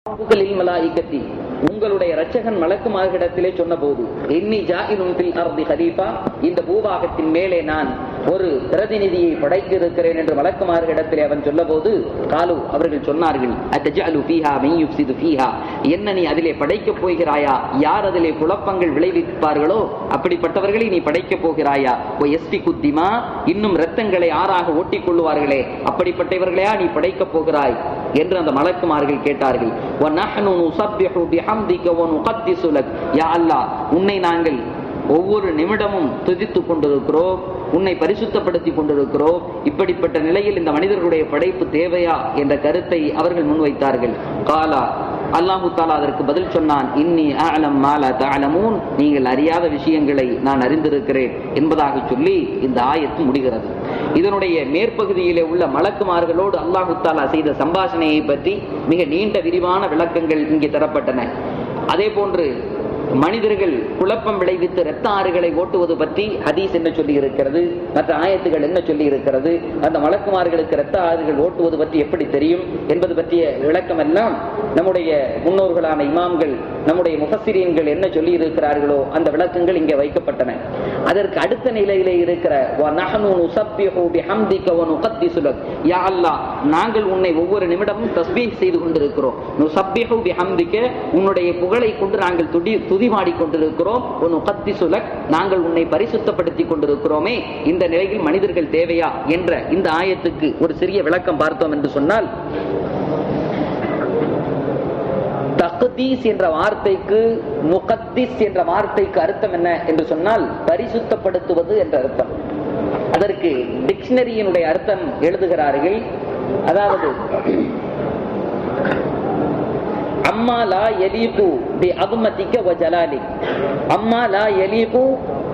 ரப்புகளில் மலாயிக்கத்தி உங்களுடைய இரட்சகன் மலக்குமார்களிடத்திலே சொன்னபோது இன்னி ஜாயிலும் ஃபில் அர்தி ஹலீஃபா இந்த பூபாகத்தின் மேலே நான் ஒரு பிரதிநிதியை படைக்க இருக்கிறேன் என்று மலக்குமார்களிடத்திலே அவன் சொன்னபோது காலு அவர்கள் சொன்னார்கள் அத்தஜஅலு ஃபீஹா மை யுஃப்சிது ஃபீஹா என்ன நீ அதிலே படைக்கப் போகிறாயா யார் அதிலே குழப்பங்கள் விளைவிப்பார்களோ அப்படிப்பட்டவர்களை நீ படைக்கப் போகிறாயா ஓ எஸ்பி குத்திமா இன்னும் ரத்தங்களை ஆறாக ஓட்டிக் கொள்ளுவார்களே அப்படிப்பட்டவர்களையா நீ படைக்கப் போகிறாய் என்று அந்த மலக்குமார்கள் கேட்டார்கள் وَنَحْنُ نُسَبِّحُ بِحَمْدِكَ وَنُقَدِّسُ لَكَ யா அல்லாஹ் உன்னை நாங்கள் ஒவ்வொரு நிமிடமும் துதித்துக் கொண்டிருக்கிறோம் உன்னை பரிசுத்தப்படுத்திக் கொண்டிருக்கிறோம் இப்படிப்பட்ட நிலையில் இந்த மனிதர்களுடைய படைப்பு தேவையா என்ற கருத்தை அவர்கள் முன்வைத்தார்கள் காலா அல்லாஹு தாலா அதற்கு பதில் சொன்னான் இன்னி அலம் மாலா தஅலமூன் நீங்கள் அறியாத விஷயங்களை நான் அறிந்திருக்கிறேன் என்பதாக சொல்லி இந்த ஆயத்து முடிகிறது இதனுடைய மேற்பகுதியிலே உள்ள மலக்குமார்களோடு அல்லாஹு தாலா செய்த சம்பாஷணையை பற்றி மிக நீண்ட விரிவான விளக்கங்கள் இங்கே தரப்பட்டன அதே போன்று மனிதர்கள் குழப்பம் விளைவித்து இரத்த ஆறுகளை ஓட்டுவது பற்றி ஹதீஸ் என்ன சொல்லி இருக்கிறது மற்ற ஆயத்துகள் என்ன சொல்லி இருக்கிறது அந்த மலக்குமார்களுக்கு இரத்த ஆறுகள் ஓட்டுவது பற்றி எப்படி தெரியும் என்பது பற்றிய விளக்கம் எல்லாம் நம்முடைய முன்னோர்களான இமாம்கள் நம்முடைய முஃபஸ்ஸிரீன்கள் என்ன சொல்லி இருக்கிறார்களோ அந்த விளக்கங்கள் இங்கே வைக்கப்பட்டன அதற்கு அடுத்த நிலையிலே இருக்கிற وَنَحْنُ نُسَبِّحُ بِحَمْدِكَ وَنُقَدِّسُ لَكَ யா அல்லாஹ் நாங்கள் உன்னை ஒவ்வொரு நிமிடமும் தஸ்பீஹ் செய்து கொண்டிருக்கிறோம் நுசப்பிஹு பிஹம்திக உன்னுடைய புகழை கொண்டு நாங்கள் துடி துதிமாடி கொண்டிருக்கிறோம் உன் உகத்திசுலக் நாங்கள் உன்னை பரிசுத்தப்படுத்திக் கொண்டிருக்கிறோமே இந்த நிலையில் மனிதர்கள் தேவையா என்ற இந்த ஆயத்துக்கு ஒரு சிறிய விளக்கம் பார்த்தோம் என்று சொன்னால் தக்தீஸ் என்ற வார்த்தைக்கு முகத்திஸ் என்ற வார்த்தைக்கு அர்த்தம் என்ன என்று சொன்னால் பரிசுத்தப்படுத்துவது என்ற அர்த்தம் அதற்கு டிக்ஷனரியினுடைய அர்த்தம் எழுதுகிறார்கள் அதாவது அம்மா லா எலீகு பி அதுமதிக்க வ ஜலாலி அம்மா லா எலீகு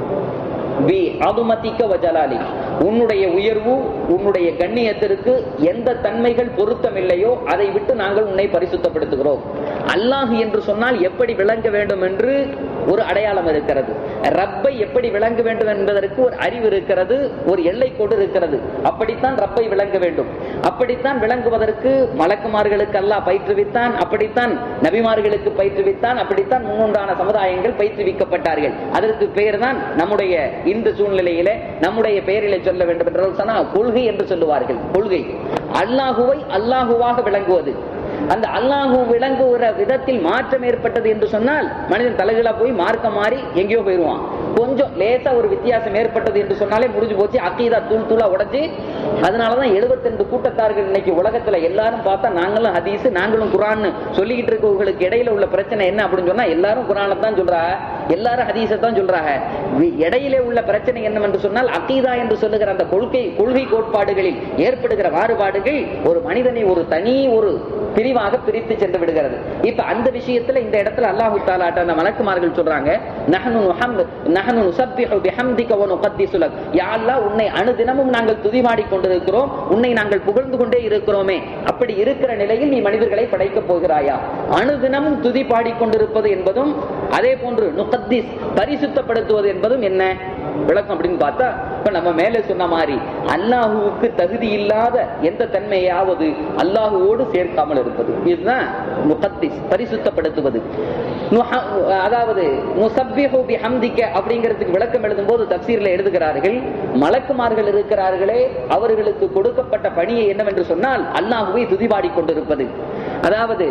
பி அதுமதிக்க வ ஜலாலி உன்னுடைய உயர்வு உன்னுடைய கண்ணியத்திற்கு எந்த தன்மைகள் பொருத்தமில்லையோ அதை விட்டு நாங்கள் உன்னை பரிசுத்தப்படுத்துகிறோம் அல்லாஹ் என்று சொன்னால் எப்படி விளங்க வேண்டும் என்று ஒரு அடையாளம் இருக்கிறது ரப்பை எப்படி விளங்க வேண்டும் என்பதற்கு ஒரு அறிவு இருக்கிறது ஒரு எல்லை கோடு இருக்கிறது அப்படித்தான் ரப்பை விளங்க வேண்டும் அப்படித்தான் விளங்குவதற்கு மலக்குமார்களுக்கு அல்லாஹ் பயிற்றுவித்தான் அப்படித்தான் நபிமார்களுக்கு பயிற்றுவித்தான் அப்படித்தான் முன்னுண்டான சமுதாயங்கள் பயிற்றுவிக்கப்பட்டார்கள் அதற்கு பெயர் தான் நம்முடைய இந்த சூழ்நிலையில நம்முடைய பெயரிலே சொல்ல வேண்டும் என்றால் சொன்னா கொள்கை என்று சொல்லுவார்கள் கொள்கை அல்லாஹுவை அல்லாஹுவாக விளங்குவது அந்த அல்லாஹு விளங்குகிற விதத்தில் மாற்றம் ஏற்பட்டது என்று சொன்னால் மனிதன் தலைகளா போய் மார்க்க மாறி எங்கேயோ போயிருவான் கொஞ்சம் லேசா ஒரு வித்தியாசம் ஏற்பட்டது என்று சொன்னாலே முடிஞ்சு போச்சு அக்கீதா தூள் தூளா உடைச்சு அதனாலதான் எழுபத்தி ரெண்டு கூட்டத்தார்கள் இன்னைக்கு உலகத்துல எல்லாரும் பார்த்தா நாங்களும் ஹதீஸ் நாங்களும் குரான் சொல்லிக்கிட்டு இருக்கவங்களுக்கு இடையில உள்ள பிரச்சனை என்ன அப்படின்னு சொன்னா எல்லாரும் குரானை தான் சொல்றாங்க எல்லாரும் ஹதீஸை தான் சொல்றாங்க இடையிலே உள்ள பிரச்சனை என்னவென்று சொன்னால் அக்கீதா என்று சொல்லுகிற அந்த கொள்கை கொள்கை கோட்பாடுகளில் ஏற்படுகிற மாறுபாடுகள் ஒரு மனிதனை ஒரு தனி ஒரு பிரிவாக பிரித்து சென்று விடுகிறது இப்ப அந்த விஷயத்துல இந்த இடத்துல அல்லாஹு தாலாட்ட அந்த மலக்குமார்கள் சொல்றாங்க நஹனு முஹம்மது நஹனு நுசப்பிஹு பிஹம்திக வ நுகத்திசு லக் யா அல்லாஹ் உன்னை அனுதினமும் நாங்கள் துதிமாடி கொண்டிருக்கிறோம் உன்னை நாங்கள் புகழ்ந்து கொண்டே இருக்கிறோமே அப்படி இருக்கிற நிலையில் நீ மனிதர்களை படைக்கப் போகிறாயா அனுதினமும் துதி பாடிக் கொண்டிருப்பது என்பதும் அதே போன்று நுகத்திஸ் பரிசுத்தப்படுத்துவது என்பதும் என்ன விளக்கம் அப்படின்னு பார்த்தா இப்ப நம்ம மேலே சொன்ன மாதிரி அல்லாஹுவுக்கு தகுதி இல்லாத எந்த தன்மையாவது அல்லாஹுவோடு சேர்க்காமல் இருப்பது இதுதான் முகத்திஸ் பரிசுத்தப்படுத்துவது நுஹ- அதாவது முசப்பிஹு பிஹம்திக அப்படிங்கிறதுக்கு விளக்கம் எழுதும் போது தப்சீர்ல எழுதுகிறார்கள் மலக்குமார்கள் இருக்கிறார்களே அவர்களுக்கு கொடுக்கப்பட்ட பணியை என்னவென்று சொன்னால் அல்லாஹுவை துதிபாடி கொண்டிருப்பது அதாவது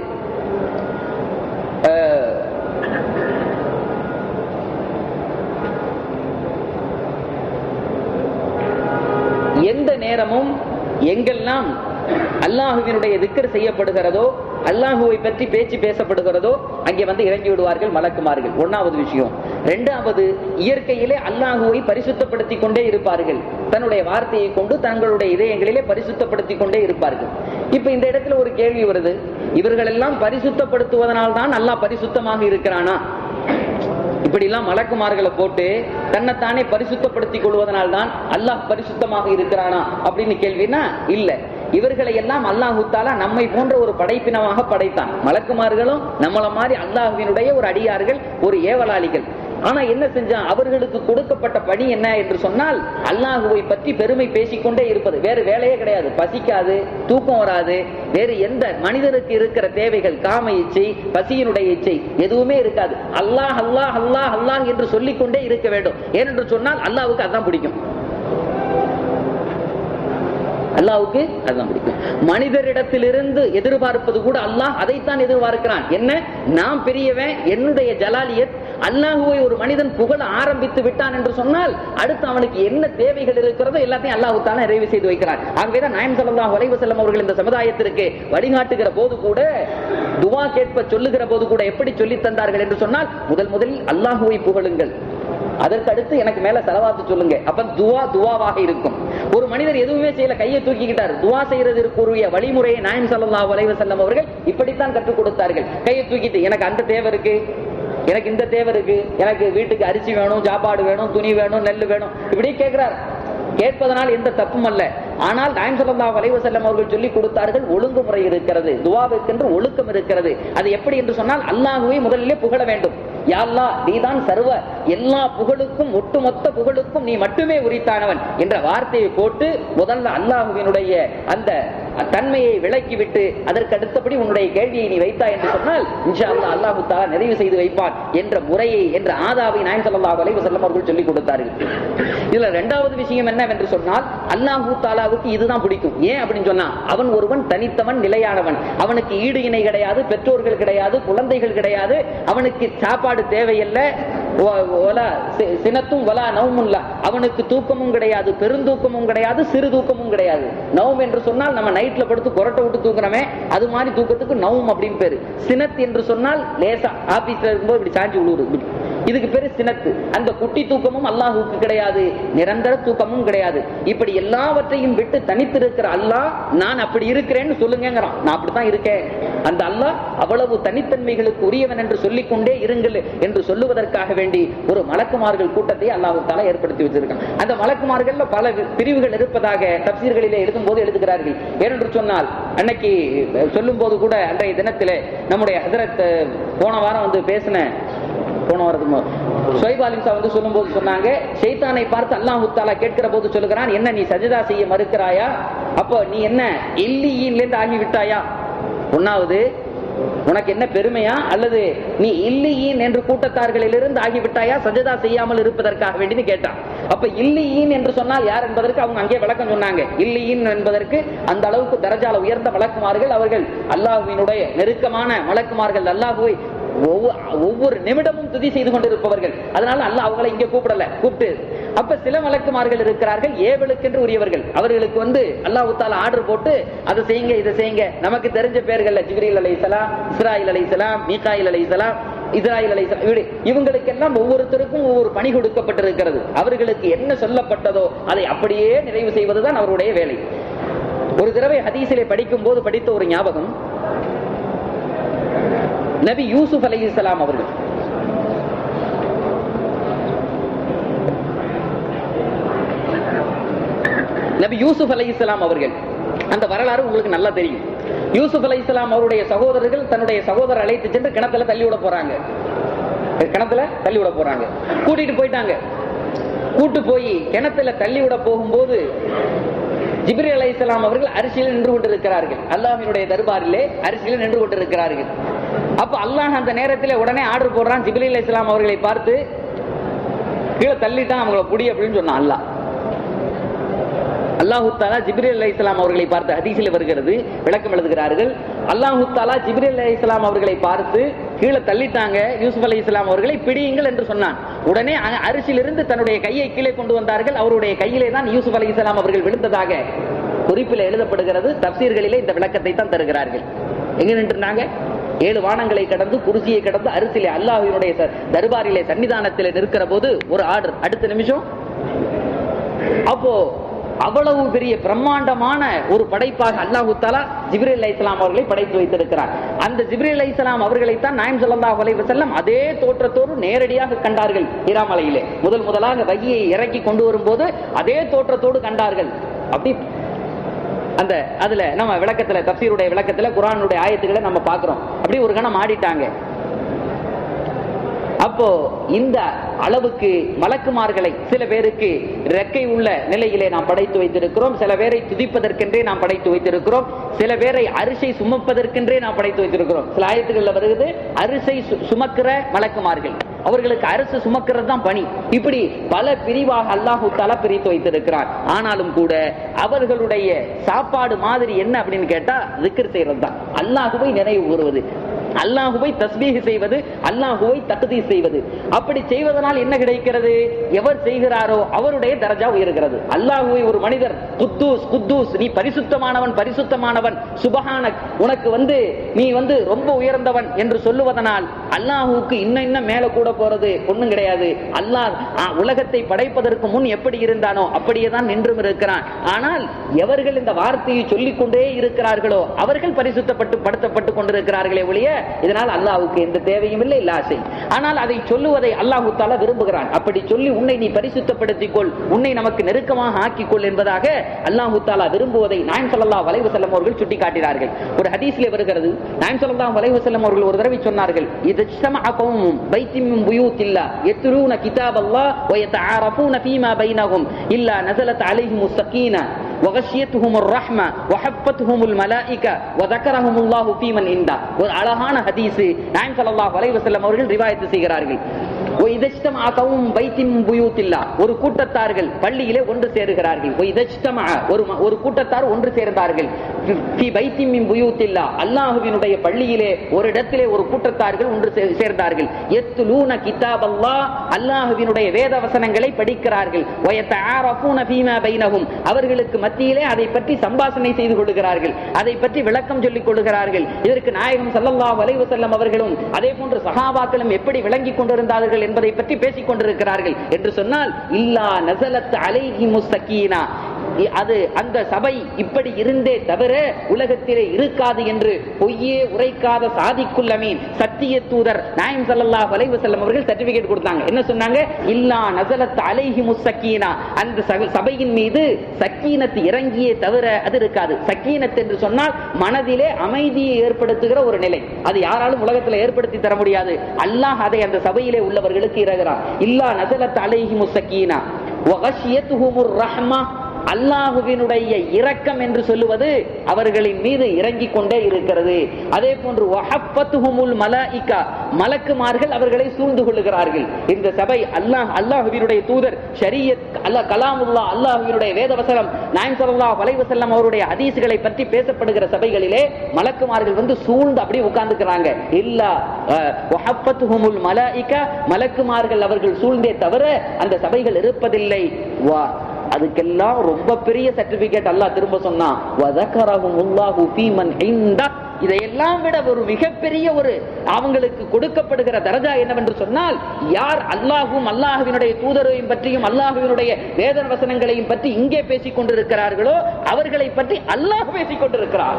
அஹ், எந்த நேரமும் எங்கெல்லாம் அல்லாஹுவினுடைய திக்கர் செய்யப்படுகிறதோ அல்லாஹுவை பற்றி பேச்சு பேசப்படுகிறதோ அங்கே வந்து இறங்கி விடுவார்கள் மலக்குமார்கள் ஒன்னாவது விஷயம் இரண்டாவது இயற்கையிலே அல்லாஹுவை பரிசுத்தப்படுத்திக் கொண்டே இருப்பார்கள் தன்னுடைய வார்த்தையை கொண்டு தங்களுடைய இதயங்களிலே பரிசுத்தப்படுத்திக் கொண்டே இருப்பார்கள் இப்ப இந்த இடத்துல ஒரு கேள்வி வருது இவர்கள் எல்லாம் பரிசுத்தப்படுத்துவதனால் தான் அல்லாஹ் பரிசுத்தமாக இருக்கிறானா இப்படி எல்லாம் மலக்குமார்களை போட்டு தன்னைத்தானே பரிசுத்தப்படுத்திக் கொள்வதனால் தான் அல்லாஹ் பரிசுத்தமாக இருக்கிறானா அப்படின்னு கேள்வினா இல்ல இவர்களை எல்லாம் அல்லாஹு தாலா நம்மை போன்ற ஒரு படைப்பினமாக படைத்தான் மலக்குமார்களும் நம்மள மாதிரி அல்லாஹுவினுடைய ஒரு அடியார்கள் ஒரு ஏவலாளிகள் ஆனா என்ன செஞ்சான் அவர்களுக்கு கொடுக்கப்பட்ட பணி என்ன என்று சொன்னால் அல்லாஹுவை பற்றி பெருமை பேசிக்கொண்டே இருப்பது வேறு வேலையே கிடையாது பசிக்காது தூக்கம் வராது வேறு எந்த மனிதருக்கு இருக்கிற தேவைகள் காம இச்சை பசியினுடைய இச்சை எதுவுமே இருக்காது அல்லாஹ் அல்லாஹ் அல்லாஹ் அல்லாஹ் என்று சொல்லிக்கொண்டே இருக்க வேண்டும் ஏனென்று சொன்னால் அல்லாஹ்வுக்கு அதான் பிடிக்கும் அல்லாவுக்கு அதுதான் பிடிக்கும் மனிதரிடத்திலிருந்து எதிர்பார்ப்பது கூட அல்லாஹ் அதைத்தான் எதிர்பார்க்கிறான் என்ன நான் பெரியவன் என்னுடைய ஜலாலியத் அல்லாஹுவை ஒரு மனிதன் புகழ ஆரம்பித்து விட்டான் என்று சொன்னால் அடுத்து அவனுக்கு என்ன தேவைகள் இருக்கிறதோ எல்லாத்தையும் அல்லாஹு தான நிறைவு செய்து வைக்கிறான் ஆகவேதான் நாயம் ஸல்லல்லாஹு அலைஹி வஸல்லம் அவர்கள் இந்த சமுதாயத்திற்கு வழிகாட்டுகிற போது கூட துவா கேட்ப சொல்லுகிற போது கூட எப்படி சொல்லி தந்தார்கள் என்று சொன்னால் முதல் முதலில் அல்லாஹுவை புகழுங்கள் அதற்கு அடுத்து எனக்கு மேல செலவாத்து சொல்லுங்க அப்ப துவா துவாவாக இருக்கும் ஒரு மனிதர் எதுவுமே செய்யல கையை தூக்கிக்கிட்டார் துவா செய்யறதற்குரிய வழிமுறையை நாயம் ஸல்லல்லாஹு அலைஹி வஸல்லம் அவர்கள் இப்படித்தான் கற்றுக் கொடுத்தார்கள் கையை தூக்கிட்டு எனக்கு அந்த தேவை இருக்கு எனக்கு இந்த தேவை இருக்கு எனக்கு வீட்டுக்கு அரிசி வேணும் சாப்பாடு வேணும் துணி வேணும் நெல் வேணும் இப்படி கேட்கிறார் கேட்பதனால் எந்த தப்பும் அல்ல ஆனால் நாயம் ஸல்லல்லாஹு அலைஹி வஸல்லம் அவர்கள் சொல்லி கொடுத்தார்கள் ஒழுங்குமுறை இருக்கிறது துவாவுக்கென்று ஒழுக்கம் இருக்கிறது அது எப்படி என்று சொன்னால் அல்லாஹுவை முதலிலே புகழ வேண்டும் யா அல்லாஹ் நீதான் சர்வ எல்லா புகழுக்கும் ஒட்டுமொத்த புகழுக்கும் நீ மட்டுமே உரித்தானவன் என்ற வார்த்தையை போட்டு முதல்ல அல்லாஹுவினுடைய அந்த தன்மையை விளக்கிவிட்டு அதற்கு அடுத்தபடி உன்னுடைய கேள்வியை நீ வைத்தா என்று சொன்னால் இன்ஷா அல்லாஹ் அல்லாஹு தஆலா நிறைவு செய்து வைப்பான் என்ற முறையை என்ற ஆதாவை நாயம் ஸல்லல்லாஹு அலைஹி வஸல்லம் அவர்கள் சொல்லிக் கொடுத்தார்கள் இதுல இரண்டாவது விஷயம் என்னவென்று சொன்னால் அல்லாஹு தாலாவுக்கு இதுதான் பிடிக்கும் ஏன் அப்படின்னு சொன்னா அவன் ஒருவன் தனித்தவன் நிலையானவன் அவனுக்கு ஈடு இணை கிடையாது பெற்றோர்கள் கிடையாது குழந்தைகள் கிடையாது அவனுக்கு சாப்பாடு தேவையில்லை ஒ- ஒலா சி- சினத்தும் வலா நவுமுல்லா அவனுக்கு தூக்கமும் கிடையாது பெருந்தூக்கமும் கிடையாது சிறு தூக்கமும் கிடையாது நவும் என்று சொன்னால் நம்ம நைட்ல படுத்து கொரட்டை விட்டு தூக்குறோமே அது மாதிரி தூக்கத்துக்கு நவும் அப்படின்னு பேரு சினத் என்று சொன்னால் லேசா ஆபீஸ்ல இருக்கும்போது இப்படி சாஞ்சி விழுவுது இதுக்கு பேரு சினத்து அந்த குட்டி தூக்கமும் அல்லாஹுக்கு கிடையாது நிரந்தர தூக்கமும் கிடையாது இப்படி எல்லாவற்றையும் விட்டு தனித்திருக்கிற அல்லாஹ் நான் அப்படி இருக்கிறேன்னு சொல்லுங்கிறான் நான் அப்படித்தான் இருக்கேன் அந்த அல்லாஹ் அவ்வளவு தனித்தன்மைகளுக்கு உரியவன் என்று சொல்லிக் கொண்டே இருங்கள் என்று சொல்லுவதற்காக வேண்டி ஒரு மலக்குமார்கள் கூட்டத்தை அல்லாஹு தாலா ஏற்படுத்தி வச்சிருக்கான் அந்த மலக்குமார்கள்ல பல பிரிவுகள் இருப்பதாக தப்சீர்களிலே எழுதும் போது எழுதுகிறார்கள் ஏனென்று சொன்னால் அன்னைக்கு சொல்லும் போது கூட அன்றைய தினத்திலே நம்முடைய ஹதரத் போன வாரம் வந்து பேசின போன வாரத்துக்கு ஷொய்ப் அலிம்சா வந்து சொல்லும்போது சொன்னாங்க ஷைத்தானை பார்த்து அல்லாஹு தாலா கேட்கிற போது சொல்லுகிறான் என்ன நீ சஜிதா செய்ய மறுக்கிறாயா அப்போ நீ என்ன இல்லியின்ல இருந்து ஆகி விட்டாயா ஒன்னாவது உனக்கு என்ன பெருமையா அல்லது நீ இல்லியின் என்று கூட்டத்தார்களிலிருந்து ஆகிவிட்டாயா சஜதா செய்யாமல் இருப்பதற்காக வேண்டியது கேட்டான் அப்ப இல்லியின் என்று சொன்னால் யார் என்பதற்கு அவங்க அங்கே விளக்கம் சொன்னாங்க இல்லியின் என்பதற்கு அந்த அளவுக்கு தரஜால உயர்ந்த வழக்குமார்கள் அவர்கள் அல்லாஹுவினுடைய நெருக்கமான வழக்குமார்கள் அல்லாஹுவை ஒவ்வொ- ஒவ்வொரு நிமிடமும் துதி செய்து கொண்டிருப்பவர்கள் அதனால அல்லாஹ் அவங்களை இங்க கூப்பிடல கூப்பிட்டு அப்ப சில வழக்குமார்கள் இருக்கிறார்கள் ஏவலுக்கென்று உரியவர்கள் அவர்களுக்கு வந்து அல்லாஹ் தால ஆர்டர் போட்டு அதை செய்யுங்க இதை செய்யுங்க நமக்கு தெரிஞ்ச பேர்கள்ல ஜிப்ரீல் அலைஹிஸ்ஸலாம் இஸ்ராயில் அலைஹிஸ்ஸலாம் மீகாயில் அலைஹிஸ்ஸலாம் இஸ்ராயில் அலைஹிஸ்ஸலாம் இப்படி இவங்களுக்கெல்லாம் ஒவ்வொருத்தருக்கும் ஒவ்வொரு பணி கொடுக்கப்பட்டிருக்கிறது அவர்களுக்கு என்ன சொல்லப்பட்டதோ அதை அப்படியே நிறைவு செய்வதுதான் அவருடைய வேலை ஒரு தடவை ஹதீஸிலே படிக்கும் போது படித்த ஒரு ஞாபகம் நபி யூசுப் அலைஹிஸ்ஸலாம் அவர்கள் நபி யூசுப் அலைஹிஸ்ஸலாம் அவர்கள் அந்த வரலாறு உங்களுக்கு நல்லா தெரியும் யூசுப் அலைஹிஸ்ஸலாம் அவருடைய சகோதரர்கள் தன்னுடைய சகோதரர் அழைத்து சென்று கிணத்துல தள்ளி விட போறாங்க கிணத்துல தள்ளி விட போறாங்க கூட்டிட்டு போயிட்டாங்க கூட்டு போய் கிணத்துல தள்ளி விட போகும்போது ஜிப்ரி அலைஹிஸ்ஸலாம் அவர்கள் அரிசியில் நின்று கொண்டிருக்கிறார்கள் அல்லாஹ்வினுடைய தர்பாரிலே அரிசியில் நின்று கொண்டிருக்கிறார்கள் அப்ப அல்லாஹ் அந்த நேரத்தில் உடனே ஆர்டர் போடுறான் ஜிப்ரி அலைஹிஸ்ஸலாம் அவர்களை பார்த்து கீழே தள்ளிட்டான் அவங்கள புடி அப்படின்னு சொன்னான் அல்லாஹ் அல்லாஹு தாலா ஜிப்ரீல் அலை இஸ்லாம் அவர்களை பார்த்து ஹதீஸில் வருகிறது விளக்கம் எழுதுகிறார்கள் அல்லாஹு தாலா ஜிப்ரீல் அலை இஸ்லாம் அவர்களை பார்த்து கீழே தள்ளிட்டாங்க யூசுப் அலை இஸ்லாம் அவர்களை பிடியுங்கள் என்று சொன்னான் உடனே அ- அரிசியிலிருந்து தன்னுடைய கையை கீழே கொண்டு வந்தார்கள் அவருடைய கையிலே தான் யூசுப் அலை இஸ்லாம் அவர்கள் விழுந்ததாக குறிப்பில் எழுதப்படுகிறது தப்சீர்களிலே இந்த விளக்கத்தை தான் தருகிறார்கள் எங்க நின்றுனாங்க ஏழு வானங்களை கடந்து குருசியை கடந்து அரிசிலே அல்லாஹ்வினுடைய ச- தர்பாரிலே சன்னிதானத்திலே நிற்கிற போது ஒரு ஆர்டர் அடுத்த நிமிஷம் அப்போ அவ்வளவு பெரிய பிரம்மாண்டமான ஒரு படைப்பாக அல்லாஹு தாலா ஜிப்ரீல் அலை இஸ்லாம் அவர்களை படைத்து வைத்திருக்கிறார் அந்த ஜிப்ரீல் அலை இஸ்லாம் அவர்களைத்தான் நாயம் ஸல்லல்லாஹு அலைஹி வஸல்லம் அதே தோற்றத்தோடு நேரடியாக கண்டார்கள் ஹிராமலையிலே முதல் முதலாக வகியை இறக்கி கொண்டு வரும்போது அதே தோற்றத்தோடு கண்டார்கள் அப்படி அந்த அதுல நம்ம விளக்கத்துல தப்சீருடைய விளக்கத்துல குர்ஆனுடைய ஆயத்துக்களை நம்ம பார்க்கிறோம் அப்படி ஒரு கணம் ஆடிட்டாங்க அப்போ இந்த அளவுக்கு மலக்குமார்களை சில பேருக்கு ரெக்கை உள்ள நிலையிலே நாம் படைத்து வைத்திருக்கிறோம் சில பேரை துதிப்பதற்கென்றே நாம் படைத்து வைத்திருக்கிறோம் சில பேரை அரிசை சுமப்பதற்கென்றே நாம் படைத்து வைத்திருக்கிறோம் சில ஆயத்துகள்ல வருகிறது அரிசை சு- சுமக்கிற மலக்குமார்கள் அவர்களுக்கு அரசு சுமக்கிறது தான் பணி இப்படி பல பிரிவாக அல்லாஹு தலா பிரித்து வைத்திருக்கிறார் ஆனாலும் கூட அவர்களுடைய சாப்பாடு மாதிரி என்ன அப்படின்னு கேட்டா திக்ர் செய்யறது தான் அல்லாஹுவை நினைவு கூறுவது அல்லாஹுவை தஸ்பீஹ் செய்வது அல்லாஹுவை தகுதி செய்வது அப்படி செய்வதனால் என்ன கிடைக்கிறது எவர் செய்கிறாரோ அவருடைய தரஜா உயர்கிறது அல்லாஹுவை ஒரு மனிதர் குத்தூஸ் குத்தூஸ் நீ பரிசுத்தமானவன் பரிசுத்தமானவன் சுபஹானக் உனக்கு வந்து நீ வந்து ரொம்ப உயர்ந்தவன் என்று சொல்லுவதனால் அல்லாஹுக்கு இன்னும் இன்னும் மேல கூட போறது ஒண்ணும் கிடையாது அல்லாஹ் ஆ, உலகத்தை படைப்பதற்கு முன் எப்படி இருந்தானோ அப்படியே தான் நின்றும் இருக்கிறான் ஆனால் எவர்கள் இந்த வார்த்தையை சொல்லிக் கொண்டே இருக்கிறார்களோ அவர்கள் பரிசுத்தப்பட்டு படுத்தப்பட்டு கொண்டிருக்கிறார்களே ஒழிய இதனால் அல்லாஹ்வுக்கு எந்த தேவையும் இல்லை இல்ல ஆசை ஆனால் அதை சொல்லுவதை அல்லாஹு தாலா விரும்புகிறான் அப்படி சொல்லி உன்னை நீ பரிசுத்தப்படுத்திக் கொள் உன்னை நமக்கு நெருக்கமாக ஆக்கிக் கொள் என்பதாக அல்லாஹு தாலா விரும்புவதை நாயம் ஸல்லல்லாஹு அலைஹி வஸல்லம் அவர்கள் சுட்டிக்காட்டினார்கள் ஒரு ஹதீஸ்ல வருகிறது நாயம் ஸல்லல்லாஹு அலைஹி வஸல்லம் அவர்கள் ஒரு தடவை சொன்னார்கள் இது இஜ்தமஅ கௌமும் பைத்தின் மின் புயூத்தில்லா யத்லூன கிதாபல்லாஹ் வ யதஆரஃபூன ஃபீமா பைனஹும் இல்லா நஸலத் அலைஹிமுஸ் ஸகீனா وغشيتهم الرحمة وحفتهم الملائكة وذكرهم الله في من عنده ஒரு அழகான ஹதீஸ் நாயம் ஸல்லல்லாஹு அலைஹி வஸல்லம் அவர்கள் ரிவாயத் செய்கிறார்கள் وإذا اجتمع قوم بيت من بيوت الله ஒரு கூட்டத்தார்கள் பள்ளியிலே ஒன்று சேருகிறார்கள் وإذا اجتمع ஒரு ம- ஒரு கூட்டத்தார் ஒன்று சேர்ந்தார்கள் في بيت من بيوت الله அல்லாஹ்வினுடைய பள்ளியிலே ஒரு இடத்திலே ஒரு கூட்டத்தார்கள் ஒன்று சே- சேர்ந்தார்கள் يتلون كتاب الله அல்லாஹ்வினுடைய வேத வசனங்களை படிக்கிறார்கள் ويتعارفون فيما بينهم அவர்களுக்கு மத்தியிலே அதை பற்றி சம்பாஷணை செய்து கொள்கிறார்கள் அதை பற்றி விளக்கம் சொல்லிக் கொள்கிறார்கள் இதற்கு நாயகம் ஸல்லல்லாஹு அலைஹி வஸல்லம் அவர்களும் அதே போன்று சஹாபாக்களும் எப்படி விளங்கிக் கொண்டிருந்தார்கள் என்பதை பற்றி பேசிக் கொண்டிருக்கிறார்கள் என்று சொன்னால் இல்லா நஸலத் அலைஹி முஸ்தகீனா அது அந்த சபை இப்படி இருந்தே தவிர உலகத்திலே இருக்காது என்று பொய்யே உரைக்காத சாதிக்குள்ளமீன் சத்திய தூதர் நாயம் ஸல்லல்லாஹு அலைஹி வஸல்லம் அவர்கள் சர்டிபிகேட் கொடுத்தாங்க என்ன சொன்னாங்க இல்லா நஸலத் அலைஹி முஸ்ஸக்கீனா அந்த சப- சபையின் மீது சக்கீனத் இறங்கியே தவிர அது இருக்காது சக்கீனத் என்று சொன்னால் மனதிலே அமைதியை ஏற்படுத்துகிற ஒரு நிலை அது யாராலும் உலகத்தில் ஏற்படுத்தி தர முடியாது அல்லாஹ் அதை அந்த சபையிலே உள்ளவர்களுக்கு இறங்குறான் இல்லா நஸலத் அலைஹி முஸ்ஸக்கீனா வகஷியத்துஹுமுர் ரஹ்மா அல்லாஹுவினுடைய இரக்கம் என்று சொல்லுவது அவர்களின் மீது இறங்கிக் கொண்டே இருக்கிறது அதே போன்று வஹப்பத்துஹுமுல் மலாயிகா மலக்குமார்கள் அவர்களை சூழ்ந்து கொள்ளுகிறார்கள் இந்த சபை அல்லாஹ் அல்லாஹுவினுடைய தூதர் ஷரியத் அல்லாஹ் கலாமுல்லா அல்லாஹுவினுடைய வேதவசனம் நாயம் ஸல்லல்லாஹு அலைஹி வஸல்லம் அவருடைய ஹதீஸ்களை பற்றி பேசப்படுகிற சபைகளிலே மலக்குமார்கள் வந்து சூழ்ந்து அப்படியே உட்கார்ந்துக்கிறாங்க இல்ல வஹப்பத்துஹுமுல் மலாயிகா மலக்குமார்கள் அவர்கள் சூழ்ந்தே தவிர அந்த சபைகள் இருப்பதில்லை வா அதுக்கெல்லாம் ரொம்ப பெரிய சர்டிபிகேட் அல்லாஹ் திரும்ப சொன்னான் வதக்கரஹுமுல்லாஹு ஃபீமன் இந்தா இதையெல்லாம் விட ஒரு மிகப்பெரிய ஒரு அவங்களுக்கு கொடுக்கப்படுகிற தரஜா என்னவென்று சொன்னால் யார் அல்லாஹும் அல்லாஹுவினுடைய தூதரையும் பற்றியும் அல்லாஹுவினுடைய வேதன வசனங்களையும் பற்றி இங்கே பேசிக் கொண்டிருக்கிறார்களோ அவர்களை பற்றி அல்லாஹ் பேசிக் கொண்டிருக்கிறார்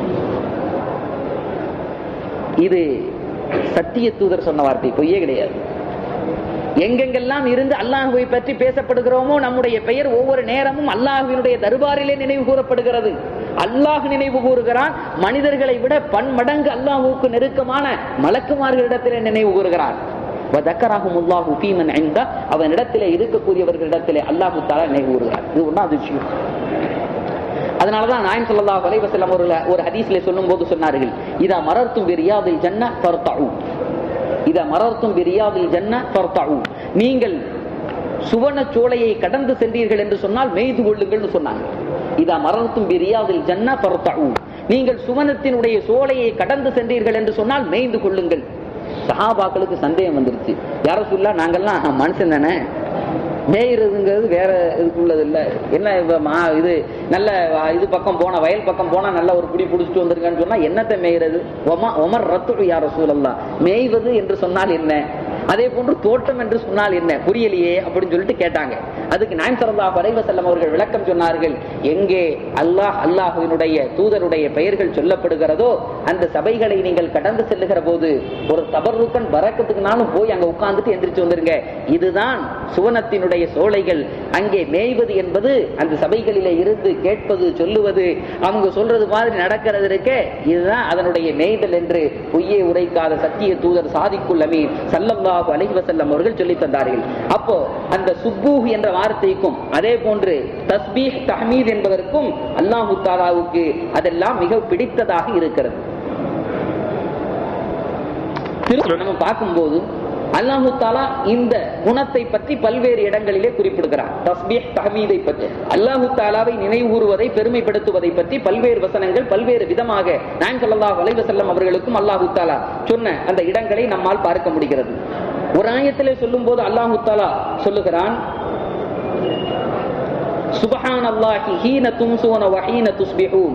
இது சத்திய தூதர் சொன்ன வார்த்தை பொய்யே கிடையாது எங்கெங்கெல்லாம் இருந்து அல்லாஹுவை பற்றி பேசப்படுகிறோமோ நம்முடைய பெயர் ஒவ்வொரு நேரமும் அல்லாஹுவினுடைய தர்பாரிலே நினைவு கூறப்படுகிறது அல்லாஹ் நினைவு கூறுகிறான் மனிதர்களை விட பன்மடங்கு அல்லாஹுவுக்கு நெருக்கமான மலக்குமார்களிடத்திலே நினைவு கூறுகிறான் வதக்கராகும் அல்லாஹு ஃபீமன் ஐந்தா அவனிடத்திலே இருக்கக்கூடியவர்களிடத்திலே அல்லாஹு தாலா நினைவு கூறுகிறார் இது ஒன்றாவது விஷயம் அதனாலதான் நாயம் ஸல்லல்லாஹு அலைஹி வஸல்லம் அவர்கள் ஒரு ஹதீஸ்ல சொல்லும்போது சொன்னார்கள் இதா மரர்த்தும் பிரியாதில் ஜன்ன ஃபர்தஉ இதா மரர்த்தும் பிரியாதில் ஜன்ன ஃபர்தஉ நீங்கள் சுவன சோலையை கடந்து சென்றீர்கள் என்று சொன்னால் மெய்து கொள்ளுங்கள்னு சொன்னாங்க இதா மரர்த்தும் பிரியாதில் ஜன்ன ஃபர்தஉ நீங்கள் சுவனத்தினுடைய சோலையை கடந்து சென்றீர்கள் என்று சொன்னால் மேய்ந்து கொள்ளுங்கள் சஹாபாக்களுக்கு சந்தேகம் வந்துருச்சு யார சொல்லா நாங்கெல்லாம் மனுஷன் தானே மேயிறதுங்கிறது வேற இதுக்குள்ளது இல்ல என்ன இவ மா- இது நல்ல வ- இது பக்கம் போனா வயல் பக்கம் போனா நல்ல ஒரு குடி புடிச்சிட்டு வந்திருக்கான்னு சொன்னா என்னத்தை மேய்றது ஒம ஒமர் ரத்து யார சூழல்லா மேய்வது என்று சொன்னால் என்ன அதே போன்று தோட்டம் என்று சொன்னால் என்ன புரியலையே அப்படின்னு சொல்லிட்டு கேட்டாங்க அதுக்கு நாயம் சல்லாஹ் அலைவசல்லம் அவர்கள் விளக்கம் சொன்னார்கள் எங்கே அல்லாஹ் அல்லாஹுவினுடைய தூதருடைய பெயர்கள் சொல்லப்படுகிறதோ அந்த சபைகளை நீங்கள் கடந்து செல்லுகிற போது ஒரு தபருக்கன் பறக்கத்துக்குனாலும் போய் அங்க உட்கார்ந்துட்டு எந்திரிச்சு வந்துருங்க இதுதான் சுவனத்தினுடைய சோலைகள் அங்கே மேய்வது என்பது அந்த சபைகளிலே இருந்து கேட்பது சொல்லுவது அவங்க சொல்றது மாதிரி நடக்கிறது இருக்கே இதுதான் அதனுடைய மேய்தல் என்று பொய்யே உரைக்காத சத்திய தூதர் சாதிக்குள் அமீன் சல்லல்லாஹு அலைஹி வஸல்லம் அவர்கள் சொல்லி தந்தார்கள் அப்போ அந்த சுப்பூஹ் என்ற வார்த்தைக்கும் அதே போன்று தஸ்பீஹ் தஹ்மீத் என்பதற்கும் அல்லாஹு தாலாவுக்கு அதெல்லாம் மிக பிடித்ததாக இருக்கிறது திரு- நம்ம பார்க்கும்போது அல்லாஹு தாலா இந்த குணத்தை பற்றி பல்வேறு இடங்களிலே குறிப்பிடுகிறார் தஸ்பீஹ் தஹ்மீதை பற்றி அல்லாஹு தாலாவை நினைவுகூறுவதை பெருமைப்படுத்துவதை பற்றி பல்வேறு வசனங்கள் பல்வேறு விதமாக நான் ஸல்லல்லாஹு அலைஹி வஸல்லம் அவர்களுக்கும் அல்லாஹு தாலா சொன்ன அந்த இடங்களை நம்மால் பார்க்க முடிகிறது ஒரு ஆயத்திலே சொல்லும் போது அல்லாஹு தாலா சொல்லுகிறான் சுபஹான் அல்லாஹி ஹீன தும்சூன வஹீன துஸ்பிஹூன்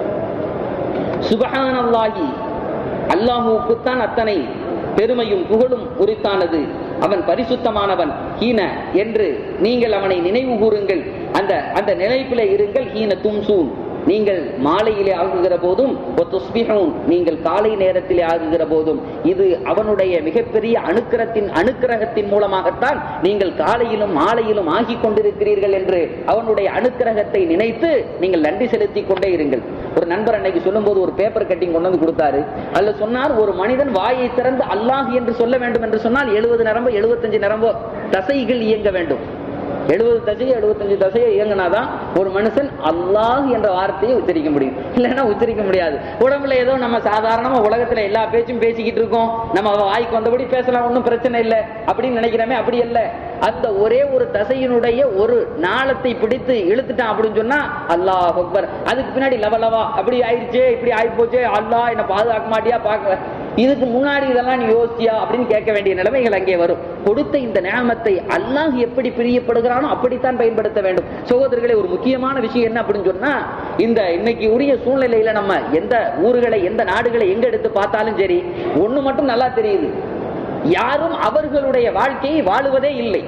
சுபஹான் அல்லாஹி அல்லாஹுக்குத்தான் அத்தனை பெருமையும் புகழும் உரித்தானது அவன் பரிசுத்தமானவன் ஹீன என்று நீங்கள் அவனை நினைவு கூறுங்கள் அந்த அந்த நினைப்பிலே இருங்கள் ஹீன தும்சூன் நீங்கள் மாலையிலே ஆகுகிற போதும் ஒத்துஸ்பிஹூன் நீங்கள் காலை நேரத்திலே ஆகுகிற போதும் இது அவனுடைய மிகப்பெரிய அணுக்கிரத்தின் அணுக்கிரகத்தின் மூலமாகத்தான் நீங்கள் காலையிலும் மாலையிலும் ஆகிக் கொண்டிருக்கிறீர்கள் என்று அவனுடைய அணுக்கிரகத்தை நினைத்து நீங்கள் நன்றி செலுத்திக் கொண்டே இருங்கள் ஒரு நண்பர் அன்னைக்கு சொல்லும்போது ஒரு பேப்பர் கட்டிங் கொண்டு வந்து கொடுத்தாரு அதுல சொன்னார் ஒரு மனிதன் வாயை திறந்து அல்லாஹ் என்று சொல்ல வேண்டும் என்று சொன்னால் எழுபது நரம்பு எழுபத்தஞ்சு நரம்பு தசைகள் இயங்க வேண்டும் எழுபது தசை எழுபத்தஞ்சு தசையை இயங்கினாதான் ஒரு மனுஷன் அல்லாஹ் என்ற வார்த்தையை உச்சரிக்க முடியும் இல்லைன்னா உச்சரிக்க முடியாது உடம்புல ஏதோ நம்ம சாதாரணமா உலகத்துல எல்லா பேச்சும் பேசிக்கிட்டு இருக்கோம் நம்ம வாய்க்கு வந்தபடி பேசலாம் ஒன்றும் பிரச்சனை இல்லை அப்படின்னு நினைக்கிறோமே அப்படி அல்ல அந்த ஒரே ஒரு தசையினுடைய ஒரு நாளத்தை பிடித்து இழுத்துட்டான் அப்படின்னு சொன்னா அல்லாஹ் அக்பர் அதுக்கு பின்னாடி லவலவா அப்படி ஆயிடுச்சே இப்படி ஆயி போச்சே அல்லாஹ் என்ன பாதுகாக்க மாட்டியா பார்க்க இதுக்கு முன்னாடி இதெல்லாம் நீ யோசிச்சியா அப்படின்னு கேட்க வேண்டிய நிலைமைகள் அங்கே வரும் கொடுத்த இந்த நியமத்தை அல்லாஹ் எப்படி பிரியப்படுகிறானோ அப்படித்தான் பயன்படுத்த வேண்டும் சகோதரர்களே ஒரு முக்கியமான விஷயம் என்ன அப்படின்னு சொன்னா இந்த இன்னைக்கு உரிய சூழ்நிலையில நம்ம எந்த ஊர்களை எந்த நாடுகளை எங்க எடுத்து பார்த்தாலும் சரி ஒண்ணு மட்டும் நல்லா தெரியுது யாரும் அவர்களுடைய வாழ்க்கையை வாழுவதே இல்லை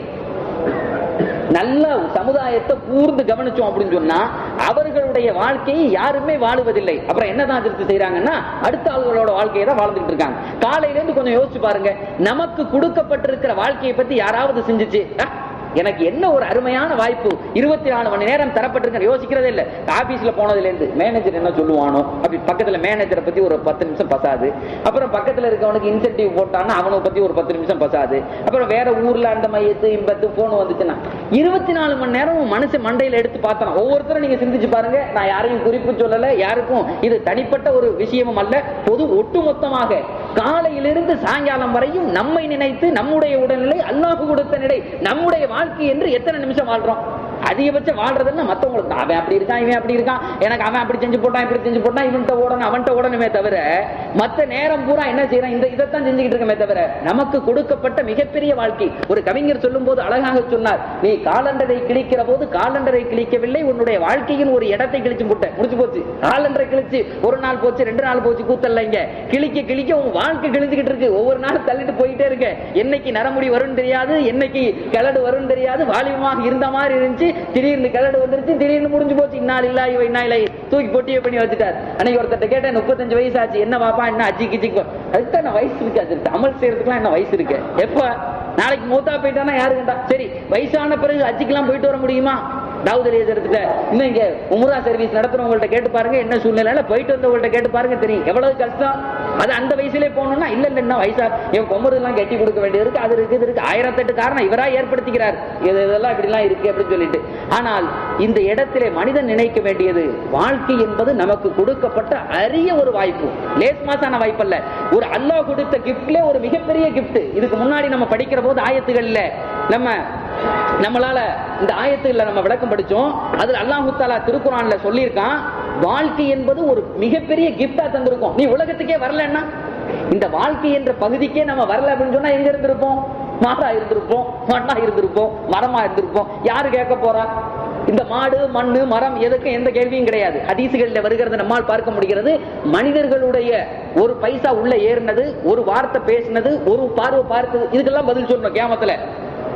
நல்ல சமுதாயத்தை கூர்ந்து கவனிச்சோம் அப்படின்னு சொன்னா அவர்களுடைய வாழ்க்கையை யாருமே வாழுவதில்லை அப்புறம் என்னதான் திருப்தி செய்யறாங்கன்னா அடுத்த ஆளுகளோட வாழ்க்கையை தான் வாழ்ந்துட்டு இருக்காங்க காலையில இருந்து கொஞ்சம் யோசிச்சு பாருங்க நமக்கு கொடுக்கப்பட்டிருக்கிற வாழ்க்கையை பத்தி யாராவது சிந்திச்சு "அஹ், எனக்கு என்ன ஒரு அருமையான வாய்ப்பு இருபத்தி நாலு மணி நேரம் தரப்பட்டிருக்க யோசிக்கிறதே இல்ல ஆபீஸ்ல போனதுல இருந்து மேனேஜர் என்ன சொல்லுவானோ அப்படி பக்கத்துல மேனேஜரை பத்தி ஒரு பத்து நிமிஷம் பசாது அப்புறம் பக்கத்துல இருக்கவனுக்கு இன்சென்டிவ் போட்டான்னா அவனை பத்தி ஒரு பத்து நிமிஷம் பசாது அப்புறம் வேற ஊர்ல அந்த மையத்து இம்பத்து போன் வந்துச்சுன்னா இருபத்தி நாலு மணி நேரம் மனுஷன் மண்டையில எடுத்து பார்த்தோம் ஒவ்வொருத்தரும் நீங்க சிந்திச்சு பாருங்க நான் யாரையும் குறிப்பு சொல்லல யாருக்கும் இது தனிப்பட்ட ஒரு விஷயமும் அல்ல பொது ஒட்டுமொத்தமாக காலையிலிருந்து சாயங்காலம் வரையும் நம்மை நினைத்து நம்முடைய உடல்நிலை அல்லாஹ் கொடுத்த நிலை நம்முடைய வாழ்க்கை என்று எத்தனை நிமிஷம் வாழ்றோம் அதிகபட்சம் வாழ்றதுன்னா மத்தவங்களுக்கு அவன் அப்படி இருக்கான் இவன் அப்படி இருக்கான் எனக்கு அவன் அப்படி செஞ்சு போட்டான் இப்படி செஞ்சு போட்டான் இவன்கிட்ட ஓடணும் அவன்கிட்ட ஓடணுமே தவிர மத்த நேரம் பூரா என்ன செய்யறான் இந்த இதைத்தான் செஞ்சுக்கிட்டு இருக்கமே தவிர நமக்கு கொடுக்கப்பட்ட மிகப்பெரிய வாழ்க்கை ஒரு கவிஞர் சொல்லும் போது அழகாக சொன்னார் நீ காலண்டரை கிழிக்கிற போது காலண்டரை கிழிக்கவில்லை உன்னுடைய வாழ்க்கையின் ஒரு இடத்தை கிழிச்சு முட்டை முடிச்சு போச்சு காலண்டரை கிழிச்சு ஒரு நாள் போச்சு ரெண்டு நாள் போச்சு கூத்தல்ல இங்க கிழிக்க கிழிக்க உன் வாழ்க்கை கிழிஞ்சுக்கிட்டு இருக்கு ஒவ்வொரு நாளும் தள்ளிட்டு போயிட்டே இருக்க என்னைக்கு நரமுடி வரும்னு தெரியாது என்னைக்கு கிளடு வரும்னு தெரியாது வாலிபமாக இருந்த மாதிரி இருந்துச்சு திடீர்னு கிளடு வந்துருச்சு திடீர்னு முடிஞ்சு போச்சு இன்னால் இல்லா இவ இன்னா இல்லை தூக்கி பொட்டிய பண்ணி வச்சுட்டார் அன்னைக்கு ஒருத்தட்ட கேட்டேன் முப்பத்தஞ்சு வயசு ஆச்சு என்ன பாப்பா என்ன அஜி கிச்சிக்கு அதுக்கு என்ன வயசு இருக்கு அது அமல் செய்யறதுக்குலாம் என்ன வயசு இருக்கு எப்ப நாளைக்கு மூத்தா போயிட்டானா யாரு கண்டா சரி வயசான பிறகு அஜிக்கெல்லாம் போயிட்டு வர முடியுமா தாவூத் அலி எடுத்துட்ட இன்னும் இங்க உம்ரா சர்வீஸ் நடத்துறவங்கள்ட்ட கேட்டு பாருங்க என்ன சூழ்நிலையில போயிட்டு வந்தவங்கள்ட்ட கேட்டு பாருங்க தெரியும் எவ்வளவு கஷ்டம் அது அந்த வயசுலயே போகணும்னா இல்ல இல்ல என்ன வயசா இவன் கொம்பரு எல்லாம் கட்டி கொடுக்க வேண்டியது இருக்கு அது இருக்கு இது இருக்கு ஆயிரத்தெட்டு காரணம் இவரா ஏற்படுத்திக்கிறார் இது இதெல்லாம் இப்படி எல்லாம் இருக்கு அப்படின்னு சொல்லிட்டு ஆனால் இந்த இடத்திலே மனிதன் நினைக்க வேண்டியது வாழ்க்கை என்பது நமக்கு கொடுக்கப்பட்ட அரிய ஒரு வாய்ப்பு லேஸ் மாசான வாய்ப்பு அல்ல ஒரு அல்லாஹ் கொடுத்த கிஃப்ட்ல ஒரு மிகப்பெரிய கிஃப்ட் இதுக்கு முன்னாடி நம்ம படிக்கிற போது ஆயத்துகள்ல நம்ம நம்மளால இந்த ஆயத்துகள்ல நம்ம விளக்கம் படிச்சோம் அதுல அல்லாஹு தாலா திருக்குறான்ல சொல்லியிருக்கான் வாழ்க்கை என்பது ஒரு மிகப்பெரிய கிஃப்டா தந்திருக்கும் நீ உலகத்துக்கே வரலன்னா இந்த வாழ்க்கை என்ற பகுதிக்கே நம்ம வரல அப்படின்னு சொன்னா எங்க இருந்திருப்போம் மாடா இருந்திருப்போம் மண்ணா இருந்திருப்போம் மரமா இருந்திருப்போம் யாரு கேட்க போறா இந்த மாடு மண்ணு மரம் எதுக்கும் எந்த கேள்வியும் கிடையாது ஹதீசுகளில் வருகிறது நம்மால் பார்க்க முடிகிறது மனிதர்களுடைய ஒரு பைசா உள்ள ஏறினது ஒரு வார்த்தை பேசினது ஒரு பார்வை பார்த்தது இதுக்கெல்லாம் பதில் சொல்லணும் கேமத்துல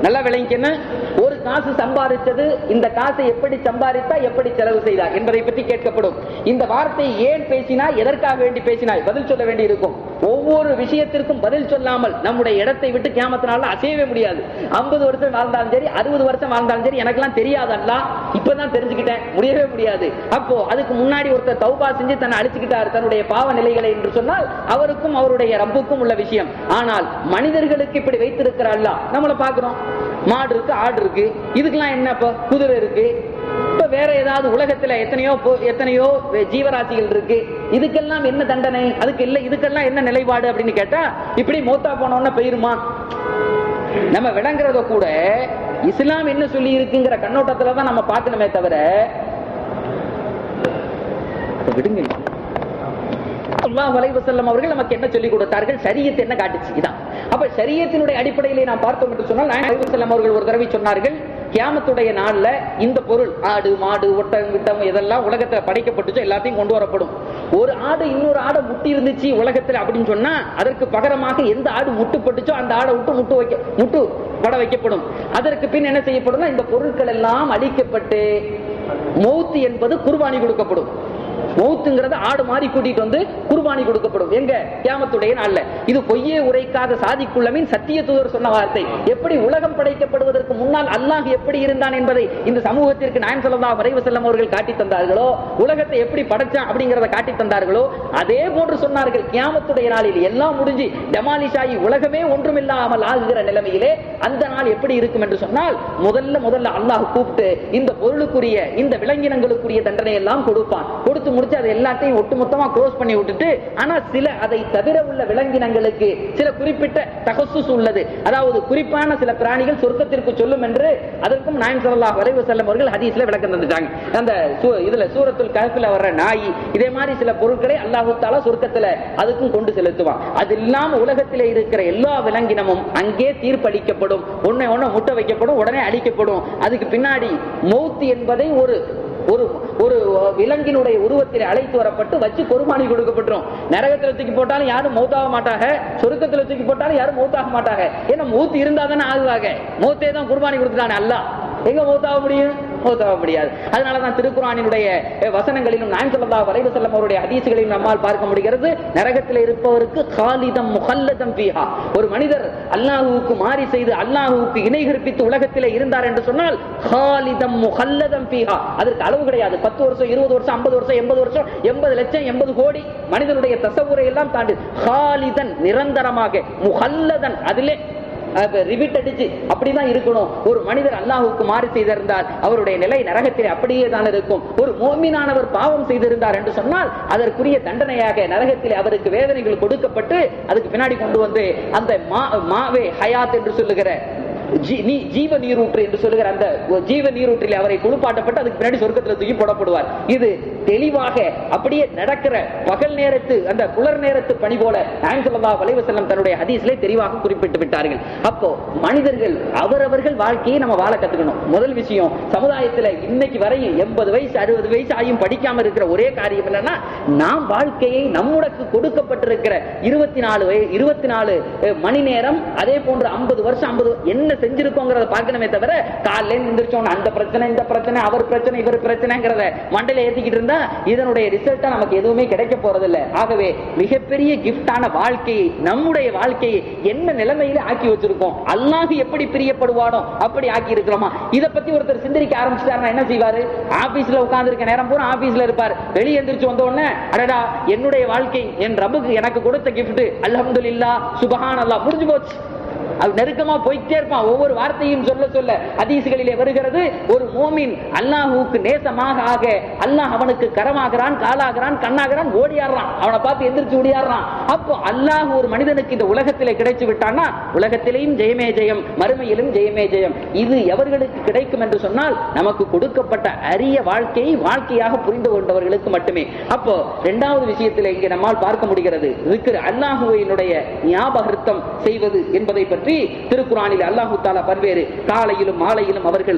நல்லா விளங்கிக்கணும் ஒரு காசு சம்பாதித்தது இந்த காசை எப்படி சம்பாதித்தா எப்படி செலவு செய்தார் என்பதை பற்றி கேட்கப்படும் இந்த வார்த்தை ஏன் பேசினாய் எதற்காக வேண்டி பேசினாய் பதில் சொல்ல வேண்டி இருக்கும் ஒவ்வொரு விஷயத்திற்கும் பதில் சொல்லாமல் நம்முடைய இடத்தை விட்டு கியாமத்தினால அசையவே முடியாது ஐம்பது வருஷம் வாழ்ந்தாலும் சரி அறுபது வருஷம் வாழ்ந்தாலும் சரி எனக்கெல்லாம் தெரியாதல்ல இப்பதான் தெரிஞ்சுக்கிட்டேன் முடியவே முடியாது அப்போ அதுக்கு முன்னாடி ஒருத்தர் தௌபா செஞ்சு தன்னை அழிச்சுக்கிட்டார் தன்னுடைய பாவ நிலைகளை என்று சொன்னால் அவருக்கும் அவருடைய ரப்புக்கும் உள்ள விஷயம் ஆனால் மனிதர்களுக்கு இப்படி வைத்திருக்கிற அல்லாஹ் நம்மளை பார்க்கிறோம் மாடு இருக்கு ஆடு இருக்கு இதுக்கெல்லாம் என்ன இப்ப குதிரை இருக்கு இப்ப வேற ஏதாவது உலகத்துல எத்தனையோ பொ- எத்தனையோ ஜீவராசிகள் இருக்கு இதுக்கெல்லாம் என்ன தண்டனை அதுக்கு இல்ல இதுக்கெல்லாம் என்ன நிலைப்பாடு அப்படின்னு கேட்டா இப்படி மூத்தா போனோம்னா போயிருமா நம்ம விளங்குறத கூட இஸ்லாம் என்ன சொல்லி இருக்குங்கிற கண்ணோட்டத்துல தான் நம்ம பார்க்கணுமே தவிர அதை விடுங்க அல்லாஹ் வலைவசல்லம் அவர்கள் நமக்கு என்ன சொல்லிக் கொடுத்தார்கள் சரியத் என்ன காட்டுச்சு இதான் அப்ப சரியத்தினுடைய அடிப்படையிலே நாம் பார்த்தோம் என்று சொன்னால் நாயகம் வலைவசல்லம் அவர்கள் ஒரு தடவை சொன்னார்கள் கியாமத்துடைய நாள்ல இந்த பொருள் ஆடு மாடு ஒட்டகம் கிட்டம் இதெல்லாம் உலகத்துல படைக்கப்பட்டுச்சோ எல்லாத்தையும் கொண்டு வரப்படும் ஒரு ஆடு இன்னொரு ஆடை முட்டி இருந்துச்சு உலகத்துல அப்படின்னு சொன்னா அதற்கு பகரமாக எந்த ஆடு முட்டுப்பட்டுச்சோ அந்த ஆடை விட்டு முட்டு வைக்க முட்டு பட வைக்கப்படும் அதற்கு பின் என்ன செய்யப்படும்னா இந்த பொருட்கள் எல்லாம் அழிக்கப்பட்டு மௌத்து என்பது குர்பானி கொடுக்கப்படும் மௌத்துங்கிறத ஆடு மாதிரி கூட்டிட்டு வந்து குர்பானி கொடுக்கப்படும் எங்க கியாமத்துடைய நாள்ல இது பொய்யே உரைக்காத சாதிக்குள்ளமின் சத்திய தூதர் சொன்ன வார்த்தை எப்படி உலகம் படைக்கப்படுவதற்கு முன்னால் அல்லாஹ் எப்படி இருந்தான் என்பதை இந்த சமூகத்திற்கு நாயன் சொல்லதா வரைவு செல்லம் அவர்கள் காட்டி தந்தார்களோ உலகத்தை எப்படி படைச்சான் அப்படிங்கறத காட்டி தந்தார்களோ அதே போன்று சொன்னார்கள் கியாமத்துடைய நாளில் எல்லாம் முடிஞ்சு டெமாலிஷாயி உலகமே ஒன்றுமில்லாமல் ஆகுகிற நிலைமையிலே அந்த நாள் எப்படி இருக்கும் என்று சொன்னால் முதல்ல முதல்ல அல்லாஹ் கூப்பிட்டு இந்த பொருளுக்குரிய இந்த விலங்கினங்களுக்குரிய தண்டனை எல்லாம் கொடுப்பான் கொடுத்து முடிச்சு அதை எல்லாத்தையும் ஒட்டுமொத்தமா க்ளோஸ் பண்ணி விட்டுட்டு ஆனா சில அதை தவிர உள்ள விலங்கினங்களுக்கு சில குறிப்பிட்ட தகசுஸ் உள்ளது அதாவது குறிப்பான சில பிராணிகள் சொர்க்கத்திற்கு சொல்லும் என்று அதற்கும் நாயம் ஸல்லல்லாஹு அலைஹி வஸல்லம் அவர்கள் ஹதீஸ்ல விளக்கம் தந்துட்டாங்க அந்த சூ- இதுல சூரத்துல் கஹ்ஃபில் வர்ற நாய் இதே மாதிரி சில பொருட்களை அல்லாஹு தஆலா சொர்க்கத்துல அதுக்கும் கொண்டு செலுத்துவான் அது இல்லாம உலகத்திலே இருக்கிற எல்லா விலங்கினமும் அங்கே தீர்ப்பளிக்கப்படும் ஒண்ணே ஒண்ணு முட்டை வைக்கப்படும் உடனே அழிக்கப்படும் அதுக்கு பின்னாடி மௌத் என்பதை ஒரு ஒரு ஒரு விலங்கினுடைய உருவத்தில் அழைத்து வரப்பட்டு வச்சு குர்பானி கொடுக்கப்பட்டுரும் நரகத்துல தூக்கி போட்டாலும் யாரும் மௌத்தாக மாட்டாங்க சொருக்கத்துல தூக்கி போட்டாலும் யாரும் மௌத்தாக மாட்டாங்க ஏன்னா மௌத் இருந்தா தானே ஆகுவாங்க மௌத்தே தான் குர்பானி கொடுத்துட்டானே அல்லாஹ் எங்க மௌத்தாக முடியும் மௌத்தாக முடியாது அதனாலதான் திருக்குறானினுடைய அஹ், வசனங்களிலும் நான் சொல்லதா வரைவு செல்லம் அவருடைய ஹதீசுகளிலும் நம்மால் பார்க்க முடிகிறது நரகத்தில் இருப்பவருக்கு காலிதம் முகல்லதம் பீஹா ஒரு மனிதர் அல்லாஹுவுக்கு மாறி செய்து அல்லாஹுவுக்கு இணை கற்பித்து உலகத்திலே இருந்தார் என்று சொன்னால் காலிதம் முகல்லதம் பீஹா அதற்கு அளவு கிடையாது பத்து வருஷம் இருபது வருஷம் ஐம்பது வருஷம் எண்பது வருஷம் எண்பது லட்சம் எண்பது கோடி மனிதனுடைய தசவுரை எல்லாம் தாண்டி காலிதன் நிரந்தரமாக முகல்லதன் அதிலே ரிபிட் அடிச்சு அப்படிதான் இருக்கணும் ஒரு மனிதர் அல்லாஹுக்கு மாறி செய்திருந்தால் அவருடைய நிலை நரகத்தில் அப்படியே தான் இருக்கும் ஒரு மோமினானவர் பாவம் செய்திருந்தார் என்று சொன்னால் அதற்குரிய தண்டனையாக நரகத்தில் அவருக்கு வேதனைகள் கொடுக்கப்பட்டு அதுக்கு பின்னாடி கொண்டு வந்து அந்த மா- மாவே ஹயாத் என்று சொல்லுகிற ஜீ- நீ- ஜீவ நீரூற்று என்று சொல்லுகிற அந்த ஜீவ நீரூற்றில் அவரை குளிப்பாட்டப்பட்டு அதுக்கு பின்னாடி சொர்க்கத்தில் தூக்கி போடப்படுவார் இது தெளிவாக அப்படியே நடக்கிற பகல் நேரத்து அந்த புலர் நேரத்து பணி போல நாயன்சல்லா வலைவசல்லம் தன்னுடைய ஹதீஸ்லே தெளிவாக குறிப்பிட்டு விட்டார்கள் அப்போ மனிதர்கள் அவரவர்கள் வாழ்க்கையை நம்ம வாழ கத்துக்கணும் முதல் விஷயம் சமுதாயத்துல இன்னைக்கு வரையும் எண்பது வயசு அறுபது வயசு ஆகியும் படிக்காம இருக்கிற ஒரே காரியம் என்னன்னா நாம் வாழ்க்கையை நம்முடக்கு கொடுக்கப்பட்டிருக்கிற இருபத்தி நாலு இருபத்தி நாலு மணி நேரம் அதே போன்று ஐம்பது வருஷம் ஐம்பது என்ன செஞ்சிருக்கோங்கிறத பார்க்கணுமே தவிர காலையில இருந்து எந்திரிச்சோம் அந்த பிரச்சனை இந்த பிரச்சனை அவர் பிரச்சனை இவர் பிரச்சனைங்கிறத மண்டையில ஏத்திக்கிட்டு இருந்தா இதனுடைய ரிசல்ட்டா நமக்கு எதுவுமே கிடைக்க போறதில்ல ஆகவே மிகப்பெரிய கிஃப்டான வாழ்க்கையை நம்முடைய வாழ்க்கையை என்ன நிலைமையில ஆக்கி வச்சிருக்கோம் அல்லாஹ் எப்படி பிரியப்படுவானோ அப்படி ஆக்கி இருக்கிறோமா இத பத்தி ஒருத்தர் சிந்தரிக்க ஆரம்பிச்சிட்டாருன்னா என்ன செய்வாரு ஆபீஸ்ல உட்கார்ந்து இருக்க நேரம் பூரா ஆபீஸ்ல இருப்பார் வெளியே எந்திரிச்சு வந்த உடனே அடடா என்னுடைய வாழ்க்கை என் ரப்புக்கு எனக்கு கொடுத்த கிஃப்ட் அல்ஹம்துலில்லாஹ் சுபஹான் அல்லாஹ் முடிஞ்சு போச்சு அது நெருக்கமா போயிட்டே இருப்பான் ஒவ்வொரு வார்த்தையும் சொல்ல சொல்ல ஹதீஸ்களிலே வருகிறது ஒரு மோமின் அல்லாஹுவுக்கு நேசமாக ஆக அல்லாஹ் அவனுக்கு கரமாகிறான் காலாகிறான் கண்ணாகிறான் ஓடியாடுறான் அவனை பார்த்து எந்திரிச்சு ஓடியாடுறான் அப்போ அல்லாஹ் ஒரு மனிதனுக்கு இந்த உலகத்திலே கிடைச்சு விட்டான்னா உலகத்திலேயும் ஜெயமே ஜெயம் மறுமையிலும் ஜெயமே ஜெயம் இது எவர்களுக்கு கிடைக்கும் என்று சொன்னால் நமக்கு கொடுக்கப்பட்ட அரிய வாழ்க்கையை வாழ்க்கையாக புரிந்து கொண்டவர்களுக்கு மட்டுமே அப்போ இரண்டாவது விஷயத்தில் இங்கே நம்மால் பார்க்க முடிகிறது இருக்கிற அல்லாஹுவினுடைய ஞாபகர்த்தம் செய்வது என்பதை பற்றி திருக்குறானில் அல்லாஹு தாலா பல்வேறு காலையிலும் மாலையிலும் அவர்கள்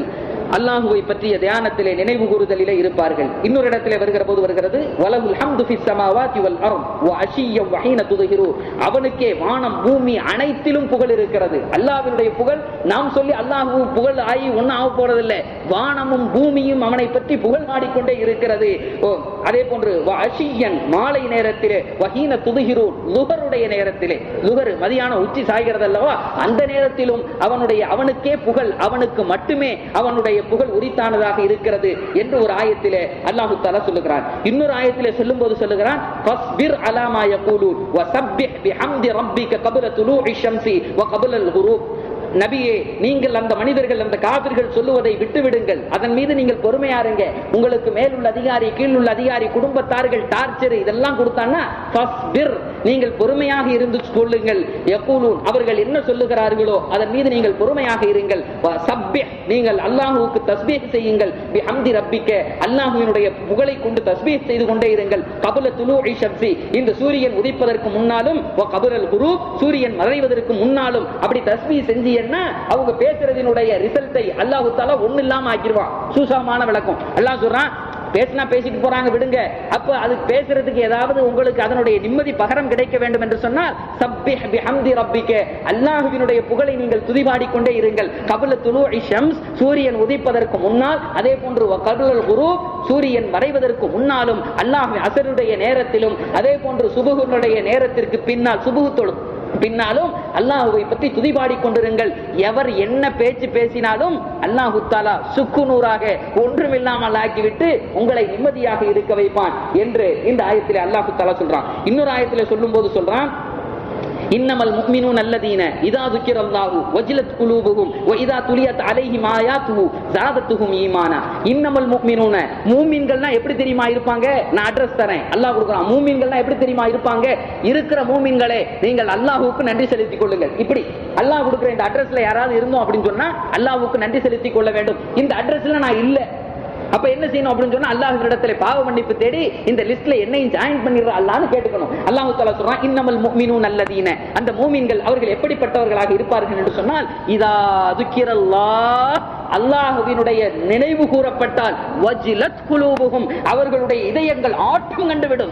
அல்லாஹுவை பற்றிய தியானத்திலே நினைவு கூறுதலிலே இருப்பார்கள் இன்னொரு இடத்திலே வருகிற போது வருகிறது வலகுல் ஹம்து ஃபிஸ் ஸமாவாதி வல் அர்த் வ அஷிய்யம் வ ஹீன துதுஹிரு அவனுக்கே வானம் பூமி அனைத்திலும் புகழ் இருக்கிறது அல்லாஹ்வினுடைய புகழ் நாம் சொல்லி அல்லாஹ்வு புகழ் ஆகி ஒன்னும் ஆக போறதில்லை வானமும் பூமியும் அவனை பற்றி புகழ் பாடிக்கொண்டே இருக்கிறது ஓ, அதே போன்று வ அஷியன் மாலை நேரத்திலே வஹீன துதுஹிரு லுகருடைய நேரத்திலே லுகர் மதியானம் உச்சி சாய்கிறது அல்லவா அந்த நேரத்திலும் அவனுடைய அவனுக்கே புகழ் அவனுக்கு மட்டுமே அவனுடைய புகழ் உரித்தானதாக இருக்கிறது என்று ஒரு ஆயத்திலே அல்லாஹு தஆலா சொல்லுகிறான் இன்னொரு ஆயத்திலே சொல்லும்போது சொல்லுகிறான் ஃபஸ்பிர் அலா மா யகூலூன் வஸப்பிஹ் பிஹம்தி ரப்பிக கப்ல துலூஇ ஷம்ஸி வ கப்ல குரூப் நபியே நீங்கள் அந்த மனிதர்கள் அந்த காபிர்கள் சொல்லுவதை விட்டு விடுங்கள் அதன் மீது நீங்கள் பொறுமையா இருங்க உங்களுக்கு மேலுள்ள அதிகாரி கீழுள்ள அதிகாரி குடும்பத்தார்கள் டார்ச்சர் இதெல்லாம் கொடுத்தான்னா ஃபஸ்பிர் நீங்கள் பொறுமையாக இருந்து கொள்ளுங்கள் யக்கூலூன் அவர்கள் என்ன சொல்லுகிறார்களோ அதன் மீது நீங்கள் பொறுமையாக இருங்கள் வஸப்பிஹ் நீங்கள் அல்லாஹ்வுக்கு தஸ்பீஹ் செய்யுங்கள் பிஹம்தி ரப்பிக்க அல்லாஹ்வினுடைய புகழை கொண்டு தஸ்பீஹ் செய்து கொண்டே இருங்கள் கபுல துலூஇ ஷம்ஸி இந்த சூரியன் உதிப்பதற்கு முன்னாலும் வ கபுலல் குரூப் சூரியன் மறைவதற்கு முன்னாலும் அப்படி தஸ்பீஹ் செஞ்சீங்கன்னா அவங்க பேசுறதினுடைய ரிசல்ட்டை அல்லாஹ் தாலா ஒண்ணு இல்லாம ஆக்கிடுவான் சூசகமான விளக்கம் அல்லாஹ் சொல்றான் பேசினா பேசிட்டு போறாங்க விடுங்க அப்ப அது பேசுறதுக்கு ஏதாவது உங்களுக்கு அதனுடைய நிம்மதி பகரம் கிடைக்க வேண்டும் என்று சொன்னால் சப்பிஹ் பிஹம்தி ரப்பிக்க அல்லாஹ்வினுடைய புகழை நீங்கள் துதிபாடிக் கொண்டே இருங்கள் கபுல துலூஇ ஷம்ஸ் சூரியன் உதிப்பதற்கு முன்னால் அதே போன்று கபுலல் குரூப் சூரியன் மறைவதற்கு முன்னாலும் அல்லாஹ் அசருடைய நேரத்திலும் அதே போன்று சுபுகுனுடைய நேரத்திற்கு பின்னால் சுபுகு தொழு பின்னாலும் அல்லாஹுவை பற்றி துதிபாடிக் கொண்டிருங்கள் எவர் என்ன பேச்சு பேசினாலும் அல்லாஹு தாலா சுக்குநூறாக ஒன்றுமில்லாமல் ஆக்கிவிட்டு உங்களை நிம்மதியாக இருக்க வைப்பான் என்று இந்த ஆயத்திலே அல்லாஹு தாலா சொல்றான் இன்னொரு ஆயத்திலே சொல்லும் போது சொல்றான் இன்னமல் முஃமினூன் அல்லதீன இதா துக்கிரல்லாஹு வஜிலத் குலூபுஹும் வ இதா துலியத் அலைஹிம் ஆயாத்துஹு ஜாதத்துஹும் ஈமானா இன்னமல் முஃமினூன மூமின்கள்னா எப்படி தெரியுமா இருப்பாங்க நான் அட்ரஸ் தரேன் அல்லாஹ் கொடுக்குறான் மூமின்கள்னா எப்படி தெரியுமா இருப்பாங்க இருக்கிற மூமின்களே நீங்கள் அல்லாஹ்வுக்கு நன்றி செலுத்திக் கொள்ளுங்கள் இப்படி அல்லாஹ் கொடுக்குற இந்த அட்ரஸ்ல யாராவது இருந்தோம் அப்படின்னு சொன்னா அல்லாஹ்வுக்கு நன்றி செலுத்திக் கொள்ள வேண்டும் இந்த அட்ரஸ்ல நான் இல்ல அப்ப என்ன செய்யணும் அப்படின்னு சொன்னா அல்லாஹ் இடத்துல பாவ மன்னிப்பு தேடி இந்த லிஸ்ட்ல என்னையும் ஜாயின் பண்ணிடுற அல்லான்னு கேட்டுக்கணும் அல்லாஹ் தாலா சொல்றான் இன்னமல் முஃமினூன் அல்லதீன அந்த மூமின்கள் அவர்கள் எப்படிப்பட்டவர்களாக இருப்பார்கள் என்று சொன்னால் இதா துக்கிரல்லாஹ் அல்லாஹுவினுடைய நினைவு கூறப்பட்டால் வஜிலத் குலூபுகும் அவர்களுடைய இதயங்கள் ஆட்டம் கண்டுவிடும்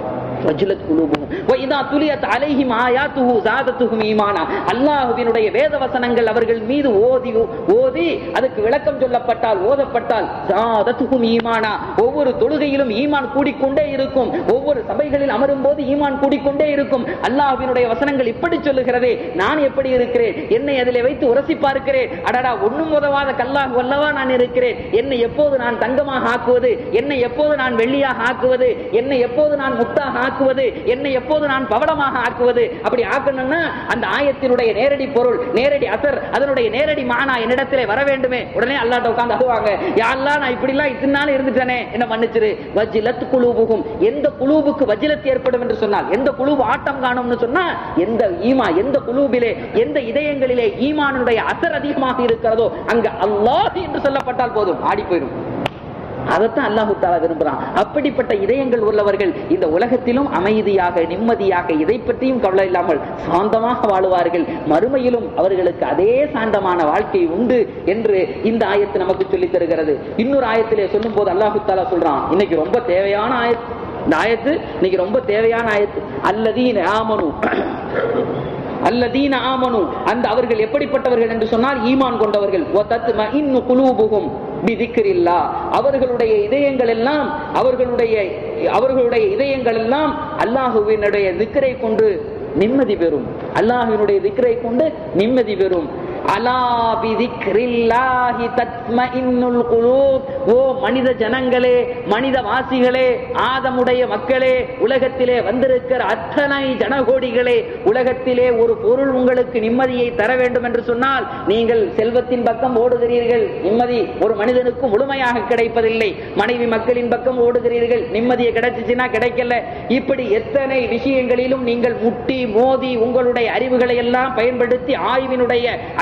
வஜ்லத் குலூபுஹும் வ இதா துலியத் அலைஹிம் ஆயாத்துஹு ஜாதத்துஹும் ஈமானா அல்லாஹ்வினுடைய வேத வசனங்கள் அவர்கள் மீது ஓதி ஓதி அதுக்கு விளக்கம் சொல்லப்பட்டால் ஓதப்பட்டால் ஜாதத்துஹும் ஈமானா ஒவ்வொரு தொழுகையிலும் ஈமான் கூடிக்கொண்டே இருக்கும் ஒவ்வொரு சபைகளில் அமரும் போது ஈமான் கூடிக்கொண்டே இருக்கும் அல்லாஹ்வினுடைய வசனங்கள் இப்படி சொல்லுகிறதே நான் எப்படி இருக்கிறேன் என்னை அதிலே வைத்து உரசி பார்க்கிறேன் அடடா ஒண்ணும் உதவாத கல்லாக வல்லவா நான் இருக்கிறேன் என்னை எப்போது நான் தங்கமாக ஆக்குவது என்னை எப்போது நான் வெள்ளியாக ஆக்குவது என்னை எப்போது நான் முத்தாக ஆக்குவது என்னை எப்போது நான் பவளமாக ஆக்குவது அப்படி ஆக்கணும்னா அந்த ஆயத்தினுடைய நேரடி பொருள் நேரடி அசர் அதனுடைய நேரடி மானா என்னிடத்திலே வர வேண்டுமே உடனே அல்லாட்ட உட்கார்ந்து அழுவாங்க யாரெல்லாம் நான் இப்படி எல்லாம் இத்தனை நாள் இருந்துட்டேனே என்ன மன்னிச்சிரு வஜிலத் குழுவுகும் எந்த குழுவுக்கு வஜிலத் ஏற்படும் என்று சொன்னால் எந்த குழுவு ஆட்டம் காணும்னு சொன்னா எந்த ஈமா எந்த குழுவிலே எந்த இதயங்களிலே ஈமானுடைய அசர் அதிகமாக இருக்கிறதோ அங்க அல்லாஹ் என்று சொல்லப்பட்டால் போதும் ஆடி போயிடும் அதைத்தான் அல்லாஹு தாலா விரும்புறான் அப்படிப்பட்ட இதயங்கள் உள்ளவர்கள் இந்த உலகத்திலும் அமைதியாக நிம்மதியாக இதை பற்றியும் கவலை இல்லாமல் சாந்தமாக வாழுவார்கள் மறுமையிலும் அவர்களுக்கு அதே சாந்தமான வாழ்க்கை உண்டு என்று இந்த ஆயத்து நமக்கு சொல்லித் தருகிறது இன்னொரு ஆயத்திலே சொல்லும் போது அல்லாஹு தாலா சொல்றான் இன்னைக்கு ரொம்ப தேவையான ஆயத்து இந்த ஆயத்து இன்னைக்கு ரொம்ப தேவையான ஆயத்து அல்லதீன ஆமனு அல்லதீன ஆமனு அந்த அவர்கள் எப்படிப்பட்டவர்கள் என்று சொன்னால் ஈமான் கொண்டவர்கள் இன்னும் குலூபுகும் பிதிக்கிரில்லா அவர்களுடைய இதயங்கள் எல்லாம் அவர்களுடைய அவர்களுடைய இதயங்கள் எல்லாம் அல்லாஹுவினுடைய திக்கரை கொண்டு நிம்மதி பெறும் அல்லாஹுவினுடைய திக்கரை கொண்டு நிம்மதி பெறும் அலா பிதிக்ரில்லாஹி தத்மஇன்னுல் குலூப் ஓ மனித ஜனங்களே மனித வாசிகளே ஆதமுடைய மக்களே உலகத்திலே வந்திருக்கிற அத்தனை ஜனகோடிகளே உலகத்திலே ஒரு பொருள் உங்களுக்கு நிம்மதியை தர வேண்டும் என்று சொன்னால் நீங்கள் செல்வத்தின் பக்கம் ஓடுகிறீர்கள் நிம்மதி ஒரு மனிதனுக்கு முழுமையாக கிடைப்பதில்லை மனைவி மக்களின் பக்கம் ஓடுகிறீர்கள் நிம்மதியை கிடைச்சிச்சுன்னா கிடைக்கல இப்படி எத்தனை விஷயங்களிலும் நீங்கள் முட்டி மோதி உங்களுடைய அறிவுகளை எல்லாம் பயன்படுத்தி ஆய்வினுடைய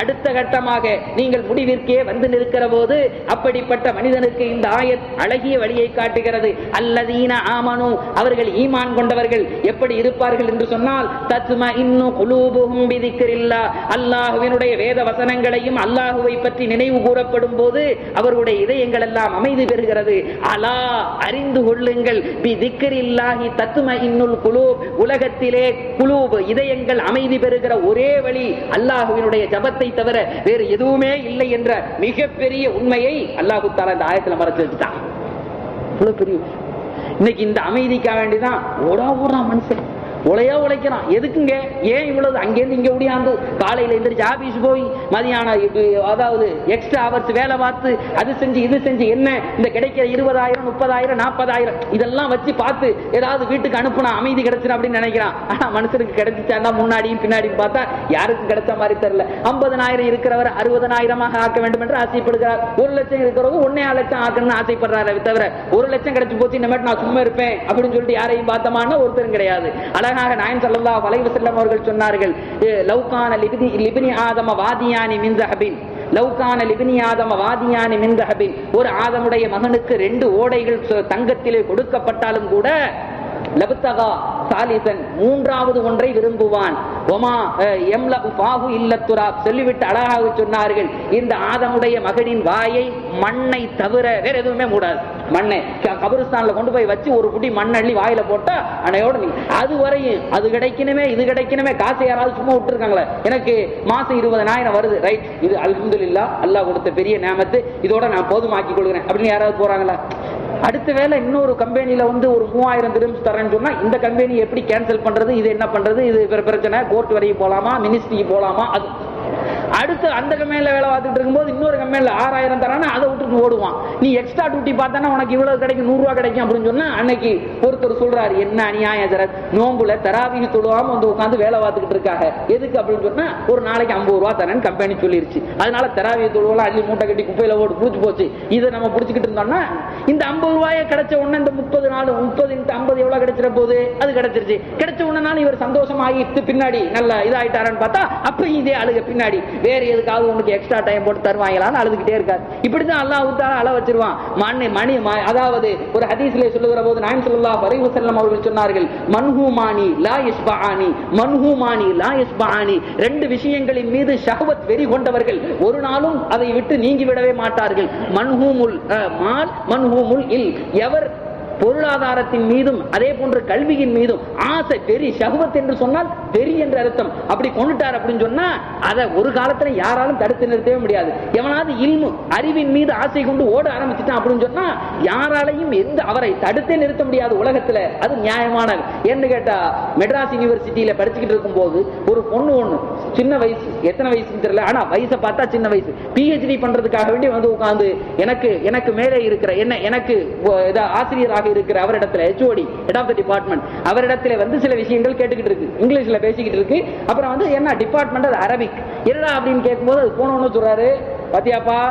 அடுத்த கட்டமாக நீங்கள் முடிவிற்கே வந்து நிற்கிற போது அப்படிப்பட்ட மனிதனுக்கு இந்த ஆயத் அழகிய வழியை காட்டுகிறது அல்லதீன ஆமனு அவர்கள் ஈமான் கொண்டவர்கள் எப்படி இருப்பார்கள் என்று சொன்னால் தத்ம இன்னு குலூபுகும் விதிக்கிறில்லா அல்லாஹுவினுடைய வேத வசனங்களையும் அல்லாஹுவை பற்றி நினைவு கூறப்படும் போது அவருடைய இதயங்கள் எல்லாம் அமைதி பெறுகிறது அலா அறிந்து கொள்ளுங்கள் பி திக்கரில்லாஹி தத்தும இன்னுல் குலூப் உலகத்திலே குலூப் இதயங்கள் அமைதி பெறுகிற ஒரே வழி அல்லாஹுவினுடைய ஜபத்தை தவிர வேறு எதுவுமே இல்லை என்ற மிகப்பெரிய உண்மையை அல்லாஹு தாலா இந்த ஆயத்துல மறைச்சு வச்சுட்டான் இவ்வளவு பெரிய விஷயம். இன்னைக்கு இந்த அமைதிக்காக வேண்டிதான் ஓடா ஓடுறான் மனுஷன் உழையா உழைக்கிறான் எதுக்குங்க ஏன் இவ்வளவு அங்கேருந்து இங்க ஓடியாந்து காலையில எந்திரிச்சு ஆபீஸ் போய் மதியானம் இது அதாவது எக்ஸ்ட்ரா ஹவர்ஸ் வேலை பார்த்து அது செஞ்சு இது செஞ்சு என்ன இந்த கிடைக்கிற இருபதாயிரம் முப்பதாயிரம் நாற்பதாயிரம் இதெல்லாம் வச்சு பார்த்து ஏதாவது வீட்டுக்கு அனுப்புனா அமைதி கிடைச்சிடும் அப்படின்னு நினைக்கிறான் ஆனா மனுஷனுக்கு கிடைச்சிட்டாண்டா முன்னாடியும் பின்னாடியும் பார்த்தா யாருக்கும் கிடைச்ச மாதிரி தெரியல ஐம்பதனாயிரம் இருக்கிறவர் அறுபதனாயிரமாக ஆக்க வேண்டும் என்று ஆசைப்படுகிறார் ஒரு லட்சம் இருக்கிறவங்க ஒன்னே லட்சம் ஆக்கணும்னு ஆசைப்படுறாரு தவிர ஒரு லட்சம் கிடைச்சு போச்சு இந்த மாதிரி நான் சும்மா இருப்பேன் அப்படின்னு சொல்லிட்டு யாரையும் பார்த்தோமான்னு ஒருத்தரும் கிடையாது அழகாக நாயன் ஸல்லல்லாஹு அலைஹி வஸல்லம் அவர்கள் சொன்னார்கள் "ஏ, லவ்கான லிபினி லிபினி ஆதம வாதியானி மின் ஸஹபின் லவ்கான லிபினி ஆதம வாதியானி மின் ஸஹபின் ஒரு ஆதமுடைய மகனுக்கு ரெண்டு ஓடைகள் சு- தங்கத்திலே கொடுக்கப்பட்டாலும் கூட லபுத்தகா சாலிசன் மூன்றாவது ஒன்றை விரும்புவான் ஒமா அஹ், எம்லகு பாகு இல்லத்துராப் சொல்லிவிட்டு அழகாக சொன்னார்கள் இந்த ஆதமுடைய மகனின் வாயை மண்ணை தவிர வேற எதுவுமே மூடாது மண்ணை க- கபிரிஸ்தான்ல கொண்டு போய் வச்சு ஒரு புடி மண் அள்ளி வாயில போட்டா அன்னையோட நீ அது வரையும் அது கிடைக்கணுமே இது கிடைக்கணுமே காசை யாராவது சும்மா விட்டுருக்காங்களே எனக்கு மாசம் இருபதனாயிரம் வருது ரைட் இது அல்ஹம்துலில்லா அல்லாஹ் கொடுத்த பெரிய நேமத்து இதோட நான் போதுமாக்கி கொள்கிறேன் அப்படின்னு யாராவது போறாங்களா அடுத்த வேலை இன்னொரு கம்பெனில வந்து ஒரு மூவாயிரம் திரும்ப தரேன்னு சொன்னா இந்த கம்பெனி எப்படி கேன்சல் பண்றது இது என்ன பண்றது இது பிற- பிரச்சனை கோர்ட் வரைக்கும் போலாமா மினிஸ்ட்ரிக்கு போலாமா அது அடுத்து அந்த கம்பெனில வேலை பார்த்துட்டு இருக்கும்போது இன்னொரு கம்பெனில ஆறாயிரம் தரானா அதை விட்டுட்டு ஓடுவான் நீ எக்ஸ்ட்ரா டியூட்டி பார்த்தானா உனக்கு இவ்வளவு கிடைக்கும் நூறு ரூபாய் கிடைக்கும் அப்படின்னு சொன்னா அன்னைக்கு ஒருத்தர் சொல்றாரு என்ன அநியாயம் ஜரத் நோம்புல தராவிக தொழுவாம வந்து உட்காந்து வேலை பார்த்துக்கிட்டு இருக்காங்க எதுக்கு அப்படின்னு சொன்னா ஒரு நாளைக்கு ஐம்பது ரூபா தரேன்னு கம்பெனி சொல்லிருச்சு அதனால தராவிக தொழுவெல்லாம் அள்ளி மூட்டை கட்டி குப்பையில ஓட்டு புடிச்சு போச்சு இதை நம்ம புடிச்சுக்கிட்டு இருந்தோம்னா இந்த ஐம்பது ரூபாயை கிடைச்ச உடனே இந்த முப்பது நாள் முப்பது இந்த ஐம்பது எவ்வளவு கிடைச்சிட போகுது அது கிடைச்சிருச்சு கிடைச்ச உடனே இவர் சந்தோஷம் ஆகிட்டு பின்னாடி நல்ல இதாயிட்டாரன்னு பார்த்தா அப்ப இதே அழுக பின்னாடி வேற எதுக்காவது உனக்கு எக்ஸ்ட்ரா டைம் போட்டு தருவாங்களான்னு அழுதுகிட்டே இருக்காரு இப்படிதான் அல்லாஹ் தாலா அழ வச்சிருவான் மணி மணி ம- அதாவது ஒரு ஹதீஸ்ல சொல்லுகிற போது நாயம் ஸல்லல்லாஹு அலைஹி வஸல்லம் அவர்கள் சொன்னார்கள் மன்ஹூமானி லா யஸ்பஆனி மன்ஹூமானி லா யஸ்பஆனி ரெண்டு விஷயங்களின் மீது ஷஹவத் வெறி கொண்டவர்கள் ஒரு நாளும் அதை விட்டு நீங்கி விடவே மாட்டார்கள் மன்ஹூமுல் அஹ், மால் மன்ஹூமுல் இல் எவர் பொருளாதாரத்தின் மீதும் அதே போன்று கல்வியின் மீதும் ஆசை வெறி ஷஹவத் என்று சொன்னால் வெறி என்ற அர்த்தம் அப்படி கொண்டுட்டார் அப்படின்னு சொன்னா அதை ஒரு காலத்துல யாராலும் தடுத்து நிறுத்தவே முடியாது எவனாவது இல்மு அறிவின் மீது ஆசை கொண்டு ஓட ஆரம்பிச்சுட்டான் அப்படின்னு சொன்னா யாராலையும் எந்த அவரை தடுத்தே நிறுத்த முடியாது உலகத்துல அது நியாயமானது ஏன்னு கேட்டா மெட்ராஸ் யூனிவர்சிட்டியில படிச்சுக்கிட்டு இருக்கும்போது ஒரு பொண்ணு ஒண்ணு சின்ன வயசு எத்தனை வயசுன்னு தெரியல ஆனா வயசை பார்த்தா சின்ன வயசு பிஹெச்டி பண்றதுக்காக வேண்டி வந்து உட்கார்ந்து எனக்கு எனக்கு மேலே இருக்கிற என்ன எனக்கு ஒ- இதா ஆசிரியராக இருக்கிற அவரிடத்துல HOD head of the department அவரிடத்துல வந்து சில விஷயங்கள் கேட்டுக்கிட்டு இருக்கு இங்கிலீஷ்ல பேசிக்கிட்டு இருக்கு அப்புறம் வந்து என்ன டிபார்ட்மெண்ட் அது அரபிக் என்னடா அப்படின்னு கேட்கும்போது அது போனவொன்னு சொல்றாரு பாத்தியாப்பா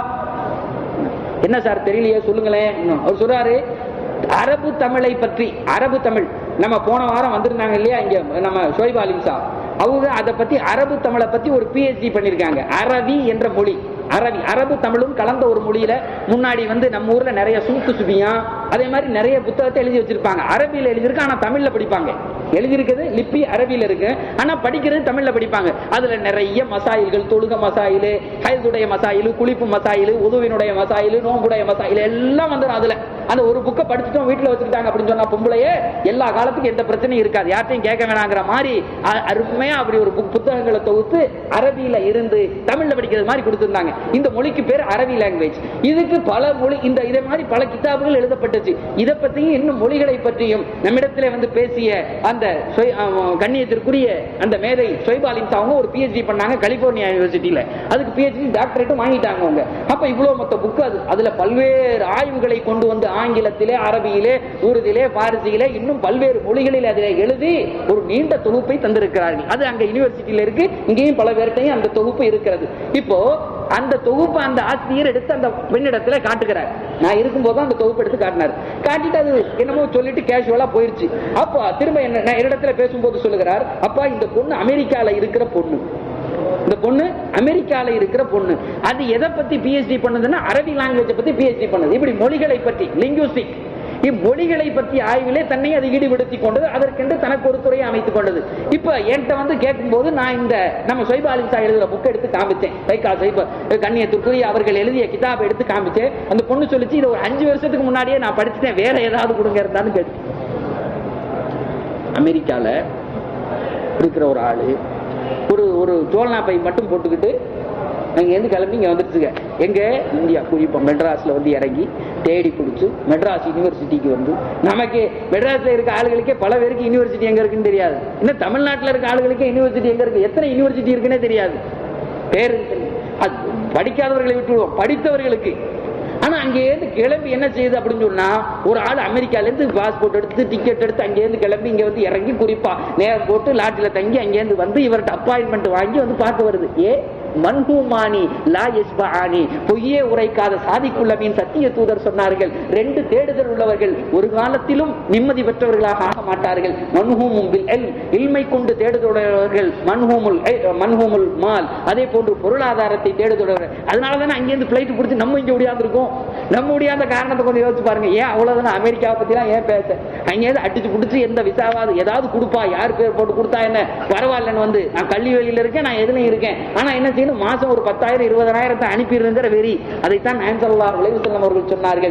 என்ன சார் தெரியலையே சொல்லுங்களேன் இன்னும். அவர் சொல்றாரு அரபு தமிழை பற்றி அரபு தமிழ் நம்ம போன வாரம் வந்திருந்தாங்க இல்லையா இங்க நம்ம ஷோய்பா அலிம்சா அவங்க அதை பத்தி அரபு தமிழை பத்தி ஒரு பிஹெச்டி பண்ணிருக்காங்க அரபி என்ற மொழி அரபி அரபு தமிழும் கலந்த ஒரு மொழியில முன்னாடி வந்து நம்ம ஊர்ல நிறைய சூத்து சுபியா அதே மாதிரி நிறைய புத்தகத்தை எழுதி வச்சிருப்பாங்க அரபியில எழுதியிருக்கு ஆனா தமிழ்ல படிப்பாங்க எழுதியிருக்கிறது லிப்பி அரபியில இருக்கு ஆனா படிக்கிறது தமிழ்ல படிப்பாங்க அதுல நிறைய மசாயில்கள் தொழுக மசாயிலு ஹைதுடைய மசாயிலு குளிப்பு மசாயிலு உதுவினுடைய மசாயிலு நோம்புடைய மசாயிலு எல்லாம் வந்துடும் அதுல அந்த ஒரு புக்கை படிச்சுட்டோம் வீட்டுல வச்சுக்கிட்டாங்க அப்படின்னு சொன்னா பொம்பளையே எல்லா காலத்துக்கும் எந்த பிரச்சனையும் இருக்காது யார்ட்டையும் கேட்க வேணாங்கிற மாதிரி அ- அருமையா அப்படி ஒரு புக் புத்தகங்களை தொகுத்து அரபியில இருந்து தமிழ்ல படிக்கிறது மாதிரி கொடுத்திருந்தாங்க இந்த மொழிக்கு பேர் அரபி லாங்குவேஜ் இதுக்கு பல மொழி இந்த இதே மாதிரி பல கிதாபுகள் எழுதப்பட்டுச்சு இதை பத்தியும் இன்னும் மொழிகளை பற்றியும் நம்மிடத்திலே வந்து பேசிய அந்த சொய்- அஹ் கண்ணியத்திற்குரிய அந்த மேதை சொய்பாலின்ஸ் அவங்க ஒரு பிஹெச்டி பண்ணாங்க கலிபோர்னியா யூனிவர்சிட்டியில அதுக்கு பிஹெச்டி டாக்டரேட்டும் வாங்கிட்டாங்க அவங்க அப்ப இவ்வளவு மொத்த புக் அது அதுல பல்வேறு ஆய்வுகளை கொண்டு வந்து ஆங்கிலத்திலே அரபியிலே உருதிலே பாரசியிலே இன்னும் பல்வேறு மொழிகளில் அதிலே எழுதி ஒரு நீண்ட தொகுப்பை தந்திருக்கிறார்கள் அது அங்க யூனிவர்சிட்டியில இருக்கு இங்கேயும் பல பேர்ட்டையும் அந்த தொகுப்பு இருக்கிறது இப்போ அந்த தொகுப்பு அந்த ஆசிரியர் எடுத்து அந்த பெண்ணிடத்துல காட்டுகிறார் நான் இருக்கும்போது அந்த தொகுப்பு எடுத்து காட்டினார் காட்டிட்டு அது என்னமோ சொல்லிட்டு கேஷுவலா போயிருச்சு அப்போ திரும்ப என்ன நான் என்னிடத்துல பேசும்போது சொல்லுகிறார் அப்பா இந்த பொண்ணு அமெரிக்கால இருக்கிற பொண்ணு இந்த பொண்ணு அமெரிக்கால இருக்கிற பொண்ணு அது எதை பத்தி பிஹெச்டி பண்ணுதுன்னா அரபி லாங்குவேஜ் பத்தி பிஹெச்டி பண்ணுது இப்படி மொழிகளை பற்றி லிங்குஸ்டிக் இம்மொழிகளை பற்றி ஆய்விலே தன்னை அது ஈடுபடுத்திக் கொண்டது அதற்கென்று தனக்கு ஒரு துறையை அமைத்துக் கொண்டது இப்ப என்கிட்ட வந்து கேட்கும்போது நான் இந்த நம்ம சைபா அலிசா எழுதுற புக் எடுத்து காமிச்சேன் வைகா சைபா கண்ணியத்திற்குரிய அவர்கள் எழுதிய கிதாபை எடுத்து காமிச்சேன் அந்த பொண்ணு சொல்லிச்சு இது ஒரு அஞ்சு வருஷத்துக்கு முன்னாடியே நான் படிச்சுட்டேன் வேற ஏதாவது கொடுங்க இருந்தாலும் கேட்டு அமெரிக்கால இருக்கிற ஒரு ஆளு ஒரு ஒரு சோழனா பை மட்டும் போட்டுக்கிட்டு அங்கேருந்து கிளம்பி இங்கே வந்துருச்சுங்க எங்க இந்தியா குறிப்பா மெட்ராஸ்ல வந்து இறங்கி தேடி பிடிச்சு மெட்ராஸ் யூனிவர்சிட்டிக்கு வந்து நமக்கு மெட்ராஸ்ல இருக்க ஆளுகளுக்கே பல பேருக்கு யூனிவர்சிட்டி எங்க இருக்குன்னு தெரியாது இன்னும் தமிழ்நாட்டில் இருக்க ஆளுகளுக்கே யூனிவர்சிட்டி எங்க இருக்கு எத்தனை யூனிவர்சிட்டி இருக்குன்னே தெரியாது பேரு தெரியும். அது படிக்காதவர்களை விட்டுருவோம் படித்தவர்களுக்கு ஆனா அங்கேருந்து கிளம்பி என்ன செய்யுது அப்படின்னு சொன்னா ஒரு ஆள் அமெரிக்கால இருந்து பாஸ்போர்ட் எடுத்து டிக்கெட் எடுத்து அங்கேருந்து கிளம்பி இங்க வந்து இறங்கி குறிப்பா நேரம் போட்டு லாட்ஜில தங்கி அங்கேருந்து வந்து இவர்கிட்ட அப்பாயின்மெண்ட் வாங்கி வந்து பார்க்க வருது ஏ மன்ஹூமானி லா யஸ்பஆனி பொய்யே உரைக்காத சாதிக்குள்ளமின் சத்திய தூதர் சொன்னார்கள் ரெண்டு தேடுதல் உள்ளவர்கள் ஒரு காலத்திலும் நிம்மதி பெற்றவர்களாக ஆக மாட்டார்கள் மன்ஹூமும் பில் இல்ம் இல்மை கொண்டு தேடுதலுடையவர்கள் மன்ஹூமுல் இல்- மன்ஹூமுல் மால் அதே போன்று பொருளாதாரத்தை தேடுதலுடையவர்கள் அதனால தானே அங்கேருந்து பிளைட் பிடிச்சி நம்ம இங்க ஒடியாந்துருக்கோம் நம்ம ஒடியாந்த காரணத்தை கொஞ்சம் யோசிச்சு பாருங்க ஏன் அவ்வளவுதானே அமெரிக்காவை பத்திலாம் ஏன் பேச அங்கேருந்து அடிச்சு பிடிச்சி எந்த விசாவாது ஏதாவது கொடுப்பா யார் பேர் போட்டு கொடுத்தா என்ன பரவாயில்லன்னு வந்து நான் கல்வி வெளியில இருக்கேன் நான் எதுலையும் இருக்கேன் ஆனா என்ன செய்யணும் மாசம் ஒரு பத்தாயிரம் இருபதாயிரத்தை அனுப்பிடுங்கிற வெறி அதைத்தான் நாயன்சல்லா செல்லம் அவர்கள் சொன்னார்கள்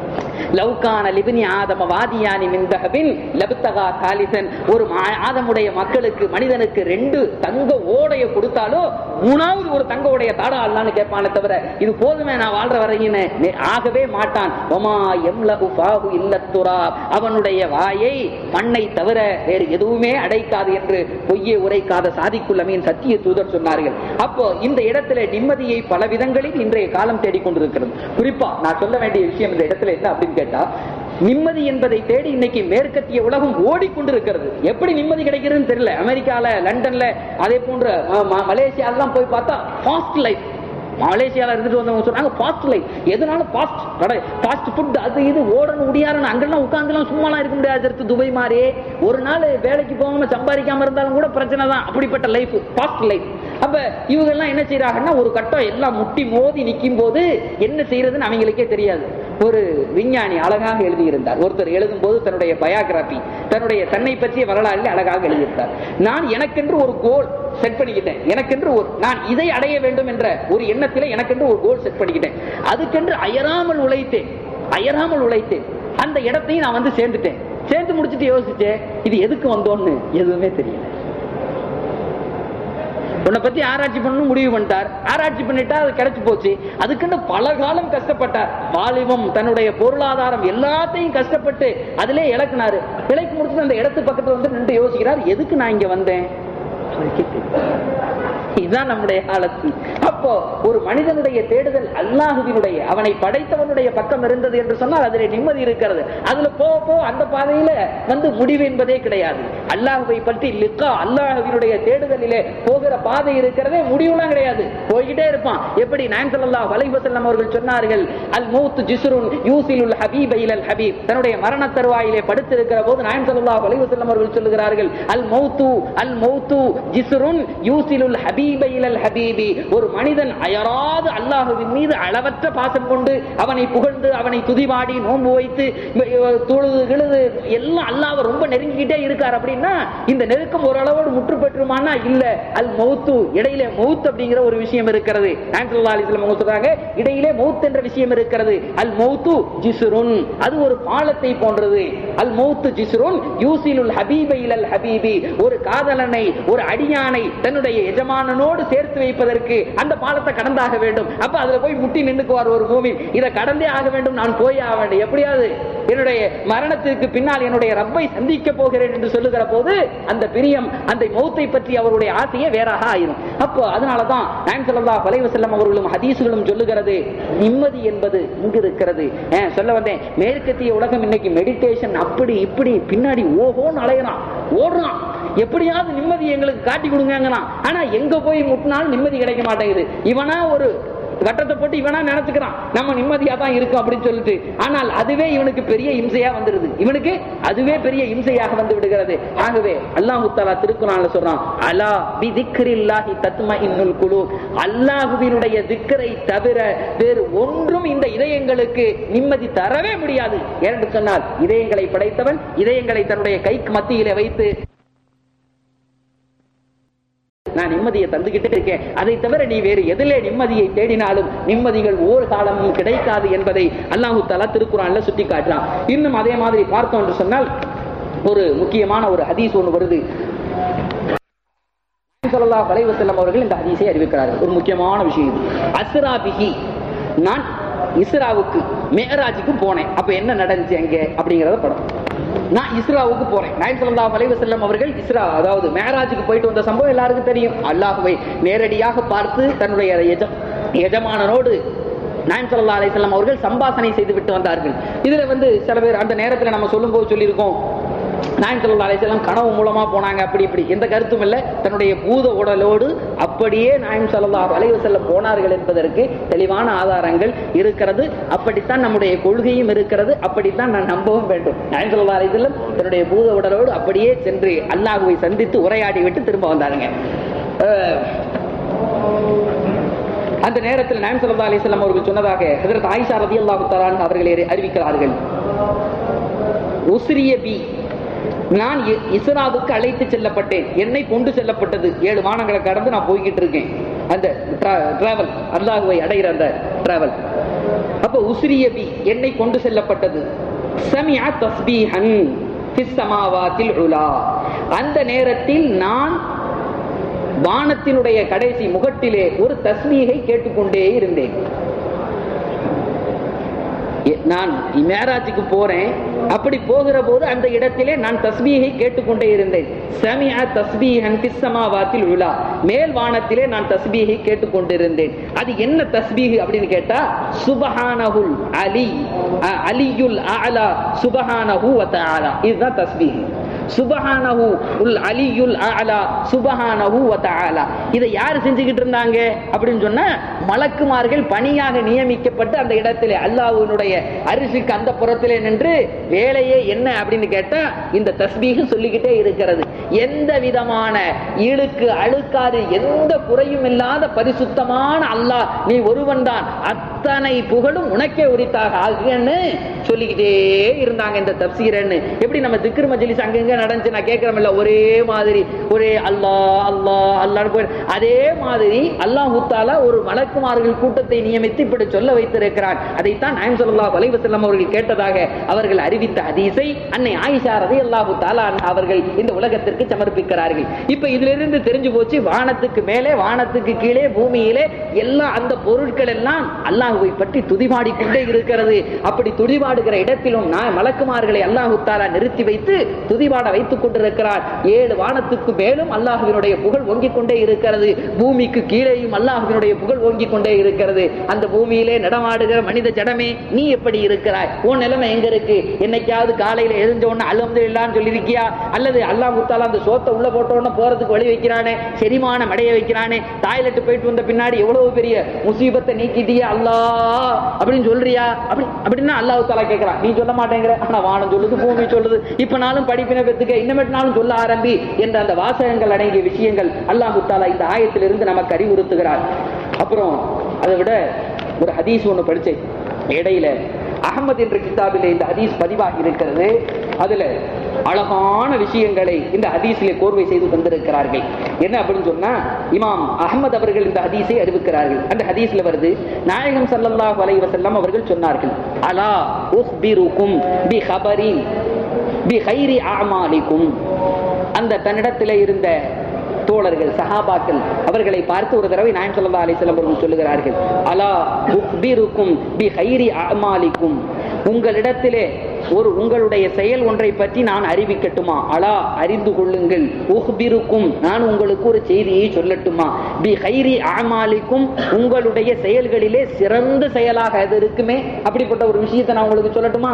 லவ்கான லிபினி ஆதம வாதியானி மின்தகபின் லபுத்தகா காலிசன் ஒரு மா- ஆதமுடைய மக்களுக்கு மனிதனுக்கு ரெண்டு தங்க ஓடைய கொடுத்தாலோ மூணாவது ஒரு தங்க ஓடைய தாடா அல்லான்னு கேட்பானே தவிர இது போதுமே நான் வாழ்ற வரையின்னு நெ- ஆகவே மாட்டான் ஒமா எம்லகு ஃபாஹு இல்லத்துரா அவனுடைய வாயை மண்ணை தவிர வேறு எதுவுமே அடைக்காது என்று பொய்யே உரைக்காத சாதிக்குள்ளமீன் சத்திய தூதர் சொன்னார்கள் அப்போ இந்த இடத்துல நிம்மதியை பல விதங்களில் இன்றைய காலம் தேடிக்கொண்டிருக்கிறது குறிப்பா நான் சொல்ல வேண்டிய விஷயம் இந்த இடத்துல என்ன அப்படின்னு கேட்டா நிம்மதி என்பதை தேடி இன்னைக்கு மேற்கத்திய உலகம் ஓடிக்கொண்டிருக்கிறது எப்படி நிம்மதி கிடைக்கிறதுன்னு தெரியல அமெரிக்கால லண்டன்ல அதே போன்ற ம- ம- மலேசியாலாம் போய் பார்த்தா ஃபாஸ்ட் லைஃப் மலேசியால இருந்துட்டு வந்தவங்க சொன்னாங்க ஃபாஸ்ட் லைஃப் எதனால ஃபாஸ்ட் கடை ஃபாஸ்ட் ஃபுட் அது இது ஓடணும் முடியாதுன்னு அங்கெல்லாம் உட்காந்துலாம் சும்மாலாம் இருக்க முடியாது அடுத்து துபாய் மாதிரி ஒரு நாள் வேலைக்கு போகாம சம்பாதிக்காம இருந்தாலும் கூட பிரச்சனை தான் அப்படிப்பட்ட லைஃப் ஃபாஸ்ட் லைஃப் அப்ப இவங்க எல்லாம் என்ன செய்யறாங்கன்னா ஒரு கட்டம் எல்லாம் முட்டி மோதி நிக்கும் போது என்ன செய்யறதுன்னு அவங்களுக்கே தெரியாது ஒரு விஞ்ஞானி அழகாக எழுதியிருந்தார் ஒருத்தர் எழுதும் போது தன்னுடைய பயோகிராபி தன்னுடைய தன்னை பற்றிய வரலாற்றில் அழகாக எழுதியிருந்தார் நான் எனக்கென்று ஒரு கோல் செட் பண்ணிக்கிட்டேன் எனக்கென்று ஒரு நான் இதை அடைய வேண்டும் என்ற ஒரு எண்ணத்திலே எனக்கென்று ஒரு கோல் செட் பண்ணிக்கிட்டேன் அதுக்கென்று அயராமல் உழைத்தேன் அயராமல் உழைத்தேன் அந்த இடத்தையும் நான் வந்து சேர்ந்துட்டேன் சேர்ந்து முடிச்சிட்டு யோசிச்சேன் இது எதுக்கு வந்தோன்னு எதுவுமே தெரியல உன்னை பத்தி ஆராய்ச்சி பண்ணணும் முடிவு பண்ணிட்டார் ஆராய்ச்சி பண்ணிட்டா அது கிடைச்சு போச்சு அதுக்குன்னு பல காலம் கஷ்டப்பட்டார் வாலிபம் தன்னுடைய பொருளாதாரம் எல்லாத்தையும் கஷ்டப்பட்டு அதிலே இழக்குனாரு இழக்கு முடிச்சுட்டு அந்த இடத்து பக்கத்துல வந்து நின்று யோசிக்கிறார் எதுக்கு நான் இங்க வந்தேன் அவருக்கே தெரியாது. இதுதான் நம்முடைய காலத்து அப்போ ஒரு மனிதனுடைய தேடுதல் அல்லாஹுவினுடைய அவனை படைத்தவனுடைய பக்கம் இருந்தது என்று சொன்னால் அதிலே நிம்மதி இருக்கிறது அதுல போக போக அந்த பாதையில வந்து முடிவு என்பதே கிடையாது அல்லாஹுவை பற்றி லிக்கா அல்லாஹுவினுடைய தேடுதலிலே போகிற பாதை இருக்கிறதே முடிவுலாம் கிடையாது போய்கிட்டே இருப்பான் எப்படி நாயம் ஸல்லல்லாஹு அலைஹி வஸல்லம் அவர்கள் சொன்னார்கள் அல் மௌத் ஜிஸ்ருன் யூசிலுல் ஹபீப இலல் ஹபீப் தன்னுடைய மரண தருவாயிலே படுத்திருக்கிற போது நாயம் ஸல்லல்லாஹு அலைஹி வஸல்லம் அவர்கள் சொல்லுகிறார்கள் அல் மௌத்து அல் மௌத்து ஜிஸ்ருன் யூசிலுல் ஹபீப இலல் ஹபீபி ஒரு மனிதன் அயராது அல்லாஹுவின் மீது அளவற்ற பாசம் கொண்டு அவனை புகழ்ந்து அவனை துதிபாடி நோன்பு வைத்து அஹ், தொழுது கிழுது எல்லாம் அல்லாஹ் ரொம்ப நெருங்கிக்கிட்டே இருக்கார் அப்படின்னா இந்த நெருக்கம் ஓரளவோடு முற்று பெற்றுமானா இல்ல அல் மௌத்து இடையிலே மௌத் அப்படிங்கிற ஒரு விஷயம் இருக்கிறது நாயகத்துல்லாஹி அலைஹி வஸல்லம் அவங்க சொல்றாங்க இடையிலே மௌத் என்ற விஷயம் இருக்கிறது அல் மௌத்து ஜிஸ்ருன் அது ஒரு பாலத்தை போன்றது அல் மௌத்து ஜிஸ்ருன் யூசிலுல் ஹபீப இலல் ஹபீபி ஒரு காதலனை ஒரு அடியானை தன்னுடைய எஜமானனோடு சேர்த்து வைப்பதற்கு அந்த பாலத்தை கடந்தாக வேண்டும் அப்ப அதுல போய் முட்டி நின்னுக்குவார் ஒரு பூமி இதை கடந்தே ஆக வேண்டும் நான் போய் ஆக வேண்டும் எப்படியாவது என்னுடைய மரணத்திற்கு பின்னால் என்னுடைய ரப்பை சந்திக்க போகிறேன் என்று சொல்லுகிற போது அந்த பிரியம் அந்த மௌத்தை பற்றி அவருடைய ஆசையே வேறாக ஆயிரும் அப்போ அதனாலதான் நான் சொல்லலா வலைவ செல்லம் அவர்களும் ஹதீசுகளும் சொல்லுகிறது நிம்மதி என்பது இங்கு இருக்கிறது ஏன் சொல்ல வந்தேன் மேற்கத்திய உலகம் இன்னைக்கு மெடிடேஷன் அப்படி இப்படி பின்னாடி ஓஹோன்னு அலையறான் ஓடுறான் எப்படியாவது நிம்மதி எங்களுக்கு காட்டி கொடுங்கங்களாம் ஆனா எங்க போய் முட்டினாலும் நிம்மதி கிடைக்க மாட்டேங்குது இவனா ஒரு கட்டத்தை போட்டு இவனா நினைச்சுக்கிறான் நம்ம நிம்மதியா தான் இருக்கும் அப்படின்னு சொல்லிட்டு ஆனால் அதுவே இவனுக்கு பெரிய இம்சையா வந்துருது இவனுக்கு அதுவே பெரிய இம்சையாக வந்து விடுகிறது ஆகவே அல்லாஹு தாலா திருக்குறான்ல சொல்றான் அலா பி திக்ரில்லாஹி தத்ம இன்னுல் குழு அல்லாஹுவினுடைய திக்கரை தவிர வேறு ஒன்றும் இந்த இதயங்களுக்கு நிம்மதி தரவே முடியாது ஏனென்று சொன்னால் இதயங்களை படைத்தவன் இதயங்களை தன்னுடைய கைக்கு மத்தியிலே வைத்து நான் நிம்மதியை தந்துகிட்டே இருக்கேன் அதை தவிர நீ வேறு எதிலே நிம்மதியை தேடினாலும் நிம்மதிகள் ஓர் காலமும் கிடைக்காது என்பதை அல்லாஹு தலா திருக்குறான்ல சுட்டி காட்டுறான் இன்னும் அதே மாதிரி பார்த்தோம் என்று சொன்னால் ஒரு முக்கியமான ஒரு ஹதீஸ் ஒன்று வருது ஸல்லல்லாஹு அலைஹி வஸல்லம் அவர்கள் இந்த ஹதீஸை அறிவிக்கிறார்கள் ஒரு முக்கியமான விஷயம் இது அஸ்ரா பிஹி நான் இஸ்ராவுக்கு மேராஜுக்கு போனேன் அப்ப என்ன நடந்துச்சு அங்க அப்படிங்கறத படம் நான் இஸ்ராவுக்கு போறேன் நாயம் ஸல்லல்லாஹு அலைஹி வஸல்லம் அவர்கள் இஸ்ரா அதாவது மேராஜுக்கு போயிட்டு வந்த சம்பவம் எல்லாருக்கும் தெரியும் அல்லாஹ்வை நேரடியாக பார்த்து தன்னுடைய எஜ- எஜமானனோடு நாயம் ஸல்லல்லாஹு அலைஹி வஸல்லம் அவர்கள் சம்பாசனை செய்து விட்டு வந்தார்கள் இதுல வந்து சில பேர் அந்த நேரத்துல நம்ம சொல்லும்போது சொல்லியிருக்கோம் நாயம் ஸல்லல்லாஹு அலைஹி வஸல்லம் கனவு மூலமா போனாங்க அப்படி இப்படி எந்த கருத்தும் இல்ல தன்னுடைய பூத உடலோடு அப்படியே நாயம் ஸல்லல்லாஹு அலைஹி வஸல்லம் போனார்கள் என்பதற்கு தெளிவான ஆதாரங்கள் இருக்கிறது அப்படித்தான் நம்முடைய கொள்கையும் இருக்கிறது அப்படித்தான் நான் நம்பவும் வேண்டும் நாயம் ஸல்லல்லாஹு அலைஹி வஸல்லம் தன்னுடைய பூத உடலோடு அப்படியே சென்று அல்லாஹ்வை சந்தித்து உரையாடி விட்டு திரும்ப வந்தாருங்க அஹ், அந்த நேரத்தில் நாயம் ஸல்லல்லாஹு அலைஹி வஸல்லம் அவர்கள் சொன்னதாக ஹஜரத் ஆயிஷா ரலியல்லாஹு தஆலா அவர்களை அறிவிக்கிறார்கள் உஸ்ரிய பி நான் இ- இஸ்ராவுக்கு அழைத்து செல்லப்பட்டேன் என்னை கொண்டு செல்லப்பட்டது ஏழு வானங்களை கடந்து நான் போய்கிட்டு இருக்கேன் அந்த டிராவல் அல்லாஹுவை அடைகிற அந்த டிராவல் அப்ப உஸ்ரிய பி என்னை கொண்டு செல்லப்பட்டது சமியா தஸ்பீஹன் ஃபிஸ் சமாவாத்தில் உலா அந்த நேரத்தில் நான் வானத்தினுடைய கடைசி முகட்டிலே ஒரு தஸ்மீகை கேட்டுக்கொண்டே இருந்தேன் எ- நான் மேராஜுக்கு போறேன் அப்படி போகிற போது அந்த இடத்திலே நான் தஸ்பீகை கேட்டுக்கொண்டே இருந்தேன் சமியா தஸ்பீஹன் பிஸ்ஸமாவாத்தில் உலா மேல் வானத்திலே நான் தஸ்பீகை கேட்டுக்கொண்டிருந்தேன் அது என்ன தஸ்பீஹ் அப்படின்னு கேட்டா சுபஹானஹுல் அலி அ- அலியுல் அலா சுபஹானஹு வ தஆலா இதுதான் தஸ்பீஹ் சுபஹானஹு உல் அலியுல் அலா சுபஹானஹு வ தஆலா இதை யார் செஞ்சுக்கிட்டு இருந்தாங்க அப்படின்னு சொன்னா மலக்குமார்கள் பணியாக நியமிக்கப்பட்டு அந்த இடத்திலே அல்லாஹ்வினுடைய அரிசிக்கு அந்த புறத்திலே நின்று வேலையே என்ன அப்படின்னு கேட்டா இந்த தஸ்பீக சொல்லிக்கிட்டே இருக்கிறது எந்த விதமான இழுக்கு அழுக்காறு எந்த குறையும் இல்லாத பரிசுத்தமான அல்லாஹ் நீ ஒருவன் தான் அத்தனை புகழும் உனக்கே உரித்தாக ஆகுன்னு சொல்லிக்கிட்டே இருந்தாங்க இந்த தப்சீரன்னு எப்படி நம்ம திக்ரு மஜ்லிஸ் அங்கங்க நடந்துச்சு நான் கேட்கிறோம்ல ஒரே மாதிரி ஒரே அல்லாஹ் அல்லாஹ் அல்லாஹ்னு போய் அதே மாதிரி அல்லாஹ் தாலா ஒரு மலக்குமார்கள் கூட்டத்தை நியமித்து இப்படி சொல்ல வைத்திருக்கிறான் அதைத்தான் நாயம் ஸல்லல்லாஹு அலைஹி வஸல்லம் அவர்கள் கேட்டதாக அவர்கள் அறிவித்த ஹதீஸை அன்னை ஆயிஷா ரலியல்லாஹு தஆலா அன்ஹா அவர்கள் இந்த உலகத்திற்கு சமர்ப்பிக்கிறார்கள் இப்ப இதுல இருந்து தெரிஞ்சு போச்சு வானத்துக்கு மேலே வானத்துக்கு கீழே பூமியிலே எல்லா அந்த பொருட்கள் எல்லாம் அல்லாஹுவை பற்றி துதிபாடி கொண்டே இருக்கிறது அப்படி துதிபாடுகிற இடத்திலும் நான் மலக்குமார்களை அல்லாஹு தாலா நிறுத்தி வைத்து துதிபாட வைத்துக் கொண்டிருக்கிறார் ஏழு வானத்துக்கு மேலும் அல்லாஹுவினுடைய புகழ் ஓங்கிக் கொண்டே இருக்கிறது பூமிக்கு கீழேயும் அல்லாஹுவினுடைய புகழ் ஓங்கிக் கொண்டே இருக்கிறது அந்த பூமியிலே நடமாடுகிற மனித ஜடமே நீ எப்படி இருக்கிறாய் உன் நிலைமை எங்க இருக்கு என்னைக்காவது காலையில எழுந்த உடனே அலமது இல்லான்னு சொல்லியிருக்கியா அல்லது அல்லாஹ் முத்தாலா அந்த சோத்தை உள்ள போட்ட உடனே போறதுக்கு வழி வைக்கிறானே செரிமானம் அடைய வைக்கிறானே டாய்லெட் போயிட்டு வந்த பின்னாடி எவ்வளவு பெரிய முசீபத்தை நீக்கிட்டியா அல்லாஹ் அப்படின்னு சொல்றியா அப்படி அப்படின்னா அல்லாஹ் தாலா கேட்கிறான் நீ சொல்ல மாட்டேங்கிற ஆனா வானம் சொல்லுது பூமி சொல்லுது இப்ப நாளும் படிப்பினை பெற்றுக்க இன்னமேட்டு சொல்ல ஆரம்பி என்ற அந்த வாசகங்கள் அடங்கிய விஷயங்கள் அல்லாஹு தாலா இந்த ஆயத்திலிருந்து நமக்கு அறிவுறுத்துகிறார் அப்புறம் அதை விட ஒரு ஹதீஸ் ஒண்ணு படிச்சேன் இடையில அகமது என்ற கிதாபிலே இந்த ஹதீஸ் பதிவாகி இருக்கிறது அதுல அழகான விஷயங்களை இந்த ஹதீஸிலே கோர்வை செய்து தந்திருக்கிறார்கள் என்ன அப்படின்னு சொன்னா இமாம் அகமது அவர்கள் இந்த ஹதீஸை அறிவிக்கிறார்கள் அந்த ஹதீஸ்ல வருது நாயகம் ஸல்லல்லாஹு அலைஹி வஸல்லம் அவர்கள் சொன்னார்கள் அலா உஹ்பிருக்கும் பி ஹபரின் பி ஹைரி அமாலிக்கும் அந்த தன்னிடத்திலே இருந்த தோழர்கள் சஹாபாக்கள் அவர்களை பார்த்து ஒரு தடவை நாயம் ஸல்லல்லாஹு அலைஹி வஸல்லம் அவர்கள் சொல்லுகிறார்கள் அலா உக்பிருக்கும் பி ஹைரி அமாலிக்கும் உங்களிடத்திலே ஒரு உங்களுடைய செயல் ஒன்றை பற்றி நான் அறிவிக்கட்டுமா அலா அறிந்து கொள்ளுங்கள் உஹ்பிருக்கும் நான் உங்களுக்கு ஒரு செய்தியை சொல்லட்டுமா பி ஹைரி அமாலிக்கும் உங்களுடைய செயல்களிலே சிறந்த செயலாக அது இருக்குமே அப்படிப்பட்ட ஒரு விஷயத்தை நான் உங்களுக்கு சொல்லட்டுமா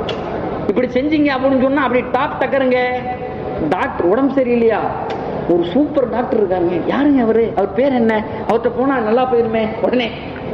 இப்படி செஞ்சீங்க அப்படின்னு சொன்னா அப்படி டாப் டக்கருங்க டாக்டர் உடம்பு சரியில்லையா ஒரு சூப்பர் டாக்டர் இருக்காங்க யாருங்க அவரு அவர் பேர் என்ன அவர்கிட்ட போனா நல்லா போயிருமே உடனே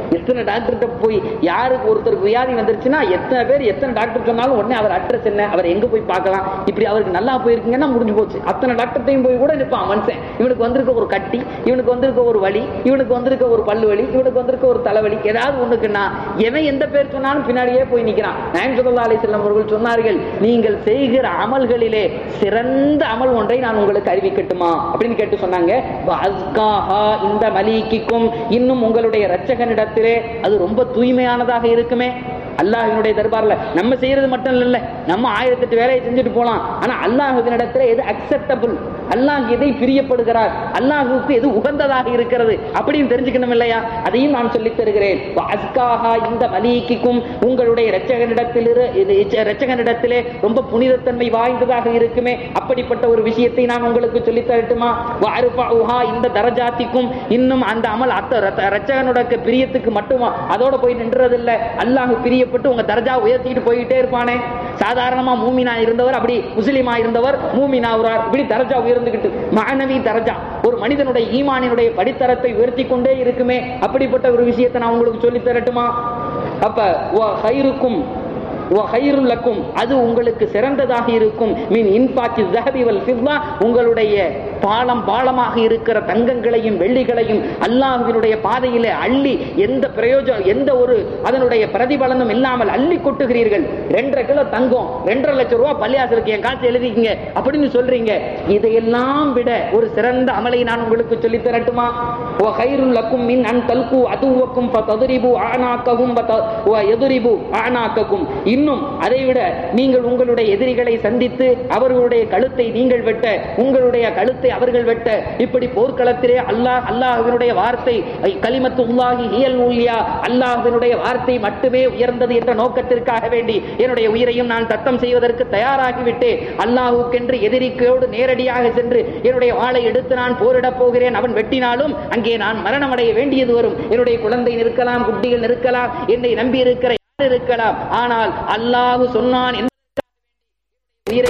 எத்தனை டாக்டர்கிட்ட போய் யாருக்கு ஒருத்தருக்கு வியாதி வந்துருச்சுன்னா எத்தனை பேர் எத்தனை டாக்டர் சொன்னாலும் உடனே அவர் அட்ரஸ் என்ன அவர் எங்க போய் பார்க்கலாம் இப்படி அவருக்கு நல்லா போயிருக்கீங்கன்னா முடிஞ்சு போச்சு அத்தனை டாக்டர்ட்டையும் போய் கூட நிற்பான் மனுஷன் இவனுக்கு வந்திருக்க ஒரு கட்டி இவனுக்கு வந்திருக்க ஒரு வலி இவனுக்கு வந்திருக்க ஒரு பல்லு வலி இவனுக்கு வந்திருக்க ஒரு தலைவலி ஏதாவது ஒண்ணுக்குன்னா எவன் எந்த பேர் சொன்னாலும் பின்னாடியே போய் நிக்கிறான் நாயம் சொல்லா அலி செல்லம் அவர்கள் சொன்னார்கள் நீங்கள் செய்கிற அமல்களிலே சிறந்த அமல் ஒன்றை நான் உங்களுக்கு அறிவிக்கட்டுமா அப்படின்னு கேட்டு சொன்னாங்க "வஅஸ்காஹா இந்த மலீக்கிக்கும் இன்னும் உங்களுடைய இரட்சகனிடத்திலே அது ரொம்ப தூய்மையானதாக இருக்குமே அல்லாஹினுடைய தர்பார்ல நம்ம செய்யறது மட்டும் இல்ல நம்ம ஆயிரத்தெட்டு வேலையை செஞ்சுட்டு போலாம் ஆனா அல்லாஹுவினிடத்துல எது அக்செப்டபிள் அல்லாஹ் எதை பிரியப்படுகிறார் அல்லாஹுக்கு எது உகந்ததாக இருக்கிறது அப்படின்னு தெரிஞ்சுக்கணும் இல்லையா அதையும் நான் சொல்லித் தருகிறேன் அஸ்காஹா இந்த மலீக்கிக்கும் உங்களுடைய இரட்சகனிடத்தில் இரட்சகனிடத்திலே ரொம்ப புனிதத்தன்மை வாய்ந்ததாக இருக்குமே அப்படிப்பட்ட ஒரு விஷயத்தை நான் உங்களுக்கு சொல்லித் தரட்டுமா வாருஃபா இந்த தரஜாத்திக்கும் இன்னும் அந்த அமல் அத்த ரத்த- இரட்சகனுடைய பிரியத்துக்கு மட்டுமா அதோட போய் நின்றதில்ல அல்லாஹ் பிரியப்பட்டு உங்க தரஜா உயர்த்திட்டு போயிட்டே இருப்பானே சாதாரணமா மூமினா இருந்தவர் அப்படி முஸ்லிமா இருந்தவர் மூமினா ஆகுறார் இப்படி தரஜா உயர்ந்துகிட்டு மாணவி தரஜா ஒரு மனிதனுடைய ஈமானினுடைய படித்தரத்தை உயர்த்தி கொண்டே இருக்குமே அப்படிப்பட்ட ஒரு விஷயத்தை நான் உங்களுக்கு சொல்லித் தரட்டுமா அப்ப வ ஹைருக்கும் வ ஹைருல் லக்கும் அது உங்களுக்கு சிறந்ததாக இருக்கும் மீன் இன்பாக்கி ஜஹபி வல் ஃபித்தா உங்களுடைய பாலம் பாலமாக இருக்கிற தங்கங்களையும் வெள்ளிகளையும் அல்லாஹ்வினுடைய பாதையிலே அள்ளி எந்த பிரயோஜனம் எந்த ஒரு அதனுடைய பிரதிபலனும் இல்லாமல் அள்ளி கொட்டுகிறீர்கள் ரெண்டரை கிலோ தங்கம் ரெண்டரை லட்சம் ரூபாய் பள்ளியாசலுக்கு என் காசு எழுதிக்கங்க அப்படின்னு சொல்றீங்க இதையெல்லாம் விட ஒரு சிறந்த அமலை நான் உங்களுக்கு சொல்லித் தரட்டுமா வ ஹைருல் லக்கும் மின் அன் தல்கு அதுவக்கும் ஃபதரிபு ஆனாக்ககும் வ எதுரிபு ஆனாக்ககும் இன்னும் அதை விட நீங்கள் உங்களுடைய எதிரிகளை சந்தித்து அவர்களுடைய கழுத்தை நீங்கள் வெட்ட உங்களுடைய கழுத்தை அவர்கள் வெட்ட இப்படி போர்க்களத்திலே அல்லாஹ் அல்லாஹ்வினுடைய வார்த்தை ஐ, கலிமத்து உல்லாஹி ஹியல் ஊல்யா அல்லாஹ்வினுடைய வார்த்தை மட்டுமே உயர்ந்தது என்ற நோக்கத்திற்காக வேண்டி என்னுடைய உயிரையும் நான் தத்தம் செய்வதற்கு தயாராகிவிட்டு அல்லாஹுக்கென்று எதிரிக்கோடு நேரடியாக சென்று என்னுடைய வாளை எடுத்து நான் போரிடப் போகிறேன் அவன் வெட்டினாலும் அங்கே நான் மரணம் அடைய வேண்டியது வரும் என்னுடைய குழந்தை நிற்கலாம் குட்டிகள் நிற்கலாம் என்னை நம்பி இருக்கிற யார் இருக்கலாம் ஆனால் அல்லாஹ் சொன்னான் என்பதற்காக வேண்டி உயிரை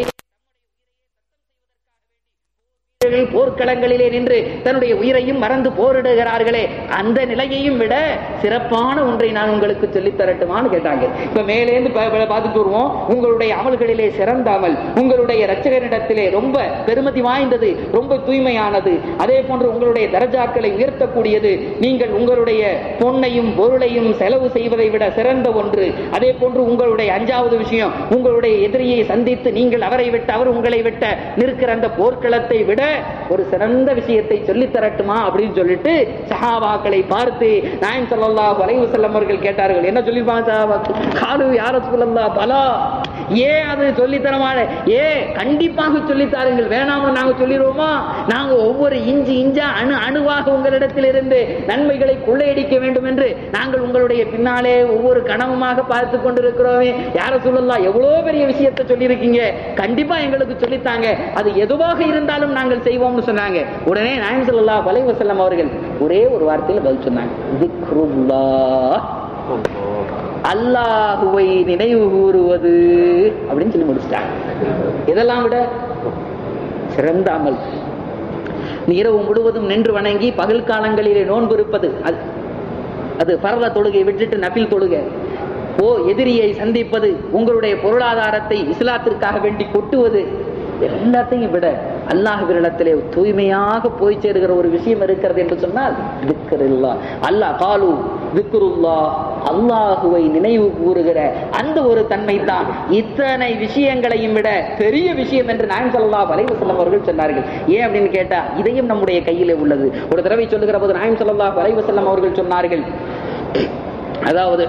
வீரர்கள் போர்க்களங்களிலே நின்று தன்னுடைய உயிரையும் மறந்து போரிடுகிறார்களே அந்த நிலையையும் விட சிறப்பான ஒன்றை நான் உங்களுக்கு சொல்லித் தரட்டுமான்னு கேட்டாங்க இப்ப மேலேந்து பா- பா- பார்த்துட்டு வருவோம் உங்களுடைய அமல்களிலே சிறந்த அமல் உங்களுடைய இரட்சகரிடத்திலே ரொம்ப பெருமதி வாய்ந்தது ரொம்ப தூய்மையானது அதே போன்று உங்களுடைய தரஜாக்களை உயர்த்தக்கூடியது நீங்கள் உங்களுடைய பொன்னையும் பொருளையும் செலவு செய்வதை விட சிறந்த ஒன்று அதே போன்று உங்களுடைய அஞ்சாவது விஷயம் உங்களுடைய எதிரியை சந்தித்து நீங்கள் அவரை விட்டு அவர் உங்களை விட்ட நிற்கிற அந்த போர்க்களத்தை விட ஒரு சிறந்த விஷயத்தை சொல்லித் தரட்டுமா அப்படின்னு சொல்லிட்டு சஹாபாக்களை பார்த்து நாயம் ஸல்லல்லாஹு அலைஹி வஸல்லம் அவர்கள் கேட்டார்கள் என்ன சொல்லிருப்பாங்க சஹாபாக்கள் காலு யார சொல்லல்லா பலா ஏன் அது சொல்லி தரமான ஏ கண்டிப்பாக சொல்லி தாருங்கள் வேணாம நாங்க சொல்லிடுவோமா நாங்க ஒவ்வொரு இஞ்சி இஞ்சா அணு அணுவாக உங்களிடத்தில் இருந்து நன்மைகளை கொள்ளையடிக்க வேண்டும் என்று நாங்கள் உங்களுடைய பின்னாலே ஒவ்வொரு கனவுமாக பார்த்து கொண்டிருக்கிறோமே யார சொல்லலாம் எவ்வளவு பெரிய விஷயத்தை சொல்லியிருக்கீங்க கண்டிப்பா எங்களுக்கு சொல்லித்தாங்க அது எதுவாக இருந்தாலும் நாங்கள் செய்வோம்னு சொன்னாங்க உடனே நாயம் ஸல்லல்லாஹு அலைஹி வஸல்லம் அவர்கள் ஒரே ஒரு வார்த்தையில் பதில் சொன்னாங்க திக்ருல்லாஹ் அல்லாஹுவை நினைவு கூறுவது அப்படின்னு சொல்லி முடிச்சிட்டாங்க இதெல்லாம் விட சிறந்த அமல் இரவு முழுவதும் நின்று வணங்கி பகல் காலங்களிலே நோன்பு இருப்பது அது அது பரத தொழுகை விட்டுட்டு நபில் தொழுகை ஓ எதிரியை சந்திப்பது உங்களுடைய பொருளாதாரத்தை இஸ்லாத்திற்காக வேண்டி கொட்டுவது எல்லாத்தையும் விட அல்லாஹ்விடத்திலே தூய்மையாக போய் சேருகிற ஒரு விஷயம் இருக்கிறது என்று சொன்னால் திக்கருல்லா அல்லாஹ் காலு திக்ருல்லா அல்லாஹுவை நினைவு கூறுகிற அந்த ஒரு தன்மை தான் இத்தனை விஷயங்களையும் விட பெரிய விஷயம் என்று நான் சொல்லலாம் வலைவு செல்லம் அவர்கள் சொன்னார்கள் ஏன் அப்படின்னு கேட்டா இதையும் நம்முடைய கையிலே உள்ளது ஒரு தடவை சொல்லுகிற போது நாயம் சொல்லா வலைவு செல்லம் அவர்கள் சொன்னார்கள் அதாவது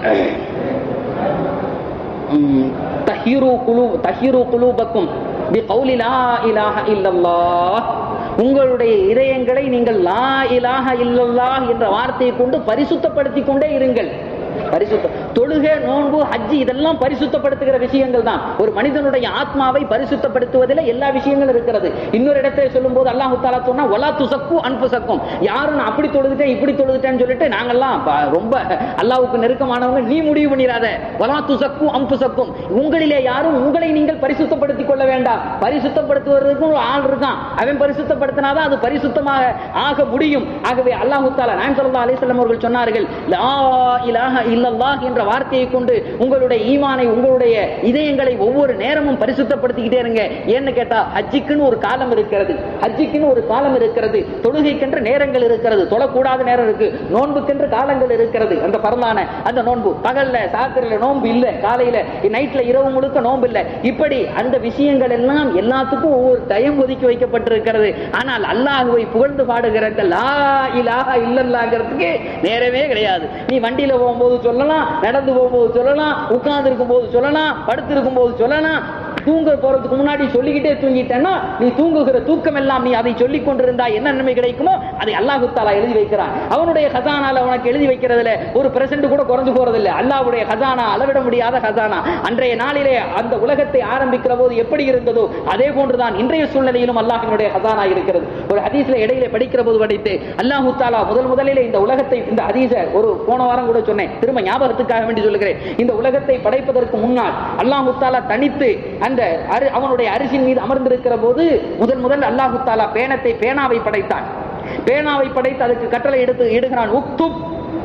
உம், தஹீரு குலு தஹீரு குலூபக்கும் பிகௌலி லா இலாஹ இல்லல்லாஹ் உங்களுடைய இதயங்களை நீங்கள் லா இலாஹ இல்லல்லாஹ் என்ற வார்த்தையை கொண்டு பரிசுத்தப்படுத்திக் கொண்டே இருங்கள் பரிசுத்த தொழுகை நோன்பு ஹஜ்ஜி இதெல்லாம் பரிசுத்தப்படுத்துகிற விஷயங்கள் தான் ஒரு மனிதனுடைய ஆத்மாவை பரிசுத்தப்படுத்துவதில் எல்லா விஷயங்களும் இருக்கிறது இன்னொரு இடத்துல சொல்லும் போது அல்லாஹு தாலா சொன்னா ஒலா துசக்கு அன்பு சக்கும் யாரும் நான் அப்படி தொழுதுட்டேன் இப்படி தொழுதுட்டேன்னு சொல்லிட்டு நாங்கெல்லாம் ப- ரொம்ப அல்லாஹ்வுக்கு நெருக்கமானவங்க நீ முடிவு பண்ணிடாத ஒலா துசக்கு அம்பு சக்கும் உங்களிலே யாரும் உங்களை நீங்கள் பரிசுத்தப்படுத்திக் கொள்ள வேண்டாம் பரிசுத்தப்படுத்துவதற்கும் ஒரு ஆள் இருக்கான் அவன் பரிசுத்தப்படுத்தினாதான் அது பரிசுத்தமாக ஆக முடியும் ஆகவே அல்லாஹு தாலா நான் சொல்லா அலிசல்லம் அவர்கள் சொன்னார்கள் லா இலாஹ இல்லல்லாஹ் என்ற வார்த்தையை கொண்டு உங்களுடைய ஈமானை உங்களுடைய இதயங்களை ஒவ்வொரு நேரமும் பரிசுத்தப்படுத்திக்கிட்டே இருங்க ஏன்னு கேட்டா ஹஜ்ஜிக்குன்னு ஒரு காலம் இருக்கிறது ஹஜ்ஜிக்குன்னு ஒரு காலம் இருக்கிறது தொழுகைக்கென்று நேரங்கள் இருக்கிறது தொழக்கூடாத நேரம் இருக்கு நோன்புக்கென்று காலங்கள் இருக்கிறது அந்த பரலான அந்த நோன்பு பகல்ல சாத்திரில நோன்பு இல்ல காலையில நைட்ல இரவு முழுக்க நோன்பு இல்ல இப்படி அந்த விஷயங்கள் எல்லாம் எல்லாத்துக்கும் ஒவ்வொரு டைம் ஒதுக்கி வைக்கப்பட்டிருக்கிறது ஆனால் அல்லாஹுவை புகழ்ந்து பாடுகிற லா இலாஹ இல்லல்லாங்கிறதுக்கு நேரமே கிடையாது நீ வண்டியில போகும்போது சொல்லலாம் நடந்து போகும்போது சொல்லலாம் உட்கார்ந்து இருக்கும் போது சொல்லலாம் படுத்து இருக்கும் போது சொல்லலாம் தூங்க போறதுக்கு முன்னாடி சொல்லிக்கிட்டே தூங்கிட்டேன்னா நீ தூங்குகிற தூக்கம் எல்லாம் நீ அதை சொல்லிக் கொண்டிருந்தா என்ன நன்மை கிடைக்குமோ அதை அல்லாஹு தாலா எழுதி வைக்கிறான் அவனுடைய ஹசானால உனக்கு எழுதி வைக்கிறதுல ஒரு பிரசன்ட் கூட குறைஞ்சு போறதில்லை அல்லாஹ்வுடைய ஹசானா அளவிட முடியாத ஹசானா அன்றைய நாளிலே அந்த உலகத்தை ஆரம்பிக்கிற போது எப்படி இருந்ததோ அதே போன்றுதான் இன்றைய சூழ்நிலையிலும் அல்லாஹினுடைய ஹசானா இருக்கிறது ஒரு ஹதீஸ்ல இடையில படிக்கிற போது படித்து அல்லாஹு தாலா முதல் முதலிலே இந்த உலகத்தை இந்த ஹதீஸ ஒரு போன வாரம் கூட சொன்னேன் திரும்ப ஞாபகத்துக்காக வேண்டி சொல்லுகிறேன் இந்த உலகத்தை படைப்பதற்கு முன்னால் அல்லாஹு தாலா தனித்து அந்த அரு- அவனுடைய அரிசின் மீது அமர்ந்திருக்கிற போது முதன் முதல் அல்லாஹு தாலா பேனத்தை பேனாவை படைத்தான் பேனாவை படைத்து அதுக்கு கட்டளை எடுத்து இடுகிறான் உக்துப்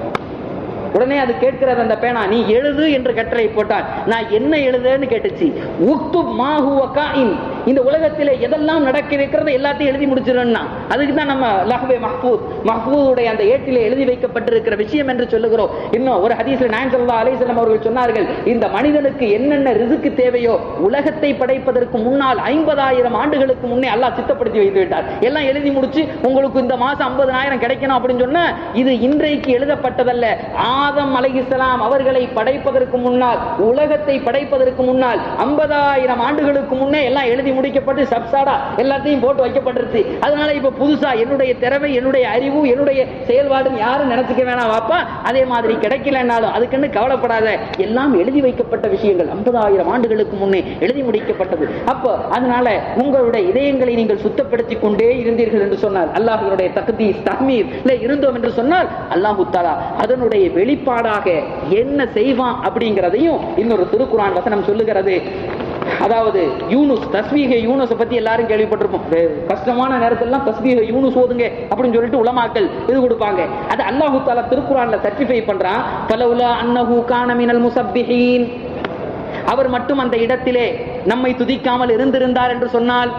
உடனே அது கேட்கிறது அந்த பேனா நீ எழுது என்று கட்டளை போட்டான் நான் என்ன எழுதுன்னு கேட்டுச்சு உக்துப் மாஹு வகாயின் இந்த உலகத்திலே எதெல்லாம் நடக்க இருக்கிறது எல்லாத்தையும் எழுதி முடிச்சிடணும்னா அதுக்கு தான் நம்ம லஹ்வே மஹ்பூத் மஹ்பூதுடைய அந்த ஏட்டிலே எழுதி வைக்கப்பட்டிருக்கிற விஷயம் என்று சொல்லுகிறோம் இன்னும் ஒரு ஹதீஸ்ல நாயன் ஸல்லல்லாஹு அலைஹி வஸல்லம் அவர்கள் சொன்னார்கள் இந்த மனிதனுக்கு என்னென்ன ரிசுக்கு தேவையோ உலகத்தை படைப்பதற்கு முன்னால் ஐம்பதாயிரம் ஆண்டுகளுக்கு முன்னே அல்லாஹ் சித்தப்படுத்தி வைத்து விட்டார் எல்லாம் எழுதி முடிச்சு உங்களுக்கு இந்த மாசம் ஐம்பதனாயிரம் கிடைக்கணும் அப்படின்னு சொன்னா இது இன்றைக்கு எழுதப்பட்டதல்ல ஆதம் அலைஹிஸ்ஸலாம் அவர்களை படைப்பதற்கு முன்னால் உலகத்தை படைப்பதற்கு முன்னால் ஐம்பதாயிரம் ஆண்டுகளுக்கு முன்னே எல்லாம் எழுதி முடிக்கப்பட்டு சப்சாடா எல்லாத்தையும் போட்டு வைக்கப்பட்டிருச்சு அதனால இப்ப புதுசா என்னுடைய திறமை என்னுடைய அறிவு என்னுடைய செயல்பாடுன்னு யாரும் நினைச்சுக்க வேணாம் வாப்பா அதே மாதிரி கிடைக்கலனாலும் அதுக்குன்னு கவலைப்படாத எல்லாம் எழுதி வைக்கப்பட்ட விஷயங்கள் ஐம்பதாயிரம் ஆண்டுகளுக்கு முன்னே எழுதி முடிக்கப்பட்டது அப்போ அதனால உங்களுடைய இதயங்களை நீங்கள் சுத்தப்படுத்திக் கொண்டே இருந்தீர்கள் என்று சொன்னார் அல்லாஹ்வினுடைய தக்தீஸ் தஹ்மீர் இருந்தோம் என்று சொன்னால் அல்லாஹு தாலா அதனுடைய வெளிப்பாடாக என்ன செய்வான் அப்படிங்கிறதையும் இன்னொரு திருக்குரான் வசனம் சொல்லுகிறது அதாவது யூனுஸ் தஸ்மீக யூனுஸை பத்தி எல்லாரும் கேள்விப்பட்டிருப்போம் இந்த கஷ்டமான நேரத்திலாம் தஸ்மீக யூனுஸ் ஓதுங்க அப்படின்னு சொல்லிட்டு உலமாக்கள் இது கொடுப்பாங்க அது அல்லாஹு தாலா திருக்குறான்ல சர்டிஃபை பண்றான் பலவுலா அன்னஹு கான மினல் முசப்பிஹீன் அவர் மட்டும் அந்த இடத்திலே நம்மை துதிக்காமல் இருந்திருந்தார் என்று சொன்னால்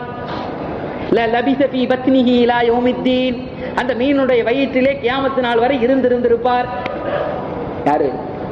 ல லபிஸ ஃபீ பத்னிஹி இலா யௌமித்தீன் அந்த மீனுடைய வயிற்றிலே கியாமத்து நாள் வரை இருந்திருந்திருப்பார் யாரு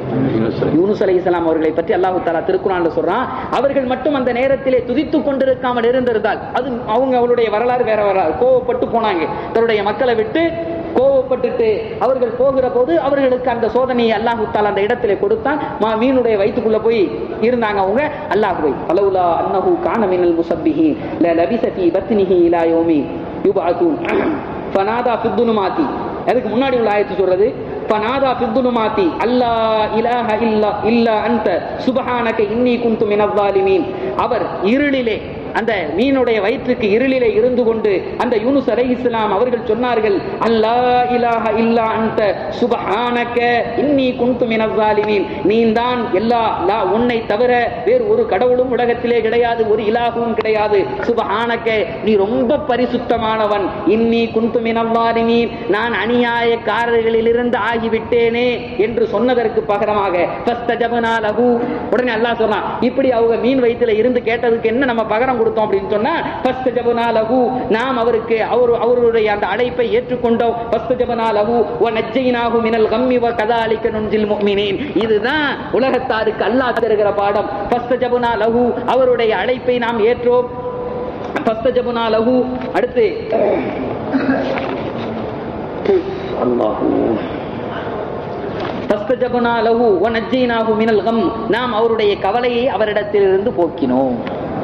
யூனுஸ் அலைஹிஸ்ஸலாம் அவர்களை பற்றி அல்லாஹ் தஆலா திருக்குறான்ல சொல்றான் அவர்கள் மட்டும் அந்த நேரத்திலே துதித்துக் கொண்டிருக்காமல் இருந்திருந்தால் அது அவங்க அவருடைய வரலாறு வேற வரலாறு கோவப்பட்டு போனாங்க தன்னுடைய மக்களை விட்டு கோவப்பட்டுட்டு அவர்கள் போகிற போது அவர்களுக்கு அந்த சோதனையை அல்லாஹு தாலா அந்த இடத்திலே கொடுத்தான் மா மீனுடைய வயிற்றுக்குள்ள போய் இருந்தாங்க அவங்க அல்லாஹுவை பலவுலா அன்னஹு கான மினல் முசப்பிஹி ல லபிஸ ஃபீ பத்னிஹி இலா யௌமி யுபஅதூன் ஃபனாதா ஃபித்துனுமாத்தி அதுக்கு முன்னாடி உள்ள ஆயத்து சொல்றது فنادى في الظلمات அல்லா இலாஹ இல்லா இல்லா அன்த சுபஹானக இன்னி குந்து மினல் ظالمين அவர் இருளிலே அந்த மீனுடைய வயிற்றுக்கு இருளிலே இருந்து கொண்டு அந்த யூனுஸ் அலைஹிஸ்ஸலாம் அவர்கள் சொன்னார்கள் அல்லா இலாஹ இல்லா அன்த சுபஹானக இன்னி குந்து மினல் ظالمين நீதான் எல்லா லா உன்னை தவிர வேறு ஒரு கடவுளும் உலகத்திலே கிடையாது ஒரு இலாகவும் கிடையாது சுபஹானக நீ ரொம்ப பரிசுத்தமானவன் இன்னி குந்து மினல் ظالمين நான் அநியாயக்காரர்களிலிருந்து ஆகிவிட்டேனே என்று சொன்னதற்கு பகரமாக ஃபஸ்தஜபனா லஹு உடனே அல்லாஹ் சொல்றான் இப்படி அவங்க மீன் வயித்துல இருந்து கேட்டதுக்கு என்ன நம்ம பகரம் கொடுத்தோம் அப்படின்னு சொன்னா ஃபஸ்தஜபனா லஹு நாம் அவருக்கு அவர் அவருடைய அந்த அழைப்பை ஏற்றுக்கொண்டோம் ஃபஸ்தஜபனா லஹு வ நஜ்ஜைனாஹு மினல் கம்மி வ கதாலிக நுன்ஜில் முஃமினீன் இதுதான் உலகத்தாருக்கு அல்லாஹ் தருகிற பாடம் ஃபஸ்தஜபனா லஹு அவருடைய அழைப்பை நாம் ஏற்றோம் ஃபஸ்தஜபனா லஹு அடுத்து அல்லாஹு ஃபஸ்தஜபனா லஹு வ நஜ்ஜைனாஹு மினல் கம் நாம் அவருடைய கவலையை அவரிடத்திலிருந்து போக்கினோம்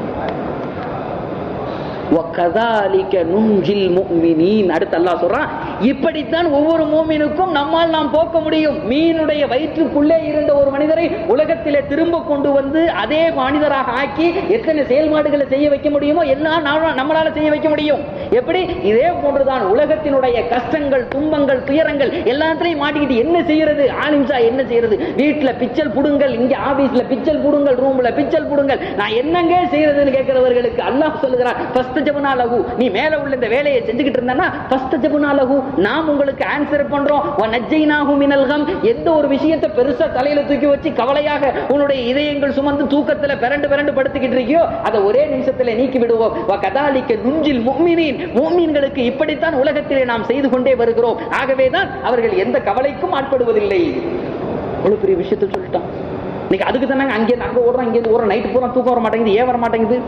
وَكَذَلِكَ نُنْجِي الْمُؤْمِنِينَ அடுத்து அல்லாஹ் சொல்றான் இப்படித்தான் ஒவ்வொரு மூமினுக்கும் நம்மால் நாம் போக்க முடியும் மீனுடைய வயிற்றுக்குள்ளே இருந்த ஒரு மனிதரை உலகத்திலே திரும்ப கொண்டு வந்து அதே மனிதராக ஆக்கி எத்தனை செயல்பாடுகளை செய்ய வைக்க முடியுமோ எல்லாம் நாம- நம்மளால செய்ய வைக்க முடியும் எப்படி இதே போன்றுதான் உலகத்தினுடைய கஷ்டங்கள் துன்பங்கள் துயரங்கள் எல்லாத்திலையும் மாட்டிக்கிட்டு என்ன செய்யறது ஆலிம்சா என்ன செய்யறது வீட்டுல பிச்சல் புடுங்கள் இங்க ஆபீஸ்ல பிச்சல் புடுங்கள் ரூம்ல பிச்சல் புடுங்கள் நான் என்னங்க செய்யறதுன்னு கேட்கிறவர்களுக்கு அல்லாஹ் சொல்லுகிறான் ஃபர்ஸ்ட் ஜபுனா லகு நீ மேல உள்ள இந்த வேலையை செஞ்சுக்கிட்டு இருந்தானா ஃபர்ஸ்ட் ஜபுனா லகு நாம் உங்களுக்கு ஆன்சர் பண்றோம் வ நஜ்ஜைனாஹு மினல் கம் எந்த ஒரு விஷயத்தை பெருசா தலையில தூக்கி வச்சு கவலையாக உன்னுடைய இதயங்கள் சுமந்து தூக்கத்துல பிறண்டு பிறண்டு படுத்துக்கிட்டு இருக்கியோ அதை ஒரே நிமிஷத்துல நீக்கி விடுவோம் வ கதாலிக்க நுஞ்சில் முஃமினீன் முஃமின்களுக்கு இப்படித்தான் உலகத்திலே நாம் செய்து கொண்டே வருகிறோம் ஆகவேதான் அவர்கள் எந்த கவலைக்கும் ஆட்படுவதில்லை அவ்வளவு பெரிய விஷயத்தை சொல்லிட்டான் இன்னைக்கு அதுக்கு தானே அங்கே அங்க ஓடுறோம் இங்கே ஓடுறோம் நைட்டு பூரா தூக்கம் வர மாட்டேங்குது ஏன் வர மாட்டேங்குது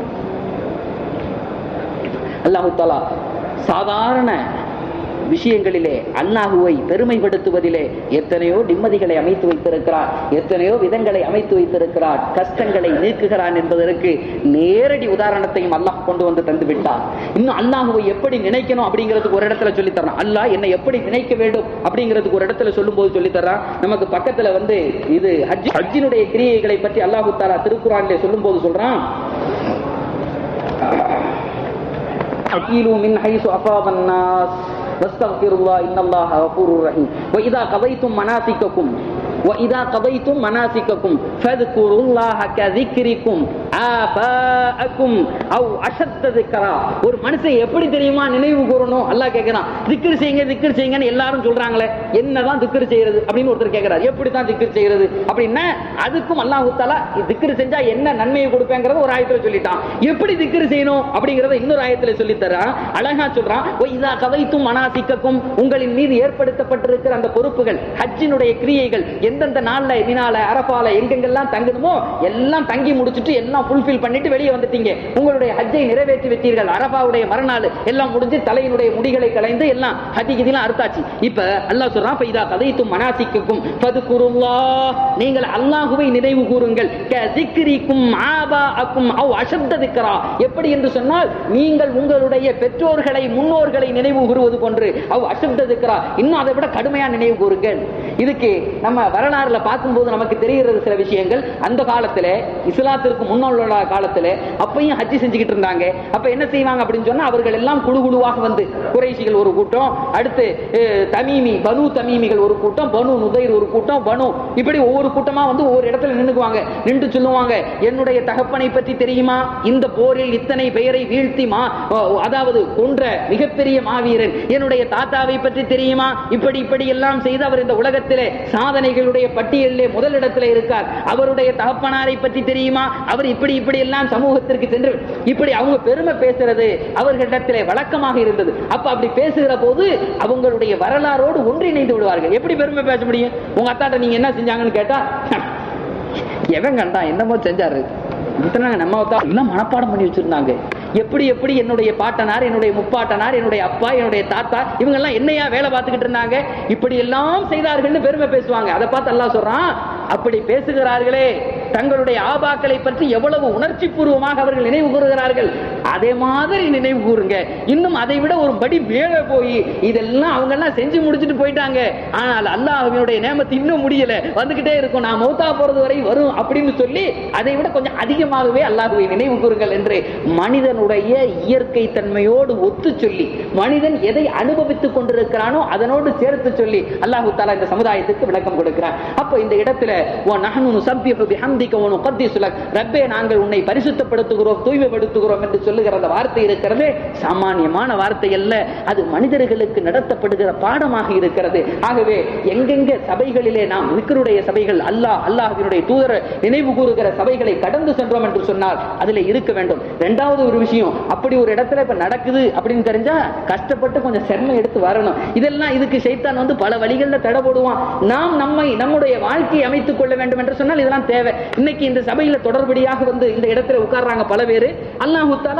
அல்லாஹு தாலா சாதாரண விஷயங்களிலே அல்லாஹுவை பெருமைப்படுத்துவதிலே எத்தனையோ நிம்மதிகளை அமைத்து வைத்திருக்கிறார் எத்தனையோ விதங்களை அமைத்து வைத்திருக்கிறார் கஷ்டங்களை நீக்குகிறான் என்பதற்கு நேரடி உதாரணத்தையும் அல்லாஹ் கொண்டு வந்து தந்து விட்டார் இன்னும் அல்லாஹுவை எப்படி நினைக்கணும் அப்படிங்கிறதுக்கு ஒரு இடத்துல சொல்லி தர்றான் அல்லாஹ் என்னை எப்படி நினைக்க வேண்டும் அப்படிங்கிறதுக்கு ஒரு இடத்துல சொல்லும்போது சொல்லி தர்றான் நமக்கு பக்கத்துல வந்து இது ஹஜ் ஹஜ்ஜினுடைய கிரியைகளை பற்றி அல்லாஹு தாலா திருக்குறானிலே சொல்லும்போது சொல்றான் أكيلوا من حيث أفاض الناس واستغفروا الله إن الله غفور رحيم وإذا قضيتم مناسككم وإذا قضيتم مناسككم فاذكروا الله كذكركم آباءكم أو أشد ذكرا ஒரு மனுஷன் எப்படி தெரியுமா நினைவு கூறணும் அல்லாஹ் கேட்கிறான் திக்ர் செய்யுங்க திக்ர் செய்யுங்கன்னு எல்லாரும் சொல்றாங்களே என்னதான் திக்ர் செய்யறது அப்படின்னு ஒருத்தர் கேட்கிறார் எப்படி தான் திக்ர் செய்யறது அப்படின்னா அதுக்கும் அல்லாஹ் தாலா திக்ர் செஞ்சா என்ன நன்மையை கொடுப்பேங்கிறத ஒரு ஆயத்துல சொல்லிட்டான் எப்படி திக்ர் செய்யணும் அப்படிங்கறத இன்னொரு ஆயத்துல சொல்லி தர்றான் அழகா சொல்றான் "ஒ இதா கவைத்தும் மனாசிக்கக்கும் உங்களின் மீது ஏற்படுத்தப்பட்டிருக்கிற அந்த பொறுப்புகள் ஹஜ்ஜினுடைய கிரியைகள் எந்தெந்த நாள்ல மினால அரபால எங்கெங்கெல்லாம் தங்கணுமோ எல்லாம் தங்கி முடிச்சிட்டு எல்லாம் ஃபுல்ஃபில் பண்ணிட்டு வெளியே வந்துட்டீங்க உங்களுடைய ஹஜ்ஜை நிறைவேற்றி விட்டீர்கள் அரபாவுடைய மறுநாள் எல்லாம் முடிஞ்சு தலையினுடைய முடிகளை களைந்து எல்லாம் ஹஜ்ஜி கிதிலாம் அறுத்தாச்சு இப்ப அல்லாஹ் சொல்றான் "ஃப இதா கதைத்தும் மனாசிக்கக்கும் ஃபதுகுருல்லாஹ் நீங்கள் அல்லாஹுவை நினைவு கூறுங்கள் கதிக்ரிக்கும் ஆபாஅக்கும் அவ் அஷத்த திக்ரா எப்படி என்று சொன்னால் நீங்கள் உங்களுடைய பெற்றோர்களை முன்னோர்களை நினைவு கூறுவது போன்று அவ் அஷத்த திக்ரா இன்னும் அதை விட கடுமையா நினைவு கூறுங்கள் இதுக்கு நம்ம வரலாறுல பார்க்கும்போது நமக்கு தெரிகிறது சில விஷயங்கள் அந்த காலத்துல இஸ்லாத்திற்கு முன்னால் உள்ள காலத்துல அப்பையும் ஹஜ்ஜி செஞ்சுக்கிட்டு இருந்தாங்க அப்ப என்ன செய்வாங்க அப்படின்னு சொன்னா அவர்கள் எல்லாம் குழு குழுவாக வந்து குறைசிகள் ஒரு கூட்டம் அடுத்து அஹ், தமீமி பனு தமீமிகள் ஒரு கூட்டம் பனு நுதைர் ஒரு கூட்டம் பனு இப்படி ஒவ்வொரு கூட்டமா வந்து ஒவ்வொரு இடத்துல நின்னுக்குவாங்க நின்று சொல்லுவாங்க என்னுடைய தகப்பனை பற்றி தெரியுமா இந்த போரில் இத்தனை பெயரை வீழ்த்தி மா அதாவது கொன்ற மிகப்பெரிய மாவீரன் என்னுடைய தாத்தாவை பற்றி தெரியுமா இப்படி இப்படி எல்லாம் செய்து அவர் இந்த உலகத்திலே சாதனைகளுடைய பட்டியலிலே முதலிடத்திலே இருக்கார் அவருடைய தகப்பனாரை பற்றி தெரியுமா அவர் இப்படி இப்படி எல்லாம் சமூகத்திற்கு சென்று இப்படி அவங்க பெருமை பேசுறது அவர்களிடத்திலே வழக்கமாக இருந்தது அப்ப அப்படி பேசுகிற போது அவங்களுடைய வரலாறோடு ஒன்றிணைந்து விடுவார்கள் எப்படி பெருமை பேச முடியும் உங்க அத்தாட்ட நீங்க என்ன செஞ்சாங்கன்னு கேட்டா எவன் கண்டான் என்னமோ செஞ்சாரு இத்தனை நம்ம அத்தா எல்லாம் மனப்பாடம் பண்ணி வச்சிருந்தாங்க எப்படி எப்படி என்னுடைய பாட்டனார் என்னுடைய முப்பாட்டனார் என்னுடைய அப்பா என்னுடைய தாத்தா இவங்க எல்லாம் என்னையா வேலை பார்த்துக்கிட்டு இருந்தாங்க இப்படி எல்லாம் செய்தார்கள்னு பெருமை பேசுவாங்க அதை பார்த்து அல்லாஹ் சொல்றான் அப்படி பேசுகிறார்களே தங்களுடைய ஆபாக்களை பற்றி எவ்வளவு உணர்ச்சி பூர்வமாக அவர்கள் நினைவு கூறுகிறார்கள் அதே மாதிரி நினைவு கூறுங்க இன்னும் அதை விட ஒரு படி மேலே போய் இதெல்லாம் அவங்க எல்லாம் செஞ்சு முடிச்சுட்டு போயிட்டாங்க ஆனால் அல்லாஹ்வினுடைய நேமத்து இன்னும் முடியல வந்துகிட்டே இருக்கும் நான் மௌத்தா போறது வரை வரும் அப்படின்னு சொல்லி அதை விட கொஞ்சம் அதிகமாகவே அல்லாஹ்வை நினைவு கூறுங்கள் என்று மனிதனுடைய இயற்கை தன்மையோடு ஒத்து சொல்லி மனிதன் எதை அனுபவித்துக் கொண்டிருக்கிறானோ அதனோடு சேர்த்து சொல்லி அல்லாஹு தாலா இந்த சமுதாயத்துக்கு விளக்கம் கொடுக்கிறான் அப்ப இந்த இடத்துல "வ நஹ்னு நுஸப்பிஹு பிஹம்திக வ நுகத்திஸு லக்." ரப்பே நாங்கள் உன்னை பரிசுத்தப்படுத்துகிறோம் தூய்மைப்படுத்துகிறோம் என்று சொல்லுகிற அந்த வார்த்தை இருக்கிறது சாமானியமான வார்த்தை அல்ல அது மனிதர்களுக்கு நடத்தப்படுகிற பாடமாக இருக்கிறது ஆகவே எங்கெங்க சபைகளிலே நாம் விக்கருடைய சபைகள் அல்லாஹ் அல்லாஹ்வினுடைய தூதர் நினைவு கூறுகிற சபைகளை கடந்து சென்றோம் என்று சொன்னால் அதுல இருக்க வேண்டும் இரண்டாவது ஒரு விஷயம் அப்படி ஒரு இடத்துல இப்ப நடக்குது அப்படின்னு தெரிஞ்சா கஷ்டப்பட்டு கொஞ்சம் சிரமம் எடுத்து வரணும் இதெல்லாம் இதுக்கு சைத்தான் வந்து பல வழிகளில் தடை போடுவான் நாம் நம்மை நம்முடைய வாழ்க்கையை அமைத்துக் கொள்ள வேண்டும் என்று சொன்னால் இதெல்லாம் தேவை இன்னைக்கு இந்த சபையில தொடர்படியாக வந்து இந்த இடத்துல உட்கார்றாங்க பல பேரு அல்லாஹு தாலா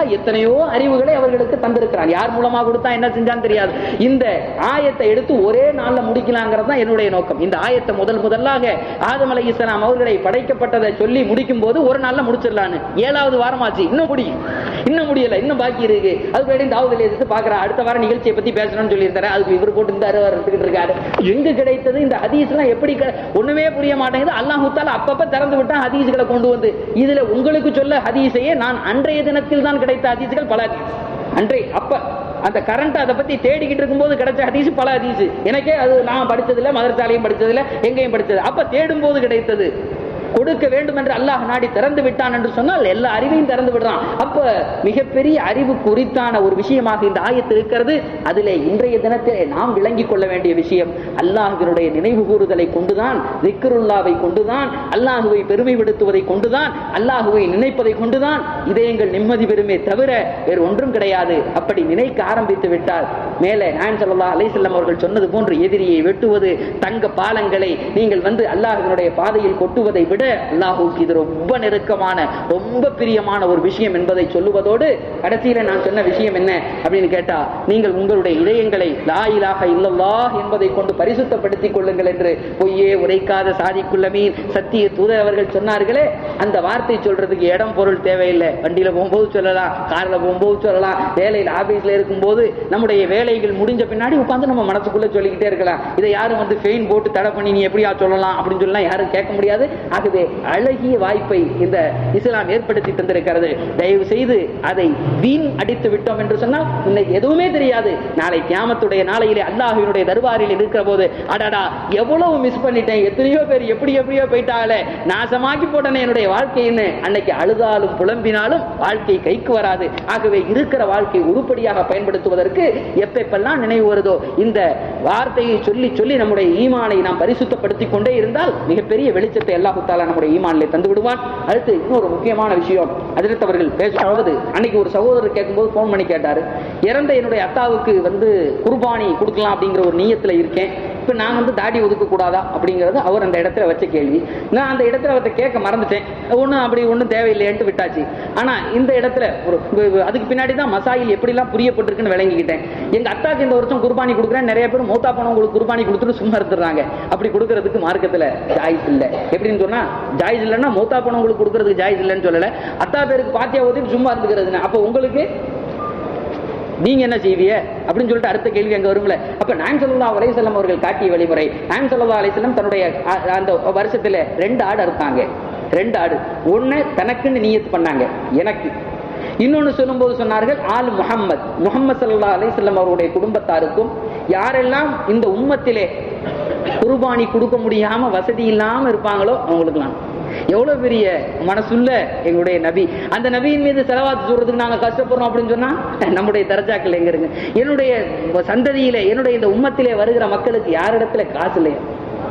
எத்தனையோ அறிவுகளை அவர்களுக்கு தந்திருக்கிறான் யார் மூலமா கொடுத்தா என்ன செஞ்சான்னு தெரியாது இந்த ஆயத்தை எடுத்து ஒரே நாள்ல முடிக்கலாங்கிறது தான் என்னுடைய நோக்கம் இந்த ஆயத்தை முதல் முதலாக ஆதம் அலை இஸ்லாம் அவர்களை படைக்கப்பட்டதை சொல்லி முடிக்கும் போது ஒரு நாள்ல முடிச்சிடலான்னு ஏழாவது வாரமாச்சு இன்னும் முடியும் இன்னும் முடியல இன்னும் பாக்கி இருக்கு அதுக்கு வேண்டிய தாவதில் எடுத்து பாக்குறா அடுத்த வாரம் நிகழ்ச்சியை பத்தி பேசணும்னு சொல்லியிருந்தாரு அதுக்கு இவர் போட்டு இந்த அறுவர் எடுத்துக்கிட்டு இருக்காரு எங்க கிடைத்தது இந்த ஹதீஸ்லாம் எப்படி க- ஒண்ணுமே புரிய மாட்டேங்குது அல்லாஹ் தால அப்பப்ப திறந்து விட்டா ஹதீஸ்களை கொண்டு வந்து இதுல உங்களுக்கு சொல்ல ஹதீஸையே நான் அன்றைய தினத்தில் தான் கிடைத்த ஹதீஸ்கள் பல ஹதீஸ் அன்றை அப்ப அந்த கரண்ட் அதை பத்தி தேடிக்கிட்டு இருக்கும்போது கிடைச்ச ஹதீஸ் பல ஹதீஸ் எனக்கே அது நான் படிச்சதில்ல மதரசாலையும் படிச்சதில்ல எங்கேயும் படிச்சது அப்ப தேடும் போது கிடைத்தது கொடுக்க வேண்டும் என்று அல்லாஹ் நாடி திறந்து விட்டான் என்று சொன்னால் எல்லா அறிவையும் திறந்து விடுறான் அப்ப மிகப்பெரிய அறிவு குறித்தான ஒரு விஷயமாக இந்த ஆயத்து இருக்கிறது அதிலே இன்றைய தினத்திலே நாம் விளங்கிக் கொள்ள வேண்டிய விஷயம் அல்லாஹினுடைய நினைவு கூறுதலை கொண்டுதான் திக்ருல்லாவை கொண்டுதான் அல்லாஹுவை பெருமைப்படுத்துவதை கொண்டுதான் அல்லாஹுவை நினைப்பதை கொண்டுதான் இதயங்கள் நிம்மதி பெறுமே தவிர வேறு ஒன்றும் கிடையாது அப்படி நினைக்க ஆரம்பித்து விட்டால் மேலே நான் சொல்லலாம் அலைசல்லம் அவர்கள் சொன்னது போன்று எதிரியை வெட்டுவது தங்க பாலங்களை நீங்கள் வந்து அல்லாஹினுடைய பாதையில் கொட்டுவதை விட அல்லாஹுக்கு இது ரொம்ப நெருக்கமான ரொம்ப பிரியமான ஒரு விஷயம் என்பதை சொல்லுவதோடு கடைசியில நான் சொன்ன விஷயம் என்ன அப்படின்னு கேட்டா நீங்கள் உங்களுடைய இதயங்களை லா இலாஹ இல்லல்லாஹ் என்பதை கொண்டு பரிசுத்தப்படுத்திக் கொள்ளுங்கள் என்று பொய்யே உரைக்காத சாதிக்குள்ளமீன் சத்திய தூதர் அவர்கள் சொன்னார்களே அந்த வார்த்தை சொல்றதுக்கு இடம் பொருள் தேவையில்லை வண்டியில போகும்போது சொல்லலாம் கார்ல போகும்போது சொல்லலாம் வேலையில் ஆபீஸ்ல இருக்கும்போது நம்முடைய வேலைகள் முடிஞ்ச பின்னாடி உட்கார்ந்து நம்ம மனசுக்குள்ள சொல்லிக்கிட்டே இருக்கலாம் இதை யாரும் வந்து ஃபெயின் போட்டு தடை பண்ணி நீ எப்படியா சொல்லலாம் அப்படின்னு சொல்லலாம் யாரும் கேட்க முடியாது ஆகவே அழகிய வாய்ப்பை இந்த இஸ்லாம் ஏற்படுத்தி தந்திருக்கிறது தயவு செய்து அதை வீண் அடித்து விட்டோம் என்று சொன்னால் இன்னைக்கு எதுவுமே தெரியாது நாளை கியாமத்துடைய நாளையிலே அல்லாஹ்வினுடைய தர்பாரில் இருக்கிற போது அடடா எவ்வளவு மிஸ் பண்ணிட்டேன் எத்தனையோ பேர் எப்படி எப்படியோ போயிட்டாங்களே நாசமாக்கி போட்டனே என்னுடைய வாழ்க்கைன்னு அன்னைக்கு அழுதாலும் புலம்பினாலும் வாழ்க்கை கைக்கு வராது ஆகவே இருக்கிற வாழ்க்கை உருப்படியாக பயன்படுத்துவதற்கு எப்பெப்பெல்லாம் நினைவு வருதோ இந்த வார்த்தையை சொல்லி சொல்லி நம்முடைய ஈமானை நாம் பரிசுத்தப்படுத்திக் கொண்டே இருந்தால் மிகப்பெரிய வெளிச்சத்தை அல்லாஹு தாலா நம்முடைய ஈமானிலே தந்து விடுவான் அடுத்து இன்னொரு முக்கியமான விஷயம் அதிரத் அவர்கள் பேசுவது அன்னைக்கு ஒரு சகோதரர் கேட்கும்போது போன் பண்ணி கேட்டாரு இறந்த என்னுடைய அத்தாவுக்கு வந்து குர்பானி கொடுக்கலாம் அப்படிங்கிற ஒரு நீயத்துல இருக்கேன் இப்ப நான் வந்து தாடி ஒதுக்க கூடாதா அப்படிங்கறது அவர் அந்த இடத்துல வச்ச கேள்வி நான் அந்த இடத்துல அவர்கிட்ட கேட்க மறந்துட்டேன் ஒண்ணும் அப்படி ஒண்ணும் தேவையில்லைன்ட்டு விட்டாச்சு ஆனா இந்த இடத்துல ஒரு அதுக்கு பின்னாடி தான் மசாயில் எப்படிலாம் புரியப்பட்டிருக்குன்னு விளங்கிக்கிட்டேன் எங்க அத்தாக்கு இந்த வருஷம் குர்பானி கொடுக்குறேன் நிறைய பேர் மூத்தா போனவங்களுக்கு குர்பானி கொடுத்துட்டு சும்மா இருந்துடுறாங்க அப்படி கொடுக்கறதுக்கு மார்க்கத்துல ஜாயிஸ் இல்ல எப்படின்னு சொன்னா ஜாயிஸ் இல்லைன்னா மூத்தா போனவங்களுக்கு கொடுக்கறதுக்கு ஜாயிஸ் இல்லைன்னு சொல்லல அத்தா பேருக்கு பாத்தியா ஓதிட்டு சும்மா இருந்துக்கிறதுன்னு அப்ப உங்களுக்கு நீங்க என்ன செய்வீங்க அப்படின்னு சொல்லிட்டு அடுத்த கேள்வி அங்க வரும்ல அப்ப நான் சொல்லா அலைசல்லம் அவர்கள் காட்டிய வழிமுறை நான் சொல்லா அலைசல்லம் தன்னுடைய அ- அந்த வருஷத்துல ரெண்டு ஆடு அறுத்தாங்க ரெண்டு ஆடு ஒண்ணு தனக்குன்னு நியத்து பண்ணாங்க எனக்கு இன்னொன்னு சொல்லும்போது சொன்னார்கள் ஆல் முஹம்மத் முஹம்மது சல்லா அலைசல்லம் அவருடைய குடும்பத்தாருக்கும் யாரெல்லாம் இந்த உம்மத்திலே குர்பானி கொடுக்க முடியாம வசதி இல்லாம இருப்பாங்களோ அவங்களுக்குலாம் எவ்வளவு பெரிய மனசுள்ள எங்களுடைய நபி அந்த நபியின் மீது செலவாத்து சொல்றதுக்கு நாங்க கஷ்டப்படுறோம் அப்படின்னு சொன்னா நம்முடைய தர்ஜாக்கள் எங்க இருக்கு என்னுடைய சந்ததியிலே என்னுடைய இந்த உம்மத்திலே வருகிற மக்களுக்கு யாரிடத்துல காசு இல்லையா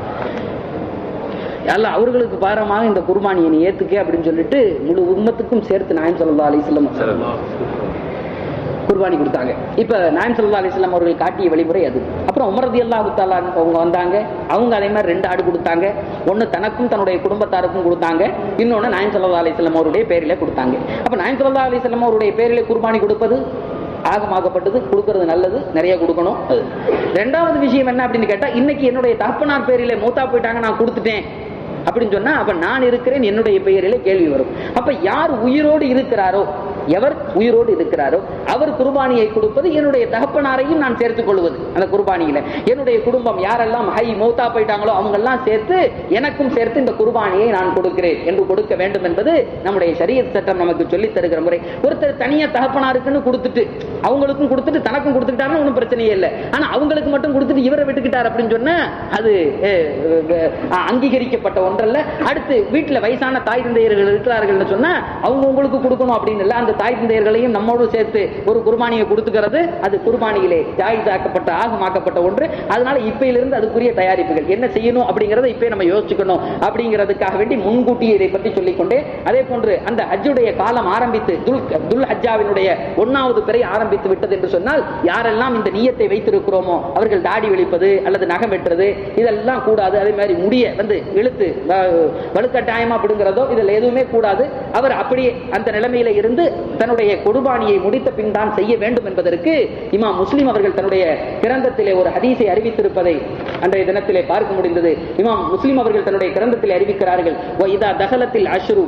அல்ல அவர்களுக்கு பாரமாக இந்த குர்பானியை நீ ஏத்துக்க அப்படின்னு சொல்லிட்டு முழு உம்மத்துக்கும் சேர்த்து நாயம் சொல்லா அலிஸ்லம் குர்பானி கொடுத்தாங்க இப்ப நாயம் சல்லா அலிஸ்லாம் அவர்கள் காட்டிய வழிமுறை அது அப்புறம் உமரதி அல்லா அவங்க வந்தாங்க அவங்க அதே மாதிரி ரெண்டு ஆடு கொடுத்தாங்க ஒண்ணு தனக்கும் தன்னுடைய குடும்பத்தாருக்கும் கொடுத்தாங்க இன்னொன்னு நாயம் சல்லா அலிஸ்லாம் அவருடைய பேரிலே கொடுத்தாங்க அப்ப நாயம் சல்லா அலிஸ்லாம் அவருடைய பேரிலே குர்பானி கொடுப்பது ஆகமாகப்பட்டது கொடுக்கறது நல்லது நிறைய கொடுக்கணும் அது ரெண்டாவது விஷயம் என்ன அப்படின்னு கேட்டா இன்னைக்கு என்னுடைய தகப்பனார் பேரிலே மூத்தா போயிட்டாங்க நான் கொடுத்துட்டேன் அப்படின்னு சொன்னா அப்ப நான் இருக்கிறேன் என்னுடைய பெயரிலே கேள்வி வரும் அப்ப யார் உயிரோடு இருக்கிறாரோ எவர் உயிரோடு இருக்கிறாரோ அவர் குர்பானியை கொடுப்பது என்னுடைய தகப்பனாரையும் நான் சேர்த்துக் கொள்வது அந்த குர்பானியில என்னுடைய குடும்பம் யாரெல்லாம் ஹை மௌத்தா போயிட்டாங்களோ அவங்க எல்லாம் சேர்த்து எனக்கும் சேர்த்து இந்த குர்பானியை நான் கொடுக்கிறேன் என்று கொடுக்க வேண்டும் என்பது நம்முடைய சரியத் சட்டம் நமக்கு சொல்லித் தருகிற முறை ஒருத்தர் தனியா தகப்பனாருக்குன்னு கொடுத்துட்டு அவங்களுக்கும் கொடுத்துட்டு தனக்கும் கொடுத்துக்கிட்டாருன்னு ஒன்றும் பிரச்சனையே இல்லை ஆனா அவங்களுக்கு மட்டும் கொடுத்துட்டு இவரை விட்டுக்கிட்டார் அப்படின்னு சொன்னா அது அஹ், அஹ், அங்கீகரிக்கப்பட்ட ஒன்றல்ல அடுத்து வீட்டுல வயசான தாய் தந்தையர்கள் இருக்கிறார்கள்னு சொன்னா அவங்க உங்களுக்கு கொடுக்கணும் அப்படின்னு இல்ல அந்த தாய் தந்தையர்களையும் நம்மோடு சேர்த்து ஒரு குர்பானியை கொடுத்துக்கிறது அது குர்பானியிலே ஜாயிதாக்கப்பட்ட ஆகமாக்கப்பட்ட ஒன்று அதனால இப்பையிலிருந்து அதுக்குரிய தயாரிப்புகள் என்ன செய்யணும் அப்படிங்கறத இப்பே நம்ம யோசிச்சுக்கணும் அப்படிங்கிறதுக்காக வேண்டி முன்கூட்டியே இதை பற்றி சொல்லிக்கொண்டே அதே போன்று அந்த ஹஜ்ஜுடைய காலம் ஆரம்பித்து துல் துல் ஹஜ்ஜாவினுடைய ஒன்னாவது பிறை ஆரம்பித்து விட்டது என்று சொன்னால் யாரெல்லாம் இந்த நீயத்தை வைத்திருக்கிறோமோ அவர்கள் தாடி வெளிப்பது அல்லது நகம் வெட்டுறது இதெல்லாம் கூடாது அதே மாதிரி முடிய வந்து இழுத்து அஹ், வலுக்கட்டாயமா பிடுங்கிறதோ இதுல எதுவுமே கூடாது அவர் அப்படியே அந்த நிலைமையில இருந்து தன்னுடைய குர்பானியை முடித்த பின் தான் செய்ய வேண்டும் என்பதற்கு இமாம் முஸ்லிம் அவர்கள் தன்னுடைய கிரந்தத்திலே ஒரு ஹதீஸை அறிவித்திருப்பதை அன்றைய தினத்திலே பார்க்க முடிந்தது இமாம் முஸ்லிம் அவர்கள் தன்னுடைய கிரந்தத்திலே அறிவிக்கிறார்கள் "வ இதா தகலத்தில் அஷ்ரு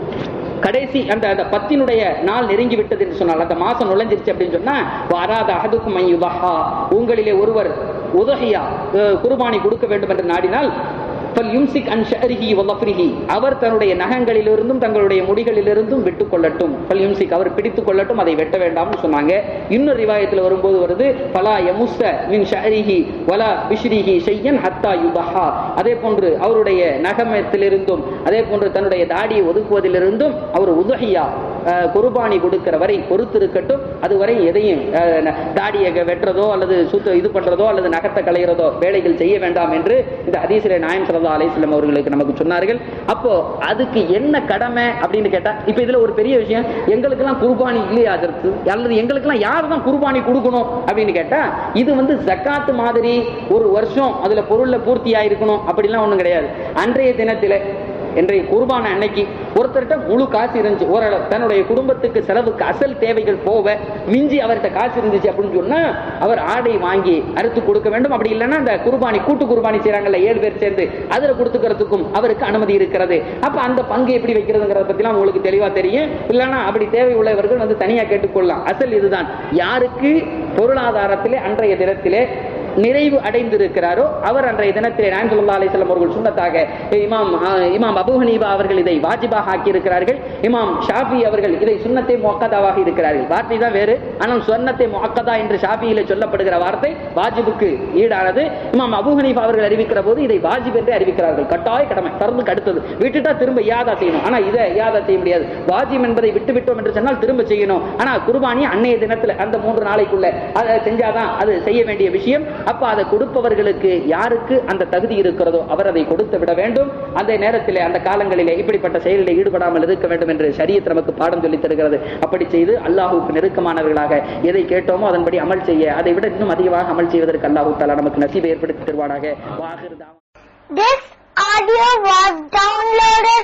கடைசி அந்த அந்த பத்தினுடைய நாள் நெருங்கி விட்டது என்று சொன்னால் அந்த மாசம் நுழைஞ்சிருச்சு அப்படின்னு சொன்னா வராத அகதுக்கும் ஐயுதஹா உங்களிலே ஒருவர் உதகையா குர்பானி கொடுக்க வேண்டும் என்று நாடினால் فَلْيُمْسِكْ عَنْ شَعْرِهِ وَظَفْرِهِ அவர் தன்னுடைய நகங்களிலிருந்தும் தங்களுடைய முடிகளிலிருந்தும் விட்டுக் கொள்ளட்டும் فَلْيُمْسِكْ அவர் பிடித்துக் கொள்ளட்டும் அதை வெட்ட வேண்டாம்னு சொன்னாங்க இன்னொரு ரிவாயத்தில் வரும்போது வருது ஃபலா யமுஸ்ஸ மின் ஷஅரிஹி வலா பிஷ்ரிஹி ஷையன் ஹத்தா யுபஹா அதே போன்று அவருடைய நகமத்திலிருந்தும் அதே போன்று தன்னுடைய தாடியை ஒதுக்குவதிலிருந்தும் அவர் உதஹியா அஹ், குர்பானி கொடுக்கிற வரை பொறுத்திருக்கட்டும் அதுவரை எதையும் அஹ், ந- தாடியை வெட்டுறதோ அல்லது சுத்த இது பண்றதோ அல்லது நகத்தை களைகிறதோ வேலைகள் செய்ய வேண்டாம் என்று இந்த ஹதீஸிலே நாயம் சல்லா அலிஸ்லாம் அவர்களுக்கு நமக்கு சொன்னார்கள் அப்போ அதுக்கு என்ன கடமை அப்படின்னு கேட்டா இப்ப இதுல ஒரு பெரிய விஷயம் எங்களுக்கெல்லாம் குர்பானி இல்லையா அதற்கு அல்லது எங்களுக்கெல்லாம் யார் தான் குர்பானி கொடுக்கணும் அப்படின்னு கேட்டா இது வந்து ஜக்காத்து மாதிரி ஒரு வருஷம் அதுல பொருள்ல பூர்த்தி ஆயிருக்கணும் அப்படிலாம் ஒண்ணும் கிடையாது அன்றைய தினத்திலே இன்றைய குர்பான அன்னைக்கு ஒருத்தர்கிட்ட முழு காசு இருந்துச்சு ஓரளவு தன்னுடைய குடும்பத்துக்கு செலவுக்கு அசல் தேவைகள் போக மிஞ்சி அவர்கிட்ட காசு இருந்துச்சு அப்படின்னு சொன்னா அவர் ஆடை வாங்கி அறுத்து கொடுக்க வேண்டும் அப்படி இல்லைன்னா அந்த குர்பானி கூட்டு குர்பானி செய்றாங்கல்ல ஏழு பேர் சேர்ந்து அதுல கொடுத்துக்கிறதுக்கும் அவருக்கு அனுமதி இருக்கிறது அப்ப அந்த பங்கு எப்படி வைக்கிறதுங்கிறத பத்திலாம் உங்களுக்கு தெளிவா தெரியும் இல்லைன்னா அப்படி தேவை உள்ளவர்கள் வந்து தனியா கேட்டுக்கொள்ளலாம் அசல் இதுதான் யாருக்கு பொருளாதாரத்திலே அன்றைய தினத்திலே நிறைவு அடைந்திருக்கிறாரோ அவர் அன்றைய தினத்திலே நாயம் சொல்லா அலிஸ்லாம் அவர்கள் சுண்ணத்தாக இமாம் ஆ, இமாம் அபு ஹனீபா அவர்கள் இதை வாஜிபாக ஆக்கி இருக்கிறார்கள் இமாம் ஷாஃபி அவர்கள் இதை சுன்னத்தை முக்கதாவாக இருக்கிறார்கள் வார்த்தை தான் வேறு ஆனால் சுன்னத்தை முக்கதா என்று ஷாஃபியில சொல்லப்படுகிற வார்த்தை வாஜிபுக்கு ஈடானது இமாம் அபு ஹனீஃபா அவர்கள் அறிவிக்கிற போது இதை வாஜிப் என்று அறிவிக்கிறார்கள் கட்டாய கடமை பறந்துக்கு அடுத்தது விட்டுட்டா திரும்ப யாதா செய்யணும் ஆனா இதை யாதா செய்ய முடியாது வாஜிம் என்பதை விட்டு விட்டோம் என்று சொன்னால் திரும்ப செய்யணும் ஆனா குர்பானி அன்னைய தினத்துல அந்த மூன்று நாளைக்குள்ள அதை செஞ்சாதான் அது செய்ய வேண்டிய விஷயம் அப்ப அதை கொடுப்பவர்களுக்கு யாருக்கு அந்த தகுதி இருக்கிறதோ அவர் அதை கொடுத்து விட வேண்டும் அந்த நேரத்திலே அந்த காலங்களிலே இப்படிப்பட்ட செயலில் ஈடுபடாமல் இருக்க வேண்டும் என்று ஷரியத் நமக்கு பாடம் சொல்லித் தருகிறது அப்படி செய்து அல்லாஹுக்கு நெருக்கமானவர்களாக எதை கேட்டோமோ அதன்படி அமல் செய்ய அதை விட இன்னும் அதிகமாக அமல் செய்வதற்கு அல்லாஹு தாலா நமக்கு நசீபை ஏற்படுத்தி தருவானாக வாகிர் தாவா This audio was downloaded